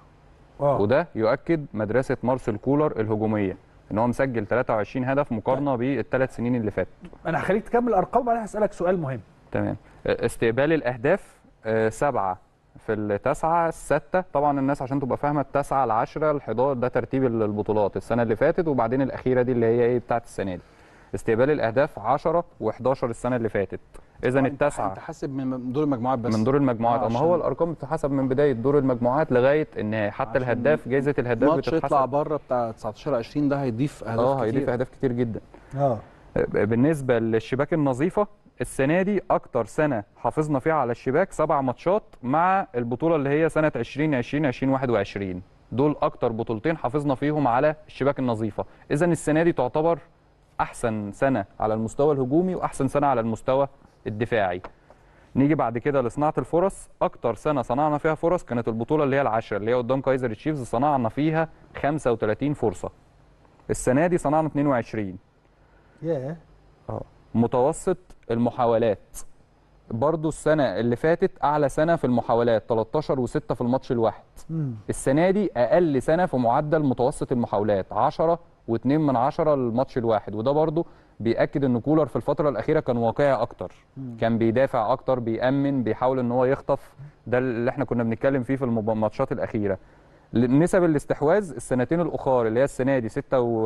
[SPEAKER 1] اه
[SPEAKER 17] وده يؤكد مدرسه مارسيل كولر الهجوميه ان هو مسجل 23 هدف مقارنه بالثلاث سنين اللي فاتت
[SPEAKER 1] انا هخليك تكمل الارقام وبعدين هسالك سؤال مهم
[SPEAKER 17] تمام استقبال الاهداف آه، سبعه في التاسعه السته طبعا الناس عشان تبقى فاهمه التاسعه العاشره ال11 ده ترتيب البطولات السنه اللي فاتت وبعدين الاخيره دي اللي هي ايه بتاعت السنه دي استقبال الاهداف 10 و11 السنه اللي فاتت اذا التاسعه
[SPEAKER 16] انت حاسب من دور المجموعات بس
[SPEAKER 17] من دور المجموعات
[SPEAKER 16] آه،
[SPEAKER 17] اما
[SPEAKER 16] عشان
[SPEAKER 17] هو الارقام بتتحسب من بدايه دور المجموعات لغايه النهائي حتى الهداف جائزه الهداف
[SPEAKER 16] ماتش يطلع
[SPEAKER 17] بتتحسب
[SPEAKER 16] بره بتاع 19 20 ده هيضيف اهداف
[SPEAKER 17] اه
[SPEAKER 16] كتير
[SPEAKER 17] هيضيف اهداف كتير جدا
[SPEAKER 1] اه
[SPEAKER 17] بالنسبه للشباك النظيفه السنه دي اكتر سنه حافظنا فيها على الشباك سبع ماتشات مع البطوله اللي هي سنه 2020 2021 دول اكتر بطولتين حافظنا فيهم على الشباك النظيفه اذا السنه دي تعتبر احسن سنه على المستوى الهجومي واحسن سنه على المستوى الدفاعي نيجي بعد كده لصناعه الفرص اكتر سنه صنعنا فيها فرص كانت البطوله اللي هي العاشره اللي هي قدام كايزر تشيفز صنعنا فيها 35 فرصه السنه دي صنعنا 22
[SPEAKER 1] ياه
[SPEAKER 17] اه متوسط المحاولات برضو السنة اللي فاتت أعلى سنة في المحاولات 13 و6 في الماتش الواحد
[SPEAKER 1] مم.
[SPEAKER 17] السنة دي أقل سنة في معدل متوسط المحاولات 10 و2 من 10 الماتش الواحد وده برضو بيأكد ان كولر في الفترة الأخيرة كان واقعي أكتر
[SPEAKER 1] مم.
[SPEAKER 17] كان بيدافع أكتر بيأمن بيحاول ان هو يخطف ده اللي احنا كنا بنتكلم فيه في المب- الماتشات الأخيرة نسب الاستحواذ السنتين الأخر اللي هي السنة دي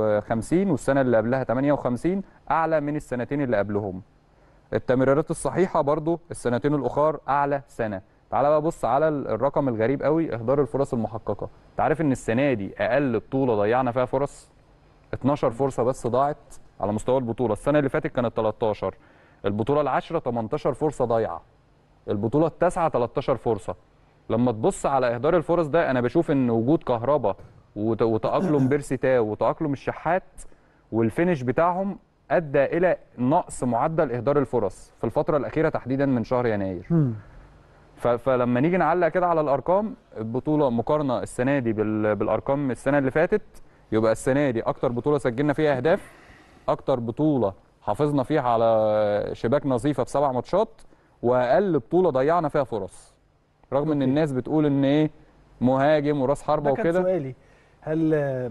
[SPEAKER 17] 56 والسنة اللي قبلها 58 أعلى من السنتين اللي قبلهم التمريرات الصحيحة برضو السنتين الأخر أعلى سنة تعال بقى بص على ال- الرقم الغريب قوي إهدار الفرص المحققة انت عارف إن السنة دي أقل بطولة ضيعنا فيها فرص 12 فرصة بس ضاعت على مستوى البطولة السنة اللي فاتت كانت 13 البطولة العاشرة 18 فرصة ضايعة البطولة التاسعة 13 فرصة لما تبص على إهدار الفرص ده أنا بشوف إن وجود كهربا وت- وتأقلم بيرسي تاو وتأقلم الشحات والفينش بتاعهم ادى الى نقص معدل اهدار الفرص في الفتره الاخيره تحديدا من شهر يناير
[SPEAKER 1] مم.
[SPEAKER 17] ف- فلما نيجي نعلق كده على الارقام البطوله مقارنه السنه دي بال- بالارقام السنه اللي فاتت يبقى السنه دي اكتر بطوله سجلنا فيها اهداف اكتر بطوله حافظنا فيها على شباك نظيفه في سبع ماتشات واقل بطوله ضيعنا فيها فرص رغم ان الناس بتقول ان ايه مهاجم وراس حربه
[SPEAKER 1] ده كان
[SPEAKER 17] وكده
[SPEAKER 1] سؤالي هل آه،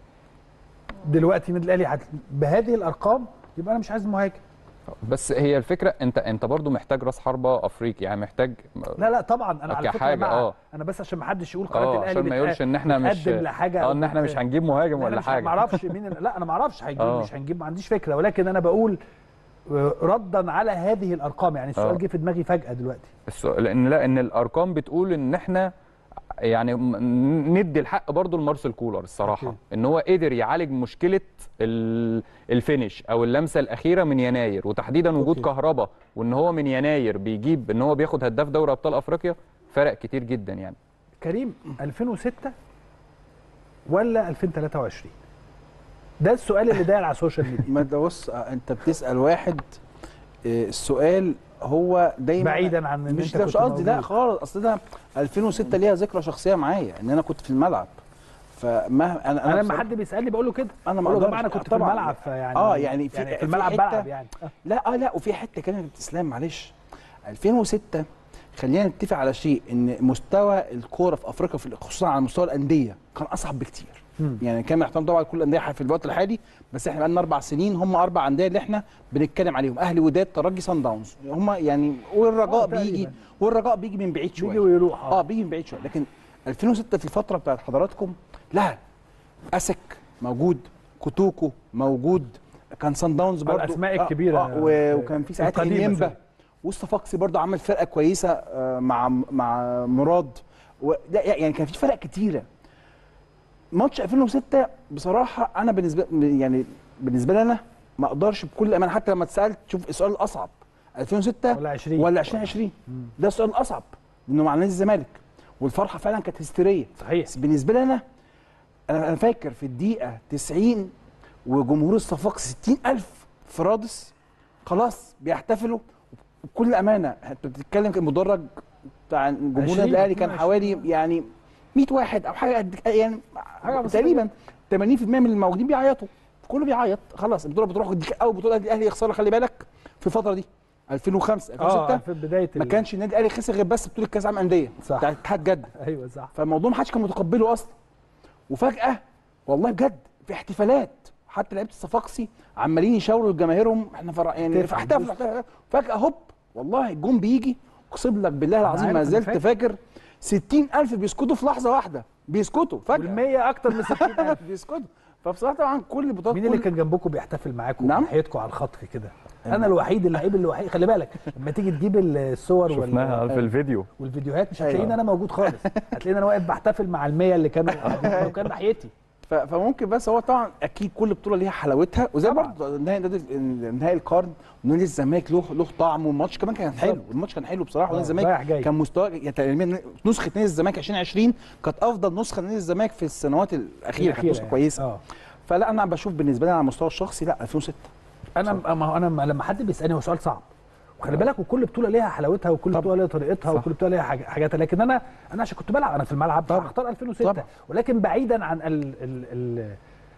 [SPEAKER 1] دلوقتي النادي الاهلي هت- بهذه الارقام يبقى انا مش عايز مهاجم
[SPEAKER 17] بس هي الفكره انت انت برضو محتاج راس حربه افريقي يعني محتاج
[SPEAKER 1] لا لا طبعا انا على فكره
[SPEAKER 17] كحاجة،
[SPEAKER 1] مع
[SPEAKER 17] آه.
[SPEAKER 1] انا بس عشان ما حدش يقول قناه
[SPEAKER 17] اه
[SPEAKER 1] الاهلي
[SPEAKER 17] عشان ما
[SPEAKER 1] بتق-
[SPEAKER 17] يقولش ان احنا مش
[SPEAKER 1] بتقدم لحاجه
[SPEAKER 17] اه
[SPEAKER 1] أو
[SPEAKER 17] ان احنا
[SPEAKER 1] بت-
[SPEAKER 17] مش هنجيب مهاجم
[SPEAKER 1] إحنا
[SPEAKER 17] ولا
[SPEAKER 1] مش-
[SPEAKER 17] حاجه
[SPEAKER 1] ما اعرفش مين ال- لا انا ما اعرفش هيجيب
[SPEAKER 17] آه.
[SPEAKER 1] مش هنجيب ما عنديش فكره ولكن انا بقول آه، ردا على هذه الارقام يعني السؤال
[SPEAKER 17] آه.
[SPEAKER 1] جه في دماغي فجاه دلوقتي
[SPEAKER 17] السؤال لان لا ان الارقام بتقول ان احنا يعني م- ندي الحق برضو لمارسيل كولر الصراحه
[SPEAKER 1] أوكي.
[SPEAKER 17] ان هو قدر يعالج مشكله ال- الفينش او اللمسه الاخيره من يناير وتحديدا وجود
[SPEAKER 1] أوكي.
[SPEAKER 17] كهربا وان هو من يناير بيجيب ان هو بياخد هداف دوري ابطال افريقيا فرق كتير جدا يعني
[SPEAKER 1] كريم 2006 ولا 2023 ده السؤال اللي داير على السوشيال ميديا
[SPEAKER 16] ما ده بص آه، انت بتسال واحد آه، السؤال هو دايما
[SPEAKER 1] بعيدا عن ان
[SPEAKER 16] مش
[SPEAKER 1] انت
[SPEAKER 16] ده مش
[SPEAKER 1] كنت
[SPEAKER 16] قصدي لا
[SPEAKER 1] موجود.
[SPEAKER 16] خالص اصل ده 2006 ليها ذكرى شخصيه معايا ان انا كنت في الملعب فما انا
[SPEAKER 1] انا لما
[SPEAKER 16] بصراحة-
[SPEAKER 1] حد بيسالني بقول له كده
[SPEAKER 16] انا ما
[SPEAKER 1] بقول له يا
[SPEAKER 16] أقدرش.
[SPEAKER 1] جماعه انا كنت في
[SPEAKER 16] طبعاً.
[SPEAKER 1] الملعب فيعني
[SPEAKER 16] اه يعني في,
[SPEAKER 1] يعني في الملعب
[SPEAKER 16] حتة-
[SPEAKER 1] بلعب يعني آه.
[SPEAKER 16] لا اه لا وفي حته كلمه اسلام معلش 2006 خلينا نتفق على شيء ان مستوى الكوره في افريقيا في خصوصا على مستوى الانديه كان اصعب بكتير
[SPEAKER 1] مم.
[SPEAKER 16] يعني كان احترام طبعا كل الانديه في الوقت الحالي بس احنا بقالنا اربع سنين هم اربع انديه اللي احنا بنتكلم عليهم اهلي وداد ترجي سان داونز هم يعني والرجاء
[SPEAKER 1] آه،
[SPEAKER 16] بيجي
[SPEAKER 1] تقريباً.
[SPEAKER 16] والرجاء بيجي من بعيد شويه
[SPEAKER 1] بيجي ويروح
[SPEAKER 16] اه بيجي من بعيد شويه لكن 2006 في الفتره بتاعت حضراتكم لا اسك موجود كوتوكو موجود كان سان داونز برضه
[SPEAKER 1] الأسماء الكبيرة
[SPEAKER 16] آه و- وكان في ساعتها
[SPEAKER 1] القديمة
[SPEAKER 16] نيمبا
[SPEAKER 1] زي.
[SPEAKER 16] والصفاقسي برضه عمل فرقه كويسه آه، مع مع مراد و... لا يعني كان في فرق كتيره ماتش 2006 بصراحه انا بالنسبه يعني بالنسبه لي انا ما اقدرش بكل امانه حتى لما اتسالت شوف السؤال الاصعب 2006
[SPEAKER 1] ولا 20
[SPEAKER 16] ولا 2020 ده السؤال الاصعب لانه مع نادي الزمالك والفرحه فعلا كانت هستيريه
[SPEAKER 1] صحيح
[SPEAKER 16] بس بالنسبه لي انا انا أنا فاكر في الدقيقه 90 وجمهور الصفاقسي 60000 في رادس خلاص بيحتفلوا بكل امانه انت بتتكلم كان المدرج بتاع جمهور
[SPEAKER 1] 20
[SPEAKER 16] النادي الاهلي كان
[SPEAKER 1] 22.
[SPEAKER 16] حوالي يعني 100 واحد او حاجه قد يعني
[SPEAKER 1] حاجة بسيطة
[SPEAKER 16] تقريبا 80% من الموجودين بيعيطوا كله بيعيط خلاص البطوله بتروح دي اول بطوله النادي الاهلي يخسرها خلي بالك في الفتره دي 2005
[SPEAKER 1] اه
[SPEAKER 16] 2006
[SPEAKER 1] في بدايه
[SPEAKER 16] ما
[SPEAKER 1] ال-
[SPEAKER 16] كانش النادي الاهلي خسر غير بس بطوله كاس العالم انديه
[SPEAKER 1] صح.
[SPEAKER 16] بتاع اتحاد جده
[SPEAKER 1] ايوه صح
[SPEAKER 16] فالموضوع ما حدش كان متقبله اصلا وفجاه والله بجد في احتفالات حتى لعيبه الصفاقسي عمالين يشاوروا لجماهيرهم احنا فرح يعني
[SPEAKER 1] تفهم.
[SPEAKER 16] احتفلوا احتفلوا. فجاه هوب والله الجون بيجي اقسم لك بالله العظيم
[SPEAKER 1] عارف،
[SPEAKER 16] ما
[SPEAKER 1] أنا
[SPEAKER 16] زلت
[SPEAKER 1] فاكر.
[SPEAKER 16] فاكر 60000 بيسكتوا في لحظه واحده بيسكتوا فجاه
[SPEAKER 1] والمية اكتر من 60000
[SPEAKER 16] بيسكتوا فبصراحه طبعا كل بطولات
[SPEAKER 1] مين اللي
[SPEAKER 16] كل-
[SPEAKER 1] كان جنبكم بيحتفل معاكم
[SPEAKER 16] نعم.
[SPEAKER 1] ناحيتكم على الخط كده انا الوحيد اللعيب الوحيد خلي بالك لما تيجي تجيب الصور وال-
[SPEAKER 17] شفناها في الفيديو
[SPEAKER 1] والفيديوهات مش
[SPEAKER 16] أيوة.
[SPEAKER 1] هتلاقيني انا موجود خالص هتلاقيني انا واقف بحتفل مع المية اللي كانوا اللي كانوا ناحيتي
[SPEAKER 16] ف- فممكن بس هو طبعا اكيد كل بطوله ليها حلاوتها وزي برضه نهائي نادي نهائي القرن ونادي الزمالك له له طعم والماتش كمان كان حلو الماتش كان حلو بصراحه ونادي
[SPEAKER 1] رايح
[SPEAKER 16] الزمالك
[SPEAKER 1] جاي.
[SPEAKER 16] كان مستوى يعني تقريبا نسخه نادي الزمالك 2020 كانت افضل نسخه لنادي الزمالك في السنوات الاخيره كانت نسخه
[SPEAKER 1] يعني.
[SPEAKER 16] كويسه
[SPEAKER 1] اه
[SPEAKER 16] فلا انا بشوف بالنسبه لي على المستوى الشخصي لا 2006
[SPEAKER 1] انا ما هو انا لما حد بيسالني هو سؤال صعب وخلي بالك وكل بطوله ليها حلاوتها وكل بطوله ليها طريقتها
[SPEAKER 16] صح.
[SPEAKER 1] وكل بطوله ليها حاجة- حاجاتها لكن انا انا عشان كنت بلعب انا في الملعب هختار 2006
[SPEAKER 16] طبعا.
[SPEAKER 1] ولكن بعيدا عن ال ال ال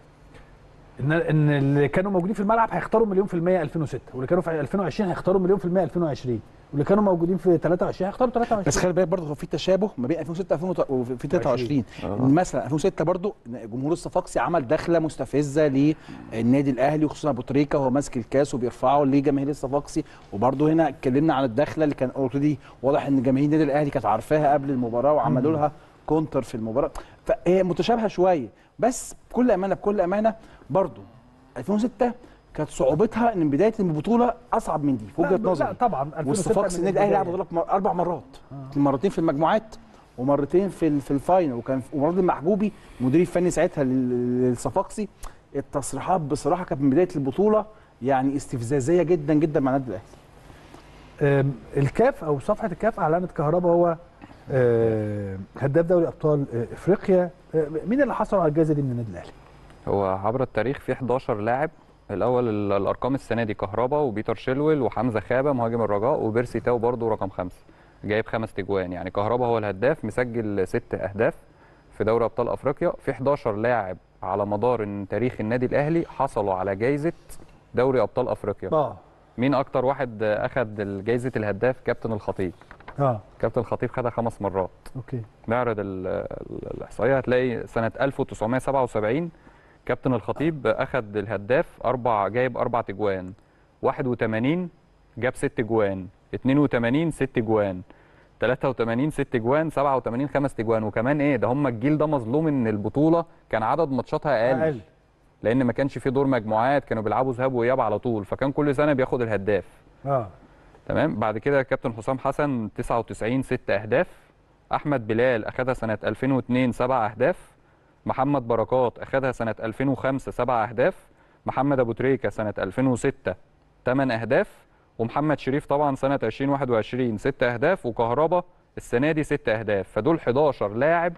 [SPEAKER 1] ان ان اللي كانوا موجودين في الملعب هيختاروا مليون في المية 2006 واللي كانوا في 2020 هيختاروا مليون في المية 2020 واللي كانوا موجودين في 23 هيختاروا 23
[SPEAKER 16] بس خلي بالك برضه هو في تشابه ما بين 2006 وفي 23 إن مثلا 2006 برضه جمهور الصفاقسي عمل دخله مستفزه للنادي الاهلي وخصوصا ابو تريكه وهو ماسك الكاس وبيرفعه لجماهير الصفاقسي وبرضه هنا اتكلمنا عن الدخله اللي كان اوريدي واضح ان جماهير النادي الاهلي كانت عارفاها قبل المباراه وعملوا لها كونتر في المباراه فهي متشابهه شويه بس بكل امانه بكل امانه برضه 2006 كانت صعوبتها ان بدايه البطوله اصعب من دي في
[SPEAKER 1] لا،
[SPEAKER 16] وجهه
[SPEAKER 1] لا،
[SPEAKER 16] نظري
[SPEAKER 1] طبعا 2006
[SPEAKER 16] والصفاقسي
[SPEAKER 1] من
[SPEAKER 16] النادي الاهلي لعب
[SPEAKER 1] البداية.
[SPEAKER 16] بطولة مر- اربع مرات مرتين في المجموعات ومرتين في ال- في الفاينل وكان ومراد المحجوبي مدير الفني ساعتها لل- للصفاقسي التصريحات بصراحه كانت من بدايه البطوله يعني استفزازيه جدا جدا مع النادي الاهلي
[SPEAKER 1] آم، الكاف او صفحه الكاف اعلنت كهربا هو آم، هداف دوري ابطال آه، افريقيا آه، مين اللي حصل على الجائزه دي من النادي الاهلي؟
[SPEAKER 17] هو عبر التاريخ في 11 لاعب الاول ال- الارقام السنه دي كهربا وبيتر شيلويل وحمزه خابه مهاجم الرجاء وبيرسي تاو برضه رقم خمسه جايب خمس تجوان يعني كهربا هو الهداف مسجل ست اهداف في دوري ابطال افريقيا في 11 لاعب على مدار إن تاريخ النادي الاهلي حصلوا على جائزه دوري ابطال افريقيا
[SPEAKER 1] اه
[SPEAKER 17] مين اكتر واحد اخذ جائزه الهداف كابتن الخطيب
[SPEAKER 1] اه
[SPEAKER 17] كابتن الخطيب خدها خمس مرات
[SPEAKER 1] اوكي
[SPEAKER 17] نعرض ال- ال- الاحصائيه هتلاقي سنه 1977 كابتن الخطيب اخذ الهداف اربع جايب اربع تجوان 81 جاب ست جوان 82 ست جوان 83 ست جوان 87 خمس تجوان وكمان ايه ده هم الجيل ده مظلوم ان البطوله كان عدد ماتشاتها اقل,
[SPEAKER 1] أقل.
[SPEAKER 17] لان ما كانش في دور مجموعات كانوا بيلعبوا ذهاب واياب على طول فكان كل سنه بياخد الهداف
[SPEAKER 1] اه
[SPEAKER 17] تمام بعد كده كابتن حسام حسن 99 ست اهداف احمد بلال اخذها سنه 2002 سبع اهداف محمد بركات اخذها سنه 2005 سبع اهداف محمد ابو تريكه سنه 2006 8 اهداف ومحمد شريف طبعا سنه 2021 ست اهداف وكهربا السنه دي ست اهداف فدول 11 لاعب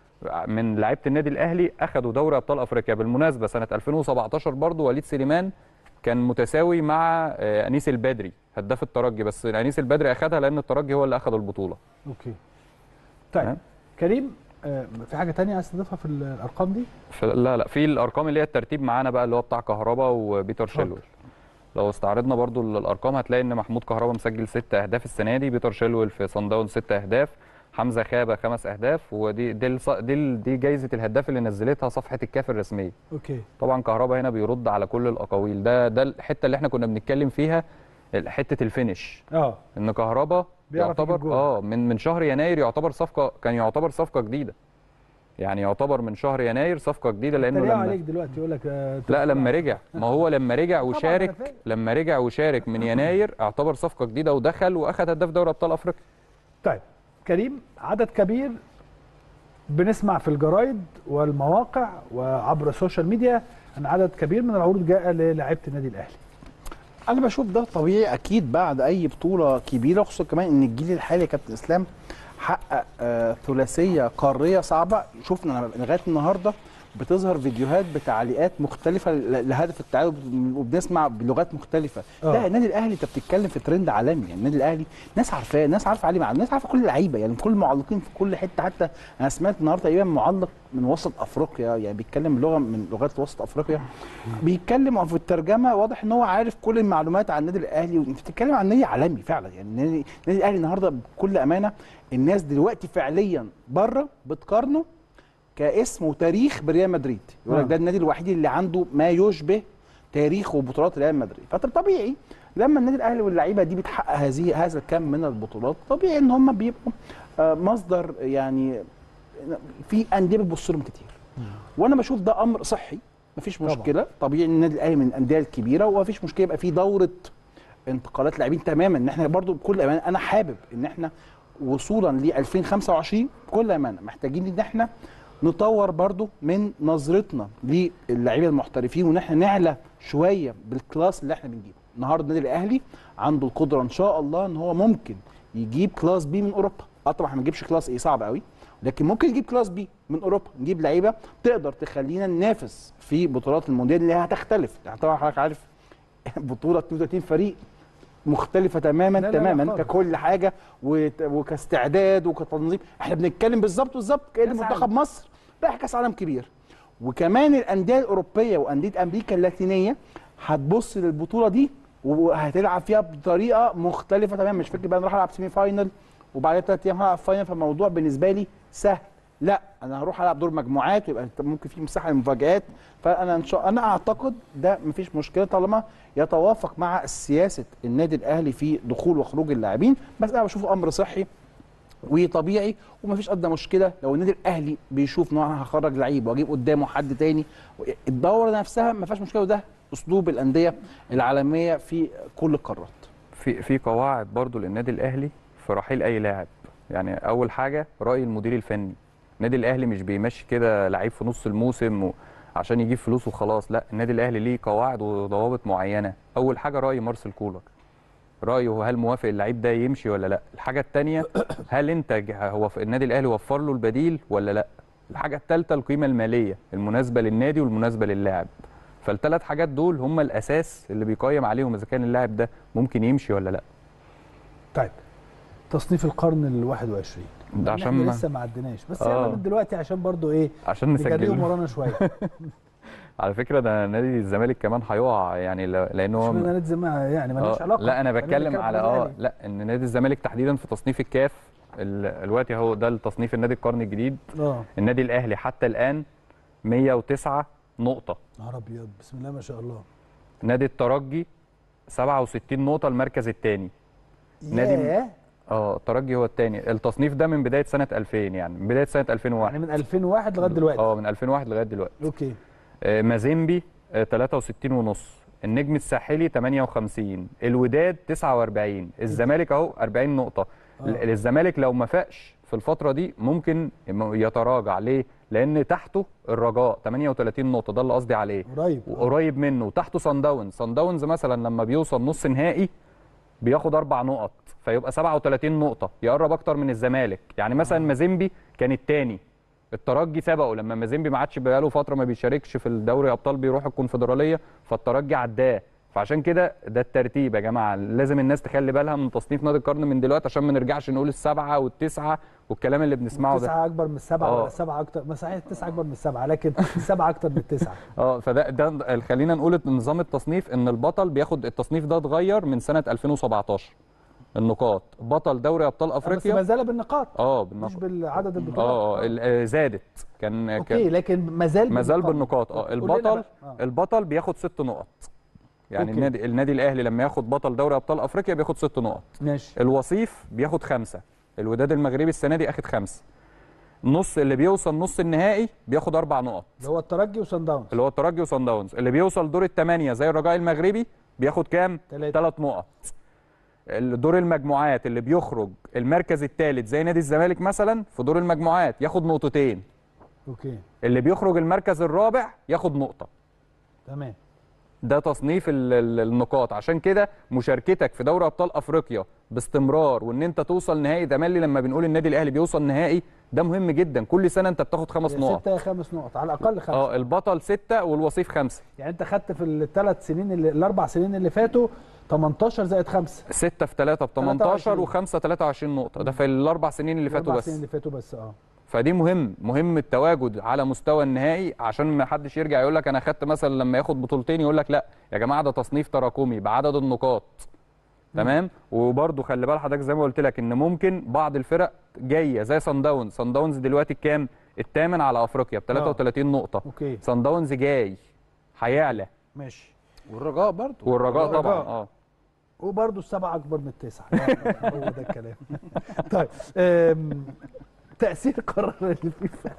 [SPEAKER 17] من لعيبه النادي الاهلي اخذوا دوري ابطال افريقيا بالمناسبه سنه 2017 برضو وليد سليمان كان متساوي مع آه، انيس البدري هداف الترجي بس انيس البدري اخذها لان الترجي هو اللي اخذ البطوله
[SPEAKER 1] اوكي طيب كريم آه، في حاجه تانية عايز تضيفها في الارقام دي؟
[SPEAKER 17] ف- لا لا في الارقام اللي هي الترتيب معانا بقى اللي هو بتاع كهربا وبيتر شيلويل لو استعرضنا برضو ال- الارقام هتلاقي ان محمود كهربا مسجل ست اهداف السنه دي بيتر شيلويل في صن داونز ست اهداف حمزه خابه خمس اهداف ودي دي الص- دي, ال- دي جايزه الهداف اللي نزلتها صفحه الكاف الرسميه
[SPEAKER 1] اوكي
[SPEAKER 17] طبعا كهربا هنا بيرد على كل الاقاويل ده ده الحته اللي احنا كنا بنتكلم فيها ال- حته الفينش
[SPEAKER 1] اه
[SPEAKER 17] ان كهربا
[SPEAKER 1] بيعرف يجيب
[SPEAKER 17] يعتبر
[SPEAKER 1] جول.
[SPEAKER 17] اه من من شهر يناير يعتبر صفقه كان يعتبر صفقه جديده يعني يعتبر من شهر يناير صفقه جديده لانه
[SPEAKER 1] اتريقوا
[SPEAKER 17] لما
[SPEAKER 1] عليك دلوقتي يقول لك آه،
[SPEAKER 17] لا لما رجع ما هو لما رجع
[SPEAKER 1] أنا
[SPEAKER 17] وشارك
[SPEAKER 1] فاهم.
[SPEAKER 17] لما رجع وشارك من يناير اعتبر صفقه جديده ودخل واخذ هداف دوري ابطال افريقيا
[SPEAKER 1] طيب كريم عدد كبير بنسمع في الجرايد والمواقع وعبر السوشيال ميديا ان عدد كبير من العروض جاء للاعيبه النادي الاهلي
[SPEAKER 16] انا بشوف ده طبيعي اكيد بعد اي بطوله كبيره خصوصا كمان ان الجيل الحالي يا كابتن اسلام حقق آه ثلاثيه قاريه صعبه شفنا أنا لغايه النهارده بتظهر فيديوهات بتعليقات مختلفه ل- لهدف التعادل وبنسمع بلغات مختلفه
[SPEAKER 1] آه.
[SPEAKER 16] لا النادي الاهلي انت بتتكلم في ترند عالمي يعني النادي الاهلي ناس عارفاه ناس عارفه علي معلول ناس عارفه كل اللعيبه يعني كل المعلقين في كل حته حتى انا سمعت النهارده تقريبا معلق من وسط افريقيا يعني بيتكلم بلغه من لغات وسط افريقيا بيتكلم في الترجمه واضح ان هو عارف كل المعلومات عن النادي الاهلي وانت بتتكلم عن نادي عالمي فعلا يعني النادي النادي الاهلي النهارده بكل امانه الناس دلوقتي فعليا بره بتقارنه كاسم وتاريخ بريال مدريد يقول لك
[SPEAKER 1] آه.
[SPEAKER 16] ده النادي الوحيد اللي عنده ما يشبه تاريخ وبطولات ريال مدريد فطبيعي لما النادي الاهلي واللعيبه دي بتحقق هذه هذا الكم من البطولات طبيعي ان هم بيبقوا آه، مصدر يعني في انديه بتبص لهم كتير وانا بشوف ده امر صحي مفيش
[SPEAKER 1] طبعا.
[SPEAKER 16] مشكله طبيعي ان النادي الاهلي من الانديه الكبيره ومفيش مشكله يبقى في دوره انتقالات لاعبين تماما ان احنا برضو بكل امانه انا حابب ان احنا وصولا ل 2025 بكل امانه محتاجين ان احنا نطور برضو من نظرتنا للاعيبه المحترفين وان احنا نعلى شويه بالكلاس اللي احنا بنجيبه النهارده النادي الاهلي عنده القدره ان شاء الله ان هو ممكن يجيب كلاس بي من اوروبا اه طبعا ما نجيبش كلاس ايه صعب قوي لكن ممكن نجيب كلاس بي من اوروبا نجيب لعيبه تقدر تخلينا ننافس في بطولات المونديال اللي هتختلف يعني طبعا حضرتك عارف بطوله 32 فريق مختلفه تماما
[SPEAKER 1] لا لا لا
[SPEAKER 16] تماما
[SPEAKER 1] خالص.
[SPEAKER 16] ككل حاجه وت- وكاستعداد وكتنظيم احنا بنتكلم بالظبط بالظبط كان
[SPEAKER 1] كأس
[SPEAKER 16] منتخب
[SPEAKER 1] عالم.
[SPEAKER 16] مصر رايح كاس عالم كبير وكمان الانديه الاوروبيه وانديه امريكا اللاتينيه هتبص للبطوله دي وهتلعب فيها بطريقه مختلفه تماما مش فكره بقى انا اروح العب سيمي فاينل وبعدين ثلاث ايام هلعب فاينل فالموضوع بالنسبه لي سهل لا انا هروح العب دور مجموعات ويبقى ممكن في مساحه للمفاجات فانا ان شاء انا اعتقد ده مفيش مشكله طالما يتوافق مع سياسه النادي الاهلي في دخول وخروج اللاعبين بس انا بشوفه امر صحي وطبيعي ومفيش ادنى مشكله لو النادي الاهلي بيشوف ان انا هخرج لعيب واجيب قدامه حد تاني الدوره نفسها ما فيهاش مشكله وده اسلوب الانديه العالميه في كل القارات
[SPEAKER 17] في في قواعد برضو للنادي الاهلي في رحيل اي لاعب يعني اول حاجه راي المدير الفني النادي الاهلي مش بيمشي كده لعيب في نص الموسم و... عشان يجيب فلوس وخلاص لا النادي الاهلي ليه قواعد وضوابط معينه اول حاجه راي مارسيل كولر رايه هل موافق اللعيب ده يمشي ولا لا الحاجه الثانيه هل انت ج- هو في النادي الاهلي وفر له البديل ولا لا الحاجه الثالثه القيمه الماليه المناسبه للنادي والمناسبه للاعب فالثلاث حاجات دول هم الاساس اللي بيقيم عليهم اذا كان اللاعب ده ممكن يمشي ولا لا
[SPEAKER 1] طيب تصنيف القرن ال 21
[SPEAKER 17] ده عشان
[SPEAKER 1] احنا
[SPEAKER 17] ما-
[SPEAKER 1] لسه ما عديناش بس
[SPEAKER 17] آه.
[SPEAKER 1] يلا من دلوقتي عشان برضو ايه
[SPEAKER 17] عشان نسجل
[SPEAKER 1] نجريهم
[SPEAKER 17] له.
[SPEAKER 1] ورانا شويه
[SPEAKER 17] على فكره ده نادي الزمالك كمان هيقع يعني ل- لان هو
[SPEAKER 1] اشمعنى نادي الزمالك يعني مالهاش
[SPEAKER 17] آه،
[SPEAKER 1] علاقه
[SPEAKER 17] لا انا
[SPEAKER 1] خلينا
[SPEAKER 17] بتكلم
[SPEAKER 1] نتكلم
[SPEAKER 17] على
[SPEAKER 1] عن
[SPEAKER 17] اه
[SPEAKER 1] الأهلي.
[SPEAKER 17] لا ان نادي الزمالك تحديدا في تصنيف الكاف ال- دلوقتي هو ده التصنيف النادي القرن الجديد
[SPEAKER 1] اه
[SPEAKER 17] النادي الاهلي حتى الان 109 نقطه
[SPEAKER 1] نهار ابيض بسم الله ما شاء الله
[SPEAKER 17] نادي الترجي 67 نقطه المركز الثاني نادي
[SPEAKER 1] ياه
[SPEAKER 17] اه الترجي هو الثاني التصنيف ده من بدايه سنه 2000 يعني من بدايه سنه 2001
[SPEAKER 1] يعني من 2001 لغايه دلوقتي
[SPEAKER 17] اه من 2001 لغايه دلوقتي
[SPEAKER 1] اوكي
[SPEAKER 17] آه، مازيمبي آه، 63 ونص النجم الساحلي 58 الوداد 49 الزمالك اهو 40 نقطة
[SPEAKER 1] آه.
[SPEAKER 17] ال- الزمالك لو ما فاقش في الفترة دي ممكن م- يتراجع ليه؟ لأن تحته الرجاء 38 نقطة ده اللي قصدي عليه
[SPEAKER 1] قريب
[SPEAKER 17] وقريب منه وتحته صن داونز صن داونز مثلا لما بيوصل نص نهائي بياخد اربع نقط فيبقى 37 نقطه يقرب اكتر من الزمالك يعني مثلا مازيمبي كان الثاني الترجي سبقه لما مازيمبي ما عادش بقاله فتره ما بيشاركش في الدوري ابطال بيروح الكونفدراليه فالترجي عداه فعشان كده ده الترتيب يا جماعه لازم الناس تخلي بالها من تصنيف نادي القرن من دلوقتي عشان ما نرجعش نقول السبعه والتسعه والكلام اللي بنسمعه ده
[SPEAKER 1] التسعة أكبر من السبعة
[SPEAKER 17] آه.
[SPEAKER 1] ولا السبعة أكتر ما صحيح التسعة أكبر من السبعة لكن السبعة أكتر من التسعة
[SPEAKER 17] اه فده ده خلينا نقول نظام التصنيف ان البطل بياخد التصنيف ده اتغير من سنه 2017 النقاط بطل دوري ابطال
[SPEAKER 1] بس
[SPEAKER 17] افريقيا
[SPEAKER 1] ما زال بالنقاط
[SPEAKER 17] اه
[SPEAKER 1] مش
[SPEAKER 17] بالنقاط
[SPEAKER 1] بالعدد البطولات
[SPEAKER 17] اه اه ال- آه، زادت كان
[SPEAKER 1] أوكي
[SPEAKER 17] كان
[SPEAKER 1] لكن ما زال
[SPEAKER 17] ما زال
[SPEAKER 1] بالنقاط.
[SPEAKER 17] بالنقاط اه
[SPEAKER 1] قول لنا
[SPEAKER 17] البطل
[SPEAKER 1] بقى. آه.
[SPEAKER 17] البطل بياخد ست نقط يعني
[SPEAKER 1] أوكي.
[SPEAKER 17] النادي النادي الاهلي لما ياخد بطل دوري ابطال افريقيا بياخد ست نقط
[SPEAKER 1] ماشي
[SPEAKER 17] الوصيف بياخد خمسه الوداد المغربي السنه دي اخد خمسه نص اللي بيوصل نص النهائي بياخد اربع نقط
[SPEAKER 1] اللي هو الترجي وصن داونز
[SPEAKER 17] اللي هو الترجي وصن داونز اللي بيوصل دور الثمانيه زي الرجاء المغربي بياخد كام؟
[SPEAKER 1] تلاتة.
[SPEAKER 17] ثلاث نقط دور المجموعات اللي بيخرج المركز الثالث زي نادي الزمالك مثلا في دور المجموعات ياخد نقطتين
[SPEAKER 1] أوكي
[SPEAKER 17] اللي بيخرج المركز الرابع ياخد نقطه
[SPEAKER 1] تمام
[SPEAKER 17] ده تصنيف ال- ال- النقاط عشان كده مشاركتك في دوري ابطال افريقيا باستمرار وان انت توصل نهائي ده ملي لما بنقول النادي الاهلي بيوصل نهائي ده مهم جدا كل سنه انت بتاخد خمس
[SPEAKER 1] يا
[SPEAKER 17] نقط
[SPEAKER 1] ستة يا خمس نقط على الاقل خمسه
[SPEAKER 17] اه البطل ستة والوصيف خمسة
[SPEAKER 1] يعني انت خدت في الثلاث سنين اللي الاربع سنين اللي فاتوا 18 زائد 5
[SPEAKER 17] ستة في 3 ب 18 وخمسة 23 نقطة ده في الأربع سنين اللي فاتوا
[SPEAKER 1] الاربع
[SPEAKER 17] بس
[SPEAKER 1] سنين اللي فاتوا بس اه
[SPEAKER 17] فدي مهم مهم التواجد على مستوى النهائي عشان ما حدش يرجع يقول لك انا خدت مثلا لما ياخد بطولتين يقول لك لا يا جماعه ده تصنيف تراكمي بعدد النقاط تمام وبرده خلي بال حضرتك زي ما قلت لك ان ممكن بعض الفرق جايه زي سان داونز سان داونز دلوقتي الكام الثامن على افريقيا ب 33 نقطه
[SPEAKER 1] اوكي
[SPEAKER 17] سان داونز جاي هيعلى
[SPEAKER 1] ماشي
[SPEAKER 16] والرجاء برضه
[SPEAKER 17] والرجاء طبعا
[SPEAKER 1] والرجاء.
[SPEAKER 17] اه
[SPEAKER 1] وبرضه السبعه اكبر من التسعه هو ده الكلام طيب أم، تاثير قرار الفيفا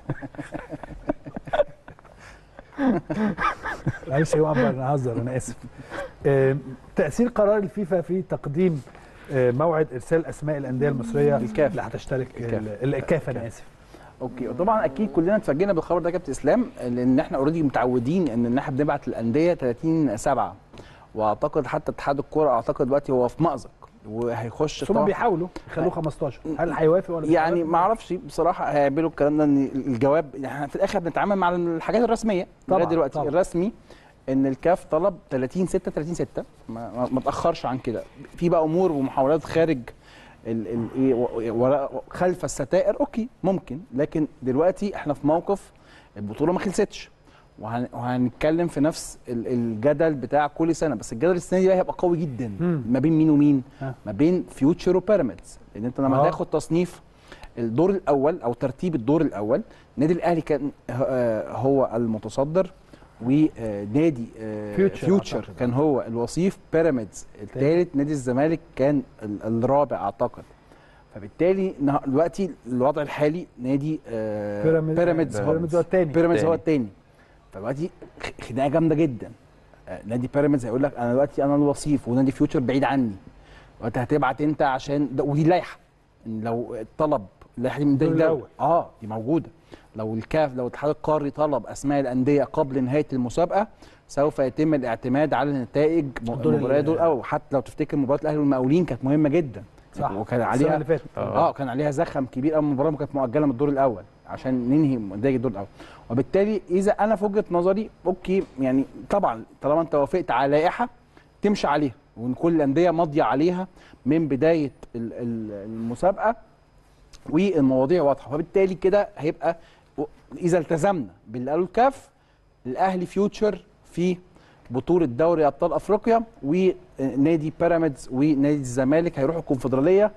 [SPEAKER 1] معلش يا عمر انا هزر انا اسف أم، تاثير قرار الفيفا في تقديم أه، موعد ارسال اسماء الانديه المصريه
[SPEAKER 16] الكاف.
[SPEAKER 1] اللي هتشترك
[SPEAKER 16] الكاف.
[SPEAKER 1] ال- الكاف انا اسف
[SPEAKER 16] اوكي وطبعا اكيد كلنا اتفاجئنا بالخبر ده يا كابتن اسلام لان احنا اوريدي متعودين ان ان احنا بنبعت الانديه 30 7 واعتقد حتى اتحاد الكوره اعتقد دلوقتي هو في مأزق وهيخش
[SPEAKER 1] بس هم
[SPEAKER 16] طبعاً-
[SPEAKER 1] بيحاولوا يخلوه 15 هل هيوافق ولا مش
[SPEAKER 16] يعني
[SPEAKER 1] هيوافق؟
[SPEAKER 16] ما اعرفش بصراحه هيعملوا الكلام ده ان الجواب يعني احنا في الاخر بنتعامل مع الحاجات الرسميه
[SPEAKER 1] طبعاً،
[SPEAKER 16] لغايه دلوقتي
[SPEAKER 1] طبعاً.
[SPEAKER 16] الرسمي ان الكاف طلب 30 6 30 6 ما, ما, ما تاخرش عن كده في بقى امور ومحاولات خارج ال ال ايه و- وراء خلف الستائر اوكي ممكن لكن دلوقتي احنا في موقف البطوله ما خلصتش وهن وهنتكلم في نفس ال- الجدل بتاع كل سنه بس الجدل السنه دي بقى هيبقى قوي جدا
[SPEAKER 1] مم.
[SPEAKER 16] ما بين مين ومين
[SPEAKER 1] ها.
[SPEAKER 16] ما بين فيوتشر وبيراميدز لان انت لما
[SPEAKER 1] آه.
[SPEAKER 16] هتاخد تصنيف الدور الاول او ترتيب الدور الاول النادي الاهلي كان آه، هو المتصدر ونادي آه،
[SPEAKER 1] فيوتشر
[SPEAKER 16] فيوتشر
[SPEAKER 1] أعتقد.
[SPEAKER 16] كان هو الوصيف بيراميدز الثالث نادي الزمالك كان ال- الرابع اعتقد فبالتالي نه- دلوقتي الوضع الحالي نادي آه،
[SPEAKER 1] بيراميدز-
[SPEAKER 16] بيراميدز هو
[SPEAKER 1] بيراميدز هو التاني.
[SPEAKER 16] بيراميدز هو
[SPEAKER 17] التاني.
[SPEAKER 16] الثاني فدلوقتي خ- خناقه جامده جدا آه، نادي بيراميدز هيقول لك انا دلوقتي انا الوصيف ونادي فيوتشر بعيد عني وانت هتبعت انت عشان ده ودي لائحه إن لو الطلب اللائحه دي من
[SPEAKER 1] الدور
[SPEAKER 16] ده
[SPEAKER 1] الأول.
[SPEAKER 16] اه دي موجوده لو الكاف لو الاتحاد القاري طلب اسماء الانديه قبل نهايه المسابقه سوف يتم الاعتماد على نتائج
[SPEAKER 1] الدور ال-
[SPEAKER 16] المباريات دول الاول حتى لو تفتكر مباراه الاهلي والمقاولين كانت مهمه جدا
[SPEAKER 1] صح.
[SPEAKER 16] وكان
[SPEAKER 1] السنة
[SPEAKER 16] عليها
[SPEAKER 1] اللي فاتت.
[SPEAKER 16] اه كان عليها زخم كبير قوي المباراه كانت مؤجله من الدور الاول عشان ننهي نتائج الدور الاول وبالتالي اذا انا في وجهه نظري اوكي يعني طبعا طالما انت وافقت على لائحه تمشي عليها وان كل الانديه ماضيه عليها من بدايه ال- ال- المسابقه والمواضيع واضحه فبالتالي كده هيبقى و- اذا التزمنا باللي قاله الكاف الاهلي فيوتشر في بطوله دوري ابطال افريقيا ونادي بيراميدز ونادي الزمالك هيروحوا الكونفدراليه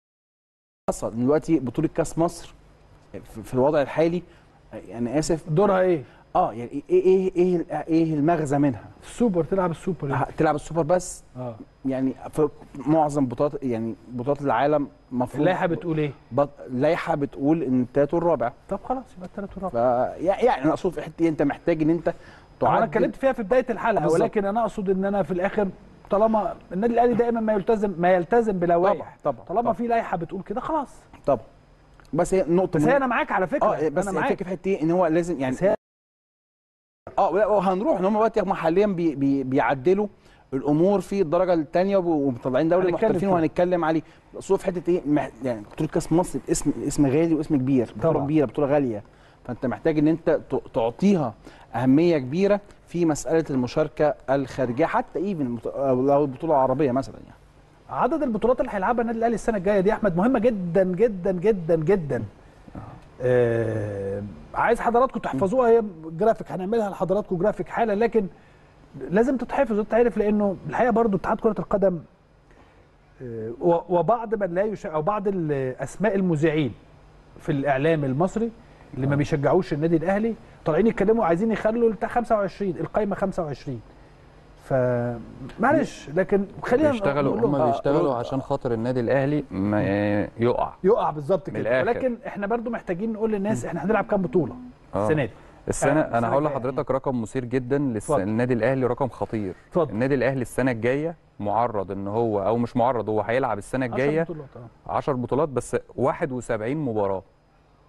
[SPEAKER 16] حصل دلوقتي بطوله كاس مصر في في الوضع الحالي يعني اسف
[SPEAKER 1] دورها ايه؟
[SPEAKER 16] اه يعني ايه ايه ايه ايه المغزى منها؟
[SPEAKER 1] السوبر تلعب السوبر يعني.
[SPEAKER 16] تلعب السوبر بس
[SPEAKER 1] اه
[SPEAKER 16] يعني في معظم بطولات يعني بطولات العالم المفروض
[SPEAKER 1] اللائحه بتقول ايه؟
[SPEAKER 16] بط... اللائحه بتقول ان التالت والرابع
[SPEAKER 1] طب خلاص يبقى الثلاث
[SPEAKER 16] ف...
[SPEAKER 1] والرابع
[SPEAKER 16] يعني انا اقصد في حته انت محتاج ان انت
[SPEAKER 1] هو انا
[SPEAKER 16] تعدل
[SPEAKER 1] اتكلمت فيها في بدايه الحلقه
[SPEAKER 16] بالظبط.
[SPEAKER 1] ولكن انا اقصد ان انا في الاخر طالما النادي الاهلي دائما ما يلتزم ما يلتزم بلوائح
[SPEAKER 16] طبعا طبعا
[SPEAKER 1] طالما
[SPEAKER 16] طبعا.
[SPEAKER 1] في لائحه بتقول كده خلاص
[SPEAKER 16] طبعا بس هي نقطه
[SPEAKER 1] بس هي
[SPEAKER 16] مهمة.
[SPEAKER 1] انا معاك على فكره
[SPEAKER 16] اه بس
[SPEAKER 1] انا معاك
[SPEAKER 16] الفكره في حته ايه ان هو لازم يعني
[SPEAKER 1] بس هي
[SPEAKER 16] اه لا، وهنروح ان هم دلوقتي هم حاليا بي بي بيعدلوا الامور في الدرجه الثانيه ومطلعين دوري
[SPEAKER 1] هنتكلم
[SPEAKER 16] المحترفين
[SPEAKER 1] فيه.
[SPEAKER 16] وهنتكلم عليه بس هو في حته ايه مح- يعني بطوله كاس مصر اسم اسم غالي واسم كبير بطوله
[SPEAKER 1] طبعا.
[SPEAKER 16] كبيره بطوله غاليه فانت محتاج ان انت ت- تعطيها اهميه كبيره في مساله المشاركه الخارجيه حتى ايفن لو البطوله العربيه مثلا يعني
[SPEAKER 1] عدد البطولات اللي هيلعبها النادي الاهلي السنه الجايه دي يا احمد مهمه جدا جدا جدا جدا آه عايز حضراتكم تحفظوها هي جرافيك هنعملها لحضراتكم جرافيك حالا لكن لازم تتحفظ وتتعرف لانه الحقيقه برضو اتحاد كره القدم آه، و- وبعض من لا يشاء او بعض الاسماء المذيعين في الاعلام المصري اللي ما بيشجعوش النادي الاهلي طالعين يتكلموا عايزين يخلوا بتاع 25 القايمه 25 فمعلش لكن خلينا
[SPEAKER 17] بيشتغلوا
[SPEAKER 1] نقول لهم-
[SPEAKER 17] هم
[SPEAKER 1] آه،
[SPEAKER 17] بيشتغلوا عشان خاطر النادي الاهلي ما يقع
[SPEAKER 1] يقع بالظبط
[SPEAKER 17] من
[SPEAKER 1] كده
[SPEAKER 17] الآخر.
[SPEAKER 1] ولكن احنا برضو محتاجين نقول للناس احنا هنلعب كام بطوله
[SPEAKER 17] آه.
[SPEAKER 1] السنه دي
[SPEAKER 17] السنه
[SPEAKER 1] آه،
[SPEAKER 17] انا هقول
[SPEAKER 1] الجاية.
[SPEAKER 17] لحضرتك رقم مثير جدا للس...
[SPEAKER 1] اتفضل.
[SPEAKER 17] النادي الاهلي رقم خطير
[SPEAKER 1] اتفضل.
[SPEAKER 17] النادي الاهلي السنه الجايه معرض ان هو او مش معرض هو هيلعب السنه
[SPEAKER 1] 10
[SPEAKER 17] الجايه
[SPEAKER 1] بطولات اه
[SPEAKER 17] 10 بطولات بس 71 مباراه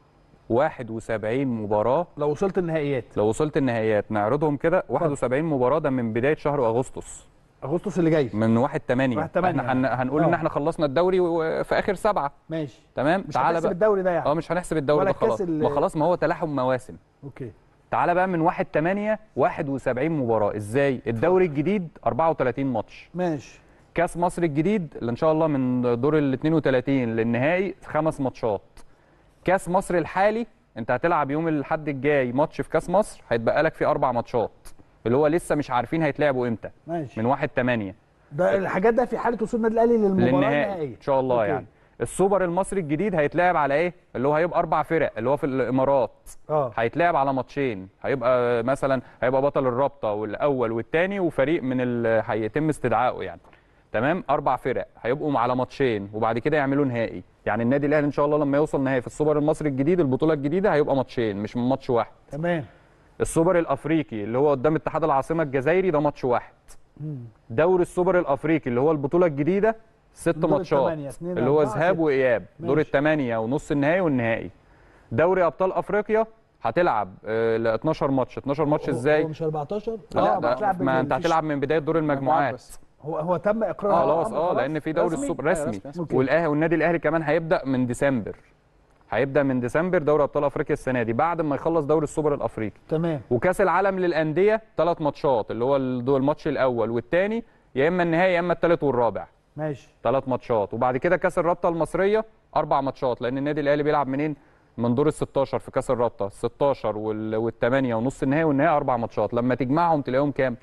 [SPEAKER 17] 71 مباراه
[SPEAKER 1] لو وصلت النهائيات
[SPEAKER 17] لو وصلت النهائيات نعرضهم كده 71 مباراه ده من بدايه شهر اغسطس
[SPEAKER 1] اغسطس اللي جاي
[SPEAKER 17] من 1 8
[SPEAKER 1] 1 8
[SPEAKER 17] احنا هن- هنقول ان
[SPEAKER 1] آه.
[SPEAKER 17] احنا خلصنا الدوري و- في اخر سبعه
[SPEAKER 1] ماشي
[SPEAKER 17] تمام
[SPEAKER 1] مش هنحسب الدوري ده يعني
[SPEAKER 17] اه مش هنحسب الدوري
[SPEAKER 1] ولا
[SPEAKER 17] ده خلاص
[SPEAKER 1] الكاس ال-
[SPEAKER 17] ما خلاص ما هو تلاحم مواسم
[SPEAKER 1] اوكي
[SPEAKER 17] تعالى بقى من 1 8 71 مباراه ازاي الدوري الجديد 34 ماتش
[SPEAKER 1] ماشي
[SPEAKER 17] كاس مصر الجديد اللي ان شاء الله من دور ال 32 للنهائي خمس ماتشات كاس مصر الحالي انت هتلعب يوم الاحد الجاي ماتش في كاس مصر هيتبقى لك فيه اربع ماتشات اللي هو لسه مش عارفين هيتلعبوا امتى
[SPEAKER 1] ماشي
[SPEAKER 17] من 1 8
[SPEAKER 1] ده الحاجات ده في حاله وصول النادي الاهلي للمباراه
[SPEAKER 17] للنهائي
[SPEAKER 1] النهائيه
[SPEAKER 17] ان شاء الله
[SPEAKER 1] أوكي.
[SPEAKER 17] يعني السوبر المصري الجديد هيتلعب على ايه اللي هو هيبقى اربع فرق اللي هو في الامارات
[SPEAKER 1] اه
[SPEAKER 17] هيتلعب على ماتشين هيبقى مثلا هيبقى بطل الرابطه والاول والثاني وفريق من ال... هيتم استدعائه يعني تمام اربع فرق هيبقوا على ماتشين وبعد كده يعملوا نهائي يعني النادي الاهلي ان شاء الله لما يوصل نهائي في السوبر المصري الجديد البطوله الجديده هيبقى ماتشين مش من ماتش واحد
[SPEAKER 1] تمام
[SPEAKER 17] السوبر الافريقي اللي هو قدام اتحاد العاصمه الجزائري ده ماتش واحد
[SPEAKER 1] مم.
[SPEAKER 17] دوري السوبر الافريقي اللي هو البطوله الجديده ست
[SPEAKER 1] دور
[SPEAKER 17] ماتشات
[SPEAKER 1] التمانية، اتنين،
[SPEAKER 17] اللي هو
[SPEAKER 1] أربعة،
[SPEAKER 17] ذهاب
[SPEAKER 1] ستة.
[SPEAKER 17] واياب دور
[SPEAKER 1] ماشي.
[SPEAKER 17] الثمانيه ونص النهائي والنهائي دوري ابطال افريقيا هتلعب آه، ل 12 ماتش 12 ماتش
[SPEAKER 1] هو-
[SPEAKER 17] ازاي
[SPEAKER 1] هو مش 14
[SPEAKER 17] لا
[SPEAKER 1] اه
[SPEAKER 17] ده
[SPEAKER 1] بتلعب
[SPEAKER 17] ما
[SPEAKER 1] بال-
[SPEAKER 17] انت
[SPEAKER 1] مفيش-
[SPEAKER 17] هتلعب من بدايه دور المجموعات
[SPEAKER 1] هو هو تم اقرار
[SPEAKER 17] خلاص
[SPEAKER 1] الأمر
[SPEAKER 17] اه لان في دوري
[SPEAKER 1] رسمي؟
[SPEAKER 17] السوبر
[SPEAKER 1] آه،
[SPEAKER 17] رسمي
[SPEAKER 1] أوكي.
[SPEAKER 17] والاهلي والنادي الاهلي كمان هيبدا من ديسمبر هيبدا من ديسمبر دوري ابطال افريقيا السنه دي بعد ما يخلص دوري السوبر الافريقي
[SPEAKER 1] تمام
[SPEAKER 17] وكاس العالم للانديه ثلاث ماتشات اللي هو ال- دول الماتش الاول والثاني يا اما النهائي يا اما الثالث والرابع
[SPEAKER 1] ماشي
[SPEAKER 17] ثلاث ماتشات وبعد كده كاس الرابطه المصريه اربع ماتشات لان النادي الاهلي بيلعب منين من دور ال 16 في كاس الرابطه ال 16 وال- والثمانيه ونص النهائي والنهائي اربع ماتشات لما تجمعهم تلاقيهم كام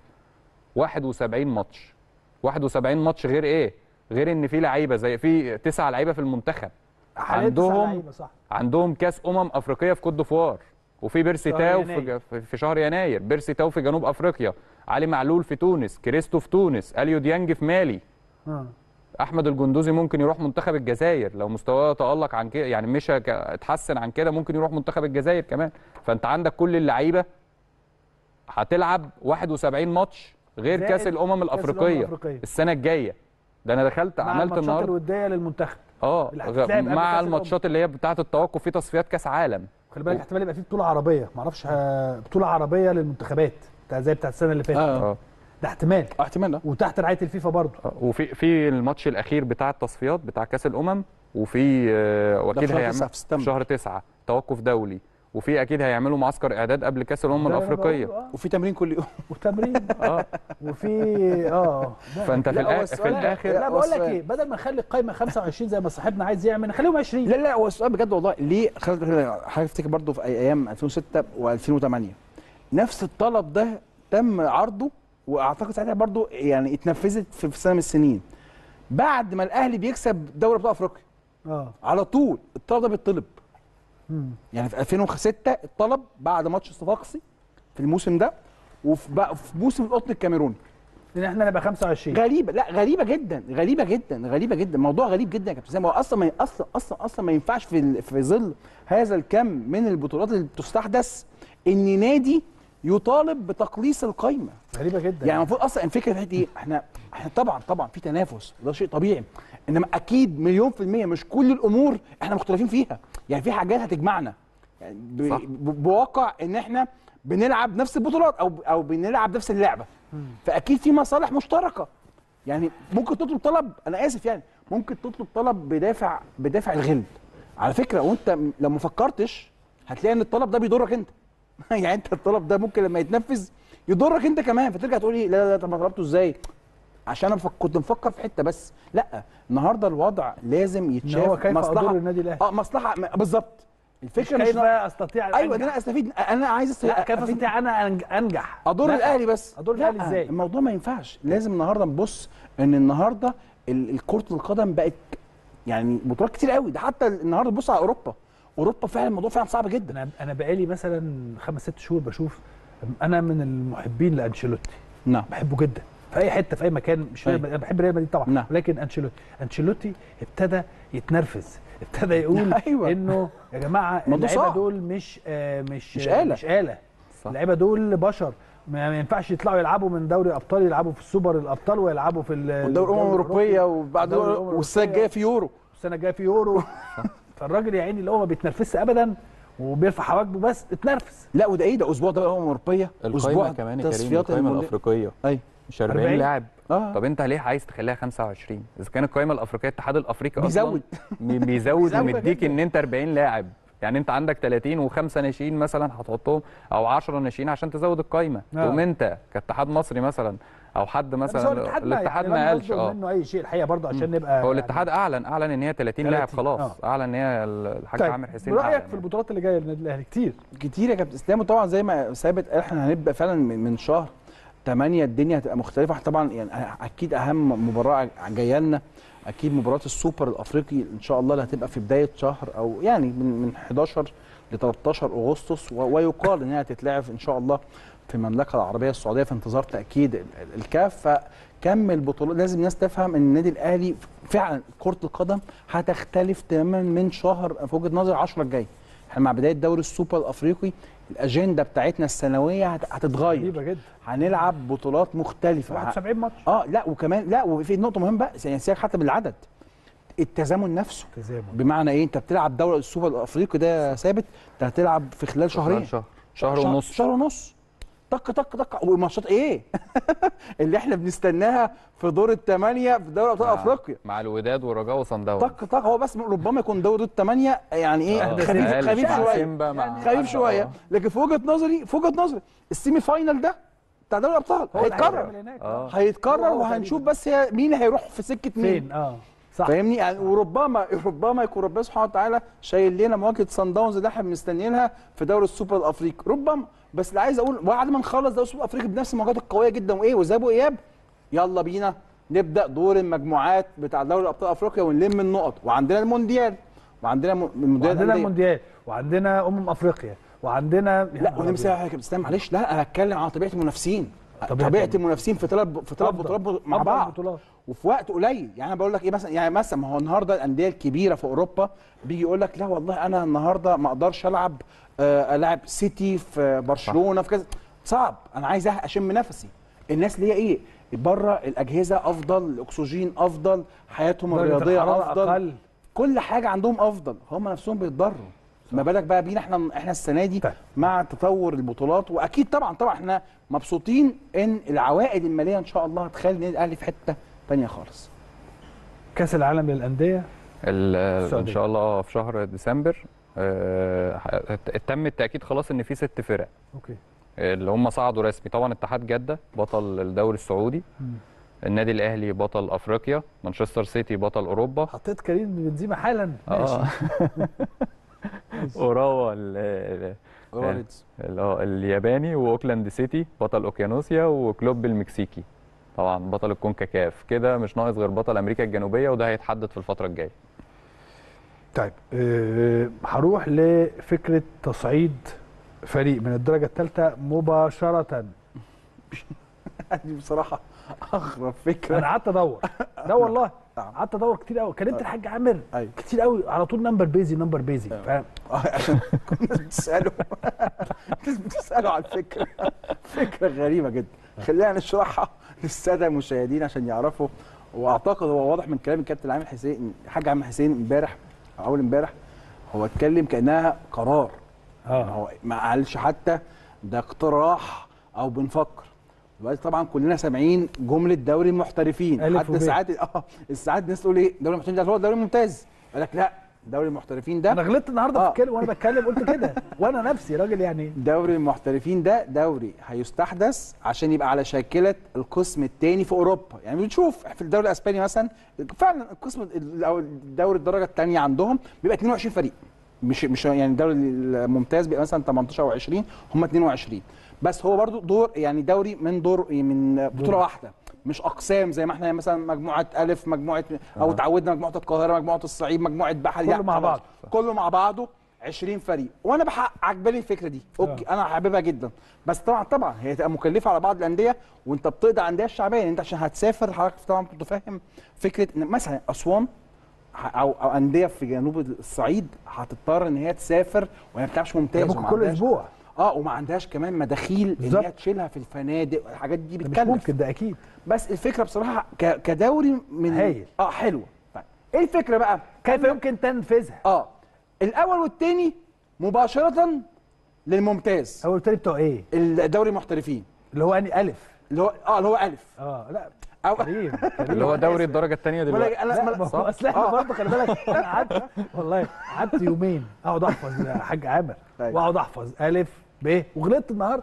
[SPEAKER 17] 71 ماتش 71 ماتش غير ايه غير ان في لعيبه زي في تسعه لعيبه في المنتخب
[SPEAKER 1] حاليا تسع
[SPEAKER 17] عندهم
[SPEAKER 1] لعيبة، صح
[SPEAKER 17] عندهم كاس امم افريقيه في كوت ديفوار وفي بيرسي
[SPEAKER 1] شهر
[SPEAKER 17] تاو
[SPEAKER 1] يناير.
[SPEAKER 17] في, في شهر يناير بيرسي تاو في جنوب افريقيا علي معلول في تونس كريستو في تونس اليو ديانج في مالي
[SPEAKER 1] اه
[SPEAKER 17] احمد الجندوزي ممكن يروح منتخب الجزائر لو مستواه تالق عن كده يعني مش هك- اتحسن عن كده ممكن يروح منتخب الجزائر كمان فانت عندك كل اللعيبه هتلعب 71 ماتش غير
[SPEAKER 1] زائد
[SPEAKER 17] كاس الامم
[SPEAKER 1] كأس
[SPEAKER 17] الافريقيه
[SPEAKER 1] الأفريقية.
[SPEAKER 17] السنه الجايه ده انا دخلت
[SPEAKER 1] مع
[SPEAKER 17] عملت
[SPEAKER 1] الماتشات
[SPEAKER 17] النهارده
[SPEAKER 1] الوديه للمنتخب
[SPEAKER 17] اه
[SPEAKER 1] اللي
[SPEAKER 17] غ-
[SPEAKER 1] هتتلعب قبل
[SPEAKER 17] مع
[SPEAKER 1] كأس
[SPEAKER 17] الماتشات اللي هي بتاعه التوقف في تصفيات كاس عالم
[SPEAKER 1] خلي بالك احتمال يبقى في بطوله عربيه معرفش ه- بطوله عربيه للمنتخبات بتاع زي بتاع السنه اللي فاتت
[SPEAKER 17] اه
[SPEAKER 1] ده احتمال
[SPEAKER 16] احتمال ده
[SPEAKER 1] وتحت رعايه الفيفا برضه
[SPEAKER 17] وفي في الماتش الاخير بتاع التصفيات بتاع كاس الامم وفي آه، واكيد
[SPEAKER 16] شهر
[SPEAKER 17] هيعمل
[SPEAKER 16] تسعة في سبتمبر.
[SPEAKER 17] شهر تسعة توقف دولي وفي اكيد هيعملوا معسكر اعداد قبل كاس الامم
[SPEAKER 1] ده أنا
[SPEAKER 17] الافريقيه
[SPEAKER 1] بقول، آه.
[SPEAKER 16] وفي تمرين كل يوم
[SPEAKER 1] وتمرين
[SPEAKER 17] اه
[SPEAKER 1] وفي اه ده.
[SPEAKER 17] فانت في,
[SPEAKER 16] لا، هو
[SPEAKER 17] الآ... في
[SPEAKER 16] السؤال-
[SPEAKER 17] الاخر
[SPEAKER 1] لا بقول لك
[SPEAKER 16] بص-
[SPEAKER 1] ايه بدل ما نخلي القايمه 25 زي ما صاحبنا عايز يعمل نخليهم 20
[SPEAKER 16] لا لا هو السؤال بجد والله ليه خلينا حضرتك تفتكر برضه في ايام 2006 و2008 نفس الطلب ده تم عرضه واعتقد ساعتها برضه يعني اتنفذت في في سنه من السنين بعد ما الاهلي بيكسب دوري ابطال افريقيا
[SPEAKER 1] اه
[SPEAKER 16] على طول الطلب ده بيطلب
[SPEAKER 1] مم.
[SPEAKER 16] يعني في 2006 الطلب بعد ماتش صفاقسي في الموسم ده وفي بقى في موسم القطن الكاميروني
[SPEAKER 1] ان احنا نبقى 25
[SPEAKER 16] غريبه لا غريبه جدا غريبه جدا غريبه جدا موضوع غريب جدا يا كابتن اسامه هو اصلا ما اصلا اصلا اصلا ما ينفعش في ال- في ظل هذا الكم من البطولات اللي بتستحدث ان نادي يطالب بتقليص القايمه
[SPEAKER 1] غريبه جدا
[SPEAKER 16] يعني المفروض اصلا الفكره في حته ايه احنا احنا طبعا طبعا في تنافس ده شيء طبيعي انما اكيد مليون في الميه مش كل الامور احنا مختلفين فيها يعني في حاجات هتجمعنا يعني ب...
[SPEAKER 17] صح.
[SPEAKER 16] ب... بواقع ان احنا بنلعب نفس البطولات او او بنلعب نفس اللعبه فاكيد في مصالح مشتركه يعني ممكن تطلب طلب انا اسف يعني ممكن تطلب طلب بدافع بدافع الغل على فكره وانت م- لو ما فكرتش هتلاقي ان الطلب ده بيضرك انت يعني انت الطلب ده ممكن لما يتنفذ يضرك انت كمان فترجع تقول ايه لا لا لا طب ما طلبته ازاي عشان انا فك- كنت مفكر في حته بس لا النهارده الوضع لازم يتشاف
[SPEAKER 1] هو كيف أضر النادي الأهلي.
[SPEAKER 16] اه مصلحه م- بالظبط الفكره
[SPEAKER 1] مش
[SPEAKER 16] مش
[SPEAKER 1] كيف
[SPEAKER 16] إن-
[SPEAKER 1] استطيع
[SPEAKER 16] ايوه ده
[SPEAKER 1] أنجح.
[SPEAKER 16] انا استفيد انا عايز أست-
[SPEAKER 1] لا كيف
[SPEAKER 16] أفيد-
[SPEAKER 1] استطيع انا أنج- انجح
[SPEAKER 16] اضر
[SPEAKER 1] لا.
[SPEAKER 16] الاهلي بس
[SPEAKER 1] اضر الاهلي
[SPEAKER 16] لا،
[SPEAKER 1] ازاي
[SPEAKER 16] الموضوع ما ينفعش لازم النهارده نبص ان النهارده ال- كره القدم بقت يعني بطولات كتير قوي ده حتى النهارده بص على اوروبا اوروبا فعلا الموضوع فعلا صعب جدا
[SPEAKER 1] انا انا بقالي مثلا خمس ست شهور بشوف انا من المحبين لانشيلوتي
[SPEAKER 16] نعم
[SPEAKER 1] بحبه جدا في اي حته في اي مكان مش
[SPEAKER 16] أيوة.
[SPEAKER 1] انا بحب ريال مدريد طبعا
[SPEAKER 16] نعم.
[SPEAKER 1] ولكن انشيلوتي انشيلوتي ابتدى يتنرفز ابتدى يقول
[SPEAKER 16] أيوة.
[SPEAKER 1] انه يا جماعه
[SPEAKER 16] الموضوع
[SPEAKER 1] اللعيبه
[SPEAKER 16] صعب.
[SPEAKER 1] دول مش آه مش
[SPEAKER 16] مش
[SPEAKER 1] آه
[SPEAKER 16] آلة.
[SPEAKER 1] مش آلة
[SPEAKER 17] صح.
[SPEAKER 1] اللعيبه دول بشر ما ما ينفعش يطلعوا يلعبوا من دوري ابطال يلعبوا في السوبر الابطال ويلعبوا في ال-
[SPEAKER 16] والدوري الامم الاوروبيه وبعد
[SPEAKER 1] الدوري الأمم
[SPEAKER 16] والسنه الجايه في يورو
[SPEAKER 1] السنه الجايه في يورو فالراجل يا عيني اللي هو ما بيتنرفزش ابدا وبيرفع حواجبه بس اتنرفز
[SPEAKER 16] لا وده ايه ده اسبوع ده الامم الاوروبيه
[SPEAKER 17] القايمه كمان يا كريم
[SPEAKER 16] تصفيات
[SPEAKER 17] القايمه
[SPEAKER 16] المونديال.
[SPEAKER 17] الافريقيه
[SPEAKER 16] ايوه
[SPEAKER 17] مش 40
[SPEAKER 16] 40
[SPEAKER 17] لاعب
[SPEAKER 16] آه.
[SPEAKER 17] طب انت ليه عايز تخليها 25 اذا كان القايمه الافريقيه الاتحاد الافريقي
[SPEAKER 16] بيزود.
[SPEAKER 17] اصلا بي- بيزود
[SPEAKER 16] بيزود
[SPEAKER 17] ومديك
[SPEAKER 16] جداً.
[SPEAKER 17] ان انت 40 لاعب يعني انت عندك 30 وخمسه ناشئين مثلا هتحطهم او 10 ناشئين عشان تزود القايمه
[SPEAKER 1] آه.
[SPEAKER 17] تقوم انت كاتحاد مصري مثلا او حد
[SPEAKER 1] بس هو
[SPEAKER 17] مثلا
[SPEAKER 1] الاتحاد ما
[SPEAKER 17] الاتحاد
[SPEAKER 1] يعني
[SPEAKER 17] ما
[SPEAKER 1] لم
[SPEAKER 17] قالش
[SPEAKER 1] يصدر
[SPEAKER 17] اه
[SPEAKER 1] منه اي شيء الحقيقه برضه عشان نبقى
[SPEAKER 17] هو الاتحاد اعلن اعلن ان هي 30 لاعب
[SPEAKER 1] 30
[SPEAKER 17] خلاص
[SPEAKER 1] آه.
[SPEAKER 17] اعلن ان هي الحاج
[SPEAKER 1] طيب
[SPEAKER 17] عامر حسين
[SPEAKER 1] رايك
[SPEAKER 17] أعلن
[SPEAKER 1] في البطولات اللي جايه للنادي الاهلي كتير
[SPEAKER 16] كتير يا كابتن اسلام وطبعا زي ما ثابت قال احنا هنبدا فعلا من من شهر 8 الدنيا هتبقى مختلفه إحنا طبعا يعني اكيد اهم مباراه جايه لنا اكيد مباراه السوبر الافريقي ان شاء الله اللي هتبقى في بدايه شهر او يعني من من 11 ل 13 اغسطس و- ويقال ان هي هتتلعب ان شاء الله في المملكه العربيه السعوديه في انتظار تاكيد ال- ال- الكاف فكم البطولات لازم الناس تفهم ان النادي الاهلي فعلا كره القدم هتختلف تماما من شهر في وجهه نظري 10 الجاي احنا مع بدايه دوري السوبر الافريقي الاجنده بتاعتنا السنويه هت- هتتغير
[SPEAKER 1] غريبه جدا
[SPEAKER 16] هنلعب بطولات مختلفه
[SPEAKER 1] 71 ماتش
[SPEAKER 16] اه لا وكمان لا وفي نقطه مهمه بقى يعني سيبك حتى بالعدد التزامن نفسه
[SPEAKER 1] تزامن
[SPEAKER 16] بمعنى ايه انت بتلعب دوري السوبر الافريقي ده ثابت انت هتلعب في خلال شهرين
[SPEAKER 17] شهر شهر ونص
[SPEAKER 16] شهر ونص طق طق طق وماتشات ايه اللي احنا بنستناها في دور الثمانيه في دوري ابطال
[SPEAKER 17] مع-
[SPEAKER 16] افريقيا
[SPEAKER 17] مع الوداد والرجاء وصن داونز
[SPEAKER 16] طق طق هو بس ربما يكون دوري الثمانيه يعني ايه
[SPEAKER 17] آه،
[SPEAKER 16] خفيف
[SPEAKER 17] أقل
[SPEAKER 16] خفيف
[SPEAKER 17] مع
[SPEAKER 16] شويه
[SPEAKER 17] سيمبا، مع
[SPEAKER 16] خفيف
[SPEAKER 17] حد،
[SPEAKER 16] شويه
[SPEAKER 17] آه.
[SPEAKER 16] لكن في وجهه نظري في وجهه نظري السيمي فاينال ده بتاع دوري الابطال
[SPEAKER 1] هو اللي
[SPEAKER 16] هيتكرر
[SPEAKER 1] هيعمل هناك.
[SPEAKER 17] آه.
[SPEAKER 16] هيتكرر
[SPEAKER 1] هو هو
[SPEAKER 16] وهنشوف بس هي مين هيروح في سكه مين
[SPEAKER 1] فين اه صح
[SPEAKER 16] فاهمني يعني وربما ربما يكون ربنا سبحانه وتعالى شايل لنا مواجهه سان داونز اللي احنا مستنيينها في دوري السوبر الافريقي ربما بس اللي عايز اقول بعد ما نخلص دوري السوبر الافريقي بنفس المواجهات القويه جدا وايه وذهاب واياب يلا بينا نبدا دور المجموعات بتاع دوري ابطال افريقيا ونلم النقط وعندنا المونديال وعندنا م- المونديال
[SPEAKER 1] وعندنا
[SPEAKER 16] الأندية.
[SPEAKER 1] المونديال وعندنا امم افريقيا وعندنا
[SPEAKER 16] لا ونمسك يا كابتن اسلام معلش لا انا هتكلم عن طبيعه المنافسين
[SPEAKER 1] طبيعة
[SPEAKER 16] طبيعه المنافسين في ثلاث في ثلاث
[SPEAKER 1] أفضل.
[SPEAKER 16] بطولات مع
[SPEAKER 1] أفضل
[SPEAKER 16] بعض
[SPEAKER 1] البطولات.
[SPEAKER 16] وفي وقت قليل يعني انا بقول لك ايه مثلا يعني مثلا ما هو النهارده الانديه الكبيره في اوروبا بيجي يقول لك لا والله انا النهارده ما اقدرش العب آه، العب سيتي في برشلونه في كذا صعب انا عايز أح- اشم نفسي الناس ليها ايه بره الاجهزه افضل الاكسجين افضل حياتهم
[SPEAKER 1] درجة
[SPEAKER 16] الرياضيه
[SPEAKER 1] الحرارة
[SPEAKER 16] افضل
[SPEAKER 1] أقل.
[SPEAKER 16] كل حاجه عندهم افضل هم نفسهم بيتضروا ما بالك بقى بينا احنا احنا السنه دي مع تطور البطولات واكيد طبعا طبعا احنا مبسوطين ان العوائد الماليه ان شاء الله هتخلي النادي الاهلي في حته تانية خالص
[SPEAKER 1] كاس العالم للانديه
[SPEAKER 17] ال- ان
[SPEAKER 1] السعودية.
[SPEAKER 17] شاء الله في شهر ديسمبر آه، ه- تم التاكيد خلاص ان في ست فرق
[SPEAKER 1] اوكي
[SPEAKER 17] اللي هم صعدوا رسمي طبعا اتحاد جده بطل الدوري السعودي
[SPEAKER 1] مم.
[SPEAKER 17] النادي الاهلي بطل افريقيا مانشستر سيتي بطل اوروبا
[SPEAKER 1] حطيت كريم بنزيما حالا
[SPEAKER 17] اه اوراوا ال- ال-
[SPEAKER 16] أوراوا ريدز.
[SPEAKER 17] ال- اه الياباني واوكلاند سيتي بطل اوكيانوسيا وكلوب المكسيكي طبعا بطل الكونكاكاف كده مش ناقص غير بطل امريكا الجنوبيه وده هيتحدد في الفتره الجايه
[SPEAKER 1] طيب أه هروح لفكره تصعيد فريق من الدرجه الثالثه مباشره
[SPEAKER 16] دي بصراحه اغرب فكره
[SPEAKER 1] انا قعدت ادور لا والله قعدت ادور كتير قوي كلمت الحاج عامر
[SPEAKER 16] أيوة.
[SPEAKER 1] كتير قوي على طول نمبر بيزي نمبر بيزي فاهم
[SPEAKER 16] عشان كل الناس بتساله الناس بتساله على الفكره فكره غريبه جدا خلينا نشرحها للساده المشاهدين عشان يعرفوا واعتقد هو واضح من كلام الكابتن عامر حسين حاج عامر حسين امبارح أو اول امبارح هو اتكلم كانها قرار
[SPEAKER 1] اه
[SPEAKER 16] هو ما قالش حتى ده اقتراح او بنفكر دلوقتي طبعا كلنا سامعين جمله دوري المحترفين
[SPEAKER 1] ألف
[SPEAKER 16] حتى
[SPEAKER 1] وب.
[SPEAKER 16] ساعات اه الساعات الناس تقول ايه دوري المحترفين ده هو الدوري الممتاز يقول لك لا دوري المحترفين ده
[SPEAKER 1] انا غلطت النهارده
[SPEAKER 16] آه.
[SPEAKER 1] في الكلمه وانا بتكلم قلت كده وانا نفسي راجل يعني
[SPEAKER 16] دوري المحترفين ده دوري هيستحدث عشان يبقى على شاكله القسم الثاني في اوروبا يعني بنشوف في الدوري الاسباني مثلا فعلا القسم ال- او الدوري الدرجه الثانيه عندهم بيبقى 22 فريق مش مش يعني الدوري الممتاز بيبقى مثلا 18 او 20 هم 22 بس هو برضو دور يعني دوري من دور من بطوله واحده مش اقسام زي ما احنا مثلا مجموعه الف مجموعه او
[SPEAKER 17] آه.
[SPEAKER 16] اتعودنا مجموعه القاهره مجموعه الصعيد مجموعه بحري
[SPEAKER 1] كله
[SPEAKER 16] لا،
[SPEAKER 1] مع
[SPEAKER 16] خلاص.
[SPEAKER 1] بعض.
[SPEAKER 16] كله مع بعضه 20 فريق وانا بحق عجباني الفكره دي اوكي انا حاببها جدا بس طبعا طبعا هي تبقى مكلفه على بعض الانديه وانت بتقضي على الانديه الشعبيه يعني انت عشان هتسافر حضرتك طبعا متفهم فكره ان مثلا اسوان ح- او او انديه في جنوب الصعيد هتضطر ان هي تسافر وهي ما بتلعبش ممتاز
[SPEAKER 1] ممكن
[SPEAKER 16] وما
[SPEAKER 1] كل
[SPEAKER 16] عندهاش-
[SPEAKER 1] اسبوع
[SPEAKER 16] اه وما عندهاش كمان مداخيل ان
[SPEAKER 1] بالظبط.
[SPEAKER 16] هي تشيلها في الفنادق الحاجات دي
[SPEAKER 1] ده مش
[SPEAKER 16] بتكلف
[SPEAKER 1] ممكن ده اكيد
[SPEAKER 16] بس الفكره بصراحه ك- كدوري من
[SPEAKER 1] هايل.
[SPEAKER 16] اه حلوه طيب ايه الفكره بقى
[SPEAKER 1] كيف يمكن تنفيذها
[SPEAKER 16] اه الاول والثاني مباشره للممتاز
[SPEAKER 1] اول تاني بتوع ايه
[SPEAKER 16] الدوري المحترفين
[SPEAKER 1] اللي هو اني الف
[SPEAKER 16] اللي هو اه اللي هو الف
[SPEAKER 1] اه لا
[SPEAKER 16] او
[SPEAKER 1] كريم
[SPEAKER 17] اللي هو دوري الدرجه الثانيه دلوقتي
[SPEAKER 16] أنا-
[SPEAKER 1] لا ما
[SPEAKER 16] صح؟
[SPEAKER 1] هو اصل احنا
[SPEAKER 16] آه.
[SPEAKER 1] برضه خلي بالك انا قعدت والله قعدت يومين اقعد احفظ يا حاج عامر
[SPEAKER 16] طيب.
[SPEAKER 1] واقعد احفظ الف ب وغلطت النهارده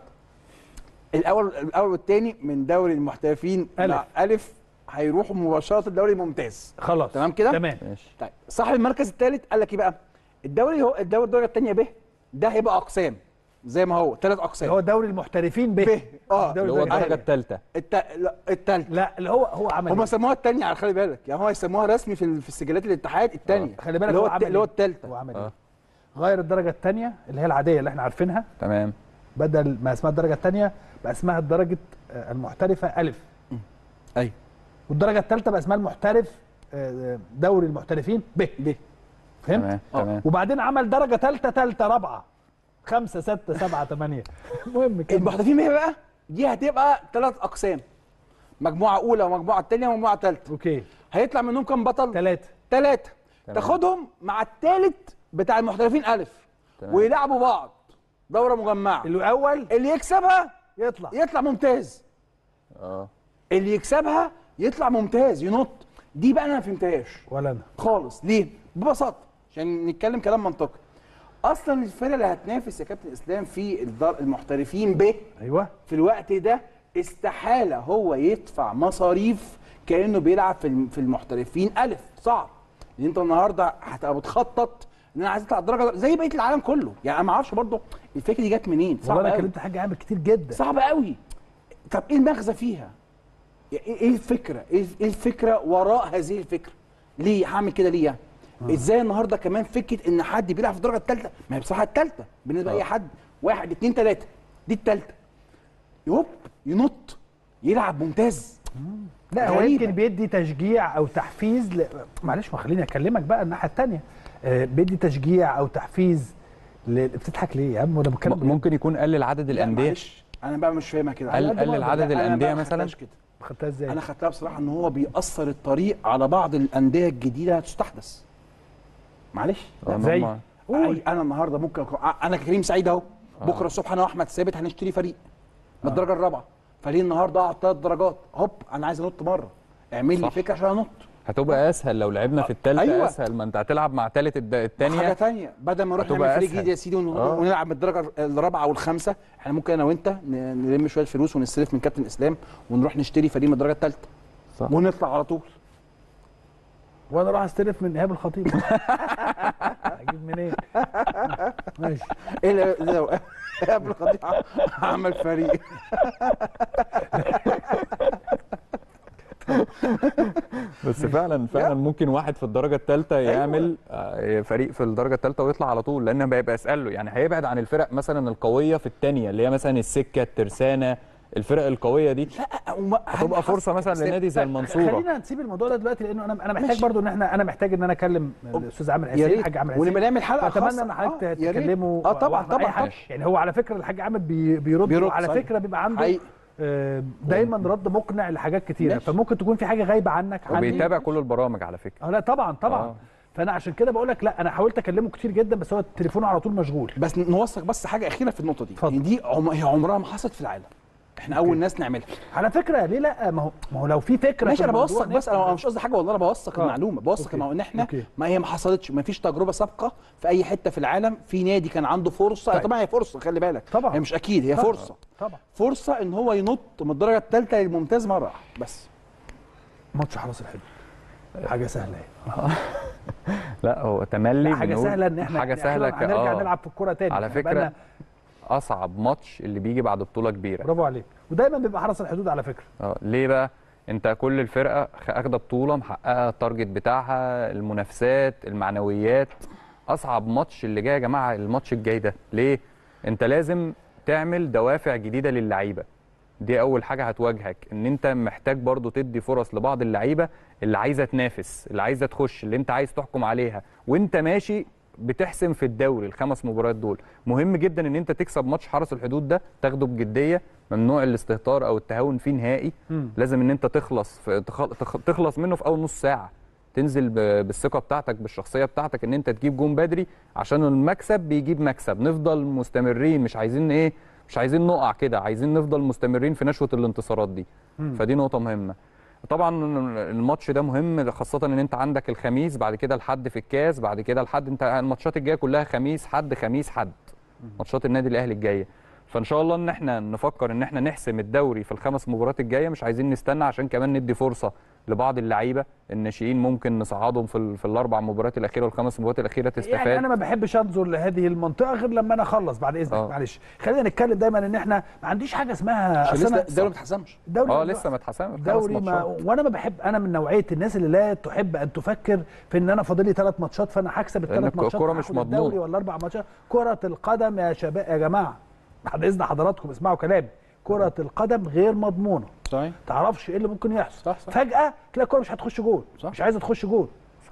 [SPEAKER 16] الاول الاول والثاني من دوري المحترفين
[SPEAKER 1] ألف.
[SPEAKER 16] مع الف هيروحوا مباشره الدوري الممتاز
[SPEAKER 1] خلاص
[SPEAKER 16] تمام كده
[SPEAKER 1] تمام
[SPEAKER 17] ماشي
[SPEAKER 16] طيب صاحب المركز الثالث قال لك ايه بقى الدوري هو الدوري الدرجه الثانيه ب ده هيبقى اقسام زي ما هو ثلاث اقسام
[SPEAKER 1] اللي هو دوري المحترفين ب
[SPEAKER 16] ب اه
[SPEAKER 1] دوري
[SPEAKER 17] اللي هو
[SPEAKER 1] الدرجة
[SPEAKER 17] الدرجه
[SPEAKER 1] التانية.
[SPEAKER 17] الثالثه
[SPEAKER 16] الت... لا الثالث
[SPEAKER 1] لا اللي هو هو عمل
[SPEAKER 16] هم
[SPEAKER 1] إيه؟
[SPEAKER 16] سموها الثانيه على خلي بالك يعني هو يسموها رسمي في ال- في السجلات الاتحاد الثانيه
[SPEAKER 1] خلي بالك
[SPEAKER 16] اللي هو
[SPEAKER 1] هو
[SPEAKER 16] الت-
[SPEAKER 1] عمل
[SPEAKER 16] اللي هو
[SPEAKER 1] إيه؟
[SPEAKER 16] الثالثه
[SPEAKER 1] هو عمل
[SPEAKER 17] آه.
[SPEAKER 1] ايه غير الدرجه الثانيه اللي هي العاديه اللي احنا عارفينها
[SPEAKER 17] تمام
[SPEAKER 1] بدل ما اسمها الدرجه الثانيه بقى اسمها الدرجه آه، المحترفه الف
[SPEAKER 16] ايوه
[SPEAKER 1] والدرجه الثالثه بقى اسمها المحترف آه، دوري المحترفين ب
[SPEAKER 16] ب
[SPEAKER 1] فهمت
[SPEAKER 17] تمام
[SPEAKER 16] آه.
[SPEAKER 17] تمام
[SPEAKER 1] وبعدين عمل درجه ثالثه ثالثه رابعه خمسه سته سبعه ثمانيه المهم كده
[SPEAKER 16] المحترفين ايه بقى دي هتبقى ثلاث اقسام مجموعه اولى ومجموعه ثانيه ومجموعه ثالثه
[SPEAKER 1] اوكي
[SPEAKER 16] هيطلع منهم كام بطل
[SPEAKER 1] ثلاثه
[SPEAKER 16] ثلاثه
[SPEAKER 17] تمام.
[SPEAKER 16] تاخدهم مع الثالث بتاع المحترفين الف
[SPEAKER 17] تمام.
[SPEAKER 16] ويلعبوا بعض دوره مجمعه
[SPEAKER 1] الاول
[SPEAKER 16] اللي يكسبها
[SPEAKER 1] يطلع
[SPEAKER 16] يطلع ممتاز
[SPEAKER 17] اه
[SPEAKER 16] اللي يكسبها يطلع ممتاز ينط دي بقى انا ما فهمتهاش
[SPEAKER 1] ولا انا
[SPEAKER 16] خالص ليه ببساطه عشان نتكلم كلام منطقي اصلا الفرقه اللي هتنافس يا كابتن اسلام في الدار المحترفين ب
[SPEAKER 1] ايوه
[SPEAKER 16] في الوقت ده استحاله هو يدفع مصاريف كانه بيلعب في الم- في المحترفين الف صعب لان انت النهارده هتبقى بتخطط ان انا عايز اطلع الدرجه زي بقيه العالم كله يعني انا ما اعرفش برضه الفكره دي جت منين
[SPEAKER 1] والله
[SPEAKER 16] صعبه
[SPEAKER 1] انا
[SPEAKER 16] قوي
[SPEAKER 1] كلمت حاج عامر كتير جدا
[SPEAKER 16] صعبه قوي طب ايه المغزى فيها يعني ايه إيه الفكره ايه إيه الفكره وراء هذه الفكره ليه هعمل كده ليه يعني ازاي النهارده كمان فكره ان حد بيلعب في الدرجه الثالثه ما هي بصراحه الثالثه بالنسبه لاي حد واحد اثنين ثلاثه دي الثالثه يهوب ينط يلعب ممتاز
[SPEAKER 1] لا هو
[SPEAKER 16] غريبة.
[SPEAKER 1] يمكن بيدي تشجيع او تحفيز ل... معلش ما خليني اكلمك بقى الناحيه الثانيه آه بيدي تشجيع او تحفيز ل... بتضحك ليه يا عم وانا بتكلم
[SPEAKER 17] م- ممكن يكون قلل عدد
[SPEAKER 16] لا،
[SPEAKER 17] الانديه
[SPEAKER 16] معلش انا بقى مش فاهمها كده
[SPEAKER 17] قل-
[SPEAKER 16] على قد ما
[SPEAKER 17] قلل
[SPEAKER 16] أقدر.
[SPEAKER 17] عدد
[SPEAKER 16] لا، أنا بقى
[SPEAKER 17] الأندية
[SPEAKER 16] ما
[SPEAKER 17] مثلاً؟
[SPEAKER 16] خدتهاش كده
[SPEAKER 1] خدتها ازاي
[SPEAKER 16] انا خدتها بصراحه ان هو بيأثر الطريق على بعض الانديه الجديده هتستحدث معلش
[SPEAKER 17] آه،
[SPEAKER 16] لا،
[SPEAKER 17] إن
[SPEAKER 1] زي؟
[SPEAKER 17] هم-
[SPEAKER 1] قول.
[SPEAKER 16] أي- انا النهارده ممكن أكون انا كريم سعيد اهو بكره الصبح انا واحمد ثابت هنشتري فريق من الدرجه الرابعه فليه النهارده اقعد ثلاث درجات هوب انا عايز انط مره اعمل لي
[SPEAKER 17] صح.
[SPEAKER 16] فكره عشان انط
[SPEAKER 17] هتبقى اسهل لو لعبنا في الثالثه
[SPEAKER 16] أيوة.
[SPEAKER 17] اسهل ما انت هتلعب مع ثالث
[SPEAKER 16] حاجه
[SPEAKER 17] الثانيه
[SPEAKER 16] ثانيه بدل ما نروح
[SPEAKER 17] هتبقى
[SPEAKER 16] نعمل فريق
[SPEAKER 17] أسهل.
[SPEAKER 16] جديد يا سيدي ون-
[SPEAKER 17] آه.
[SPEAKER 16] ونلعب من الدرجه الرابعه والخامسه احنا ممكن انا وانت ن- نلم شويه فلوس ونستلف من كابتن اسلام ونروح نشتري فريق من الدرجه الثالثه
[SPEAKER 17] صح.
[SPEAKER 16] ونطلع على طول
[SPEAKER 1] وانا راح استلف من ايهاب الخطيب اجيب منين ماشي
[SPEAKER 16] ايه اللي- لو قبل القضيه عمل فريق
[SPEAKER 17] بس فعلا فعلا ممكن واحد في الدرجه الثالثه يعمل آه، فريق في الدرجه الثالثه ويطلع على طول لان هيبقى اسال له يعني هيبعد عن الفرق مثلا القويه في الثانيه اللي هي مثلا السكه الترسانه الفرق القويه دي هتبقى فرصه مثلا لنادي زي المنصوره
[SPEAKER 1] خلينا نسيب الموضوع ده دلوقتي لانه انا انا محتاج برضو ان احنا انا محتاج ان انا اكلم الاستاذ عامر
[SPEAKER 16] يا
[SPEAKER 1] حسين
[SPEAKER 16] ريت.
[SPEAKER 1] الحاج عامر حسين
[SPEAKER 16] ونبقى نعمل حلقة
[SPEAKER 1] اتمنى
[SPEAKER 16] خاصة.
[SPEAKER 1] ان حضرتك
[SPEAKER 16] آه، يا ريت.
[SPEAKER 1] تتكلموا
[SPEAKER 16] آه، طبعاً،
[SPEAKER 1] واحد مع أي
[SPEAKER 16] طبعاً،
[SPEAKER 1] حد.
[SPEAKER 16] طبعاً.
[SPEAKER 1] يعني هو على فكره الحاج عامر بي بيرد,
[SPEAKER 16] بيرد،
[SPEAKER 1] وعلى
[SPEAKER 16] صحيح.
[SPEAKER 1] فكره بيبقى عنده
[SPEAKER 16] حقيقي.
[SPEAKER 1] آه، دايما رد مقنع لحاجات كتيره
[SPEAKER 16] ماشي.
[SPEAKER 1] فممكن تكون في حاجه غايبه عنك عني
[SPEAKER 17] وبيتابع كل البرامج على فكره
[SPEAKER 1] اه لا طبعا طبعا
[SPEAKER 17] آه.
[SPEAKER 1] فانا عشان كده بقول لك لا انا حاولت اكلمه كتير جدا بس هو تليفونه على طول مشغول
[SPEAKER 16] بس نوثق بس حاجه اخيره في النقطه دي
[SPEAKER 1] اتفضل.
[SPEAKER 16] يعني دي عم... هي عمرها ما حصلت في العالم احنا اول ناس نعملها
[SPEAKER 1] على فكره ليه لا ما هو ما هو لو في فكره
[SPEAKER 16] ماشي
[SPEAKER 1] في
[SPEAKER 16] انا
[SPEAKER 1] الموضوع
[SPEAKER 16] بوثق بس انا مش قصدي حاجه والله انا بوثق
[SPEAKER 1] آه.
[SPEAKER 16] المعلومه بوثق
[SPEAKER 1] أوكي.
[SPEAKER 16] المعلومه ان احنا
[SPEAKER 1] أوكي.
[SPEAKER 16] ما هي ما حصلتش ما فيش تجربه سابقه في اي حته في العالم في نادي كان عنده فرصه
[SPEAKER 1] طيب.
[SPEAKER 16] طبعا هي فرصه خلي بالك
[SPEAKER 1] طبعا.
[SPEAKER 16] هي مش اكيد هي
[SPEAKER 1] طبعا.
[SPEAKER 16] فرصه
[SPEAKER 1] طبعا
[SPEAKER 16] فرصه ان هو ينط من الدرجه الثالثه للممتاز مره واحده بس
[SPEAKER 1] ماتش حرس الحدود حاجه سهله اهي
[SPEAKER 17] لا هو تملي
[SPEAKER 1] لا، حاجه
[SPEAKER 17] بنقول
[SPEAKER 1] سهله ان احنا
[SPEAKER 17] حاجه
[SPEAKER 1] إحنا
[SPEAKER 17] سهله ك-
[SPEAKER 1] هنرجع
[SPEAKER 17] آه.
[SPEAKER 1] نلعب في الكوره تاني
[SPEAKER 17] على
[SPEAKER 1] إحنا
[SPEAKER 17] فكره
[SPEAKER 1] بقالنا-
[SPEAKER 17] اصعب ماتش اللي بيجي بعد بطوله كبيره
[SPEAKER 1] برافو عليك ودايما بيبقى حرس الحدود على فكره
[SPEAKER 17] اه ليه بقى انت كل الفرقه خ- اخده بطوله محققه التارجت بتاعها المنافسات المعنويات اصعب ماتش اللي جاي يا جماعه الماتش الجاي ده ليه انت لازم تعمل دوافع جديده للعيبه دي اول حاجه هتواجهك ان انت محتاج برضو تدي فرص لبعض اللعيبه اللي عايزه تنافس اللي عايزه تخش اللي انت عايز تحكم عليها وانت ماشي بتحسم في الدوري الخمس مباريات دول مهم جدا ان انت تكسب ماتش حرس الحدود ده تاخده بجديه ممنوع الاستهتار او التهاون فيه نهائي
[SPEAKER 1] مم.
[SPEAKER 17] لازم ان انت تخلص في تخ- تخ- تخلص منه في اول نص ساعه تنزل ب- بالثقه بتاعتك بالشخصيه بتاعتك ان انت تجيب جون بدري عشان المكسب بيجيب مكسب نفضل مستمرين مش عايزين ايه مش عايزين نقع كده عايزين نفضل مستمرين في نشوه الانتصارات دي
[SPEAKER 1] مم.
[SPEAKER 17] فدي نقطه مهمه طبعا الماتش ده مهم خاصه ان انت عندك الخميس بعد كده الحد في الكاس بعد كده الحد انت الماتشات الجايه كلها خميس حد خميس حد ماتشات النادي الاهلي الجايه فان شاء الله ان احنا نفكر ان احنا نحسم الدوري في الخمس مباريات الجايه مش عايزين نستنى عشان كمان ندي فرصه لبعض اللعيبه الناشئين ممكن نصعدهم في, ال- في الاربع مباريات الاخيره والخمس مباريات الاخيره تستفاد
[SPEAKER 1] يعني انا ما بحبش انظر لهذه المنطقه غير لما انا اخلص بعد اذنك
[SPEAKER 17] آه.
[SPEAKER 1] معلش خلينا نتكلم دايما ان احنا ما عنديش حاجه اسمها
[SPEAKER 16] عشان
[SPEAKER 1] أصل
[SPEAKER 16] لسه
[SPEAKER 1] أنا-
[SPEAKER 16] الدوري ما اتحسمش
[SPEAKER 1] الدوري
[SPEAKER 17] اه
[SPEAKER 1] ما-
[SPEAKER 17] لسه ما اتحسمش خمس
[SPEAKER 1] دوري ما
[SPEAKER 17] ماتشات.
[SPEAKER 1] وانا ما بحب انا من نوعيه الناس اللي لا تحب ان تفكر في ان انا فاضل لي ثلاث ماتشات فانا هكسب
[SPEAKER 17] لأن
[SPEAKER 1] الثلاث
[SPEAKER 17] الك-
[SPEAKER 1] ماتشات
[SPEAKER 17] الكرة مش
[SPEAKER 1] وهاخد الدوري
[SPEAKER 17] مضمونة.
[SPEAKER 1] ولا اربع ماتشات كره القدم يا شباب يا جماعه بعد اذن حضراتكم اسمعوا كلامي كره القدم غير مضمونه
[SPEAKER 16] صحيح
[SPEAKER 1] تعرفش ايه اللي ممكن يحصل
[SPEAKER 16] صح صح
[SPEAKER 1] فجاه تلاقي الكره مش هتخش جول
[SPEAKER 16] صح.
[SPEAKER 1] مش عايزه تخش جول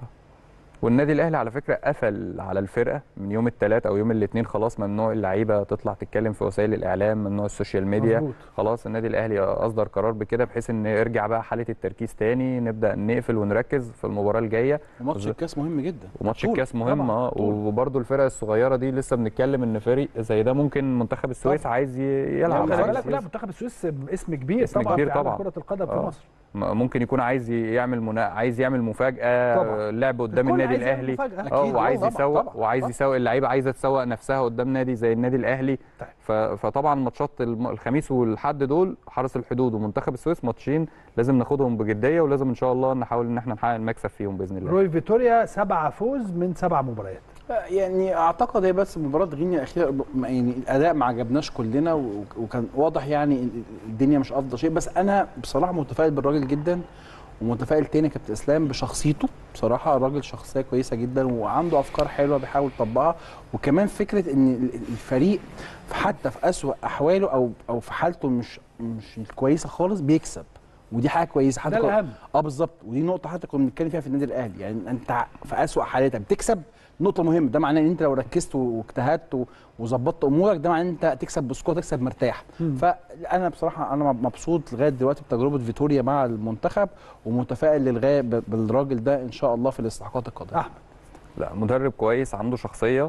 [SPEAKER 17] والنادي الاهلي على فكره قفل على الفرقه من يوم الثلاث او يوم الاثنين خلاص ممنوع اللعيبه تطلع تتكلم في وسائل الاعلام ممنوع السوشيال ميديا
[SPEAKER 1] مظبوط.
[SPEAKER 17] خلاص النادي الاهلي اصدر قرار بكده بحيث ان يرجع بقى حاله التركيز تاني نبدا نقفل ونركز في المباراه الجايه
[SPEAKER 16] وماتش الكاس مهم جدا
[SPEAKER 17] وماتش
[SPEAKER 16] طول.
[SPEAKER 17] الكاس مهم
[SPEAKER 16] طبعاً،
[SPEAKER 17] اه
[SPEAKER 16] طول.
[SPEAKER 17] وبرده الفرق الصغيره دي لسه بنتكلم ان فريق زي ده ممكن منتخب السويس عايز ي- يلعب
[SPEAKER 1] خلي
[SPEAKER 17] عايز
[SPEAKER 1] بالك لا
[SPEAKER 17] يز-
[SPEAKER 1] منتخب السويس اسم كبير
[SPEAKER 17] اسم
[SPEAKER 1] طبعا
[SPEAKER 17] كبير
[SPEAKER 1] في عالم
[SPEAKER 17] طبعاً.
[SPEAKER 1] كره القدم في
[SPEAKER 17] آه.
[SPEAKER 1] مصر
[SPEAKER 17] م- ممكن يكون عايز ي- يعمل منا... عايز يعمل مفاجاه
[SPEAKER 1] طبعاً.
[SPEAKER 17] لعب قدام
[SPEAKER 1] الكل
[SPEAKER 17] النادي
[SPEAKER 1] عايز يعمل
[SPEAKER 17] الاهلي
[SPEAKER 1] مفاجأة.
[SPEAKER 17] اه
[SPEAKER 1] أكيد،
[SPEAKER 17] وعايز
[SPEAKER 1] طبعاً،
[SPEAKER 17] يسوق
[SPEAKER 1] طبعاً.
[SPEAKER 17] وعايز
[SPEAKER 1] طبعاً.
[SPEAKER 17] يسوق اللعيبه عايزه تسوق نفسها قدام نادي زي النادي الاهلي ف... فطبعا ماتشات الم- الخميس والحد دول حرس الحدود ومنتخب السويس ماتشين لازم ناخدهم بجديه ولازم ان شاء الله نحاول ان احنا نحقق المكسب فيهم باذن الله
[SPEAKER 1] روي فيتوريا سبعة فوز من سبع مباريات
[SPEAKER 16] يعني اعتقد هي بس مباراه غينيا الاخيره ب- يعني الاداء ما عجبناش كلنا و- وكان واضح يعني إن الدنيا مش افضل شيء بس انا بصراحه متفائل بالراجل جدا ومتفائل تاني كابتن اسلام بشخصيته بصراحه الراجل شخصيه كويسه جدا وعنده افكار حلوه بيحاول يطبقها وكمان فكره ان ال- الفريق حتى في اسوأ احواله او او في حالته مش مش الكويسه خالص بيكسب ودي حاجه كويسه حتى
[SPEAKER 1] ده
[SPEAKER 16] كو-
[SPEAKER 1] الأهم.
[SPEAKER 16] اه بالظبط ودي نقطه حتى كنا بنتكلم فيها في النادي الاهلي يعني انت في اسوأ حالاتك بتكسب نقطه مهمه ده معناه ان انت لو ركزت واجتهدت و- وظبطت امورك ده معناه ان انت تكسب بسكور تكسب مرتاح
[SPEAKER 1] مم.
[SPEAKER 16] فانا بصراحه انا مبسوط لغايه دلوقتي بتجربه فيتوريا مع المنتخب ومتفائل للغايه ب- بالراجل ده ان شاء الله في الاستحقاقات القادمه
[SPEAKER 1] احمد
[SPEAKER 17] لا مدرب كويس عنده شخصيه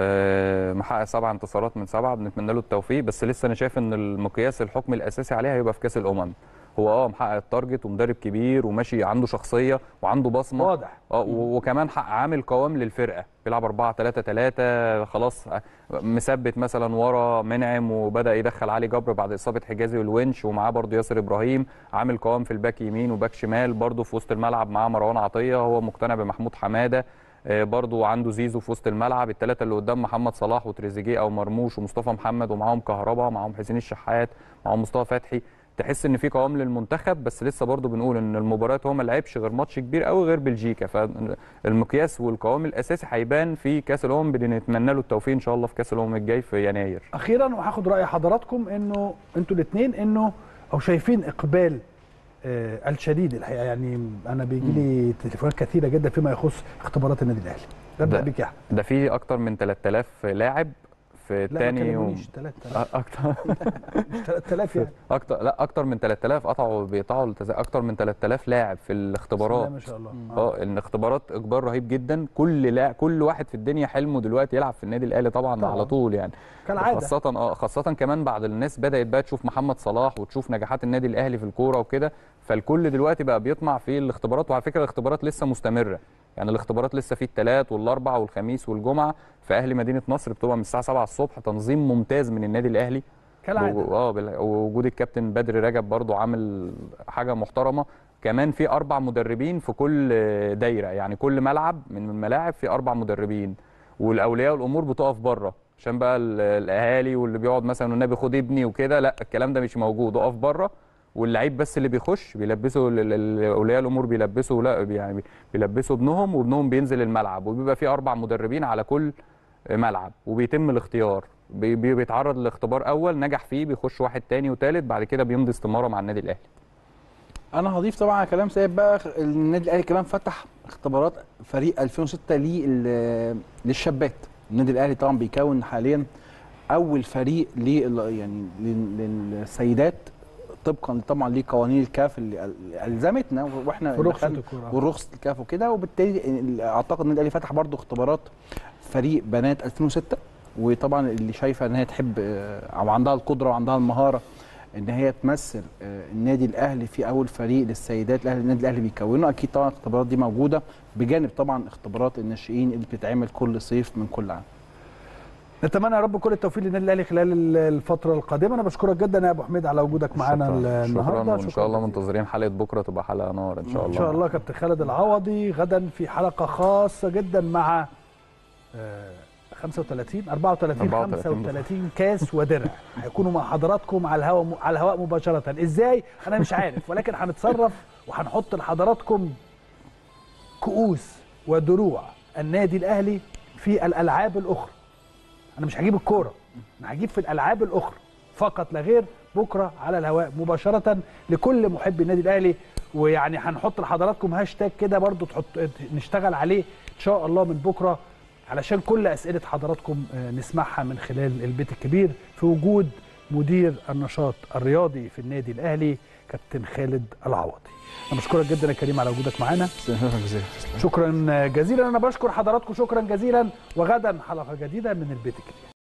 [SPEAKER 17] آه، محقق سبع انتصارات من سبعه بنتمنى له التوفيق بس لسه انا شايف ان المقياس الحكم الاساسي عليها هيبقى في كاس الامم هو اه محقق التارجت ومدرب كبير وماشي عنده شخصيه وعنده بصمه
[SPEAKER 1] واضح.
[SPEAKER 17] اه و- وكمان حق عامل قوام للفرقه بيلعب 4 3 3 خلاص آه، مثبت مثلا ورا منعم وبدا يدخل علي جبر بعد اصابه حجازي والونش ومعاه برضه ياسر ابراهيم عامل قوام في الباك يمين وباك شمال برضه في وسط الملعب معاه مروان عطيه هو مقتنع بمحمود حماده آه، برضو عنده زيزو في وسط الملعب الثلاثه اللي قدام محمد صلاح وتريزيجيه او مرموش ومصطفى محمد ومعاهم كهربا معاهم حسين الشحات معاهم مصطفى فتحي تحس ان في قوام للمنتخب بس لسه برضو بنقول ان المباريات هو ما لعبش غير ماتش كبير قوي غير بلجيكا فالمقياس والقوام الاساسي هيبان في كاس الامم بنتمنى له التوفيق ان شاء الله في كاس الامم الجاي في يناير
[SPEAKER 1] اخيرا وهاخد راي حضراتكم انه انتوا الاثنين انه او شايفين اقبال آه الشديد الحقيقه يعني انا بيجي لي تليفونات كثيره جدا فيما يخص اختبارات النادي الاهلي ابدا
[SPEAKER 17] ده-
[SPEAKER 1] بيك يا احمد
[SPEAKER 17] ده في اكتر من 3000 لاعب في
[SPEAKER 1] ما
[SPEAKER 17] تاني يوم
[SPEAKER 1] كلمونيش، 3000.
[SPEAKER 17] أ- اكتر
[SPEAKER 1] مش 3000 يعني
[SPEAKER 17] اكتر لا اكتر من 3000 قطعوا بيقطعوا التذا- اكتر من 3000 لاعب في الاختبارات
[SPEAKER 1] بسم الله ما شاء الله.
[SPEAKER 17] اه الاختبارات اجبار رهيب جدا كل لا كل واحد في الدنيا حلمه دلوقتي يلعب في النادي الاهلي طبعا,
[SPEAKER 1] طبعاً.
[SPEAKER 17] على طول يعني
[SPEAKER 1] كالعادة.
[SPEAKER 17] خاصه اه خاصه كمان بعد الناس بدات بقى تشوف محمد صلاح وتشوف نجاحات النادي الاهلي في الكوره وكده فالكل دلوقتي بقى بيطمع في الاختبارات وعلى فكره الاختبارات لسه مستمره يعني الاختبارات لسه في الثلاث والاربع والخميس والجمعه في اهلي مدينه نصر بتبقى من الساعه 7 الصبح تنظيم ممتاز من النادي الاهلي
[SPEAKER 1] كالعادة.
[SPEAKER 17] و- اه بال- ووجود الكابتن بدر رجب برضو عامل حاجه محترمه كمان في اربع مدربين في كل دايره يعني كل ملعب من الملاعب في اربع مدربين والاولياء والامور بتقف بره عشان بقى ال- الاهالي واللي بيقعد مثلا والنبي خد ابني وكده لا الكلام ده مش موجود اقف بره واللعيب بس اللي بيخش بيلبسوا ال- ال- اولياء الامور بيلبسوا لا يعني بيلبسوا ابنهم وابنهم بينزل الملعب وبيبقى في اربع مدربين على كل ملعب وبيتم الاختيار بي- بي- بيتعرض لاختبار اول نجح فيه بيخش واحد تاني وتالت بعد كده بيمضي استماره مع النادي الاهلي
[SPEAKER 16] انا هضيف طبعا على كلام سيد بقى خ- النادي الاهلي كمان فتح اختبارات فريق 2006 لل- للشابات النادي الاهلي طبعا بيكون حاليا اول فريق لل يعني لل- للسيدات طبقا طبعا لقوانين الكاف اللي اللي الزمتنا واحنا
[SPEAKER 1] في رخصة
[SPEAKER 16] دخلنا-
[SPEAKER 1] الكرة.
[SPEAKER 16] ورخصه الكاف وكده وبالتالي اعتقد ان الاهلي فتح برضو اختبارات فريق بنات 2006 وطبعا اللي شايفه ان هي تحب آه، او عندها القدره وعندها المهاره ان هي تمثل آه، النادي الاهلي في اول فريق للسيدات الاهلي النادي الاهلي بيكونه اكيد طبعا الاختبارات دي موجوده بجانب طبعا اختبارات الناشئين اللي بتتعمل كل صيف من كل عام
[SPEAKER 1] نتمنى يا رب كل التوفيق للنادي الاهلي خلال ال- الفتره القادمه انا بشكرك جدا يا ابو حميد على وجودك معانا
[SPEAKER 17] شكرا
[SPEAKER 1] النهارده
[SPEAKER 17] وان شاء الله منتظرين حلقه بكره تبقى حلقه نار ان شاء الله
[SPEAKER 1] ان شاء الله كابتن خالد العوضي غدا في حلقه خاصه جدا مع آه، 35 34
[SPEAKER 17] 34
[SPEAKER 1] 35 كاس ودرع هيكونوا مع حضراتكم على الهواء على الهواء مباشره ازاي انا مش عارف ولكن هنتصرف وهنحط لحضراتكم كؤوس ودروع النادي الاهلي في الالعاب الاخرى انا مش هجيب الكوره انا هجيب في الالعاب الاخرى فقط لا غير بكره على الهواء مباشره لكل محبي النادي الاهلي ويعني هنحط لحضراتكم هاشتاج كده برضو تحط نشتغل عليه ان شاء الله من بكره علشان كل اسئله حضراتكم آه، نسمعها من خلال البيت الكبير في وجود مدير النشاط الرياضي في النادي الاهلي كابتن خالد العوضي انا بشكرك جدا يا كريم على وجودك معانا شكرا جزيلا انا بشكر حضراتكم شكرا جزيلا وغدا حلقه جديده من البيت الكبير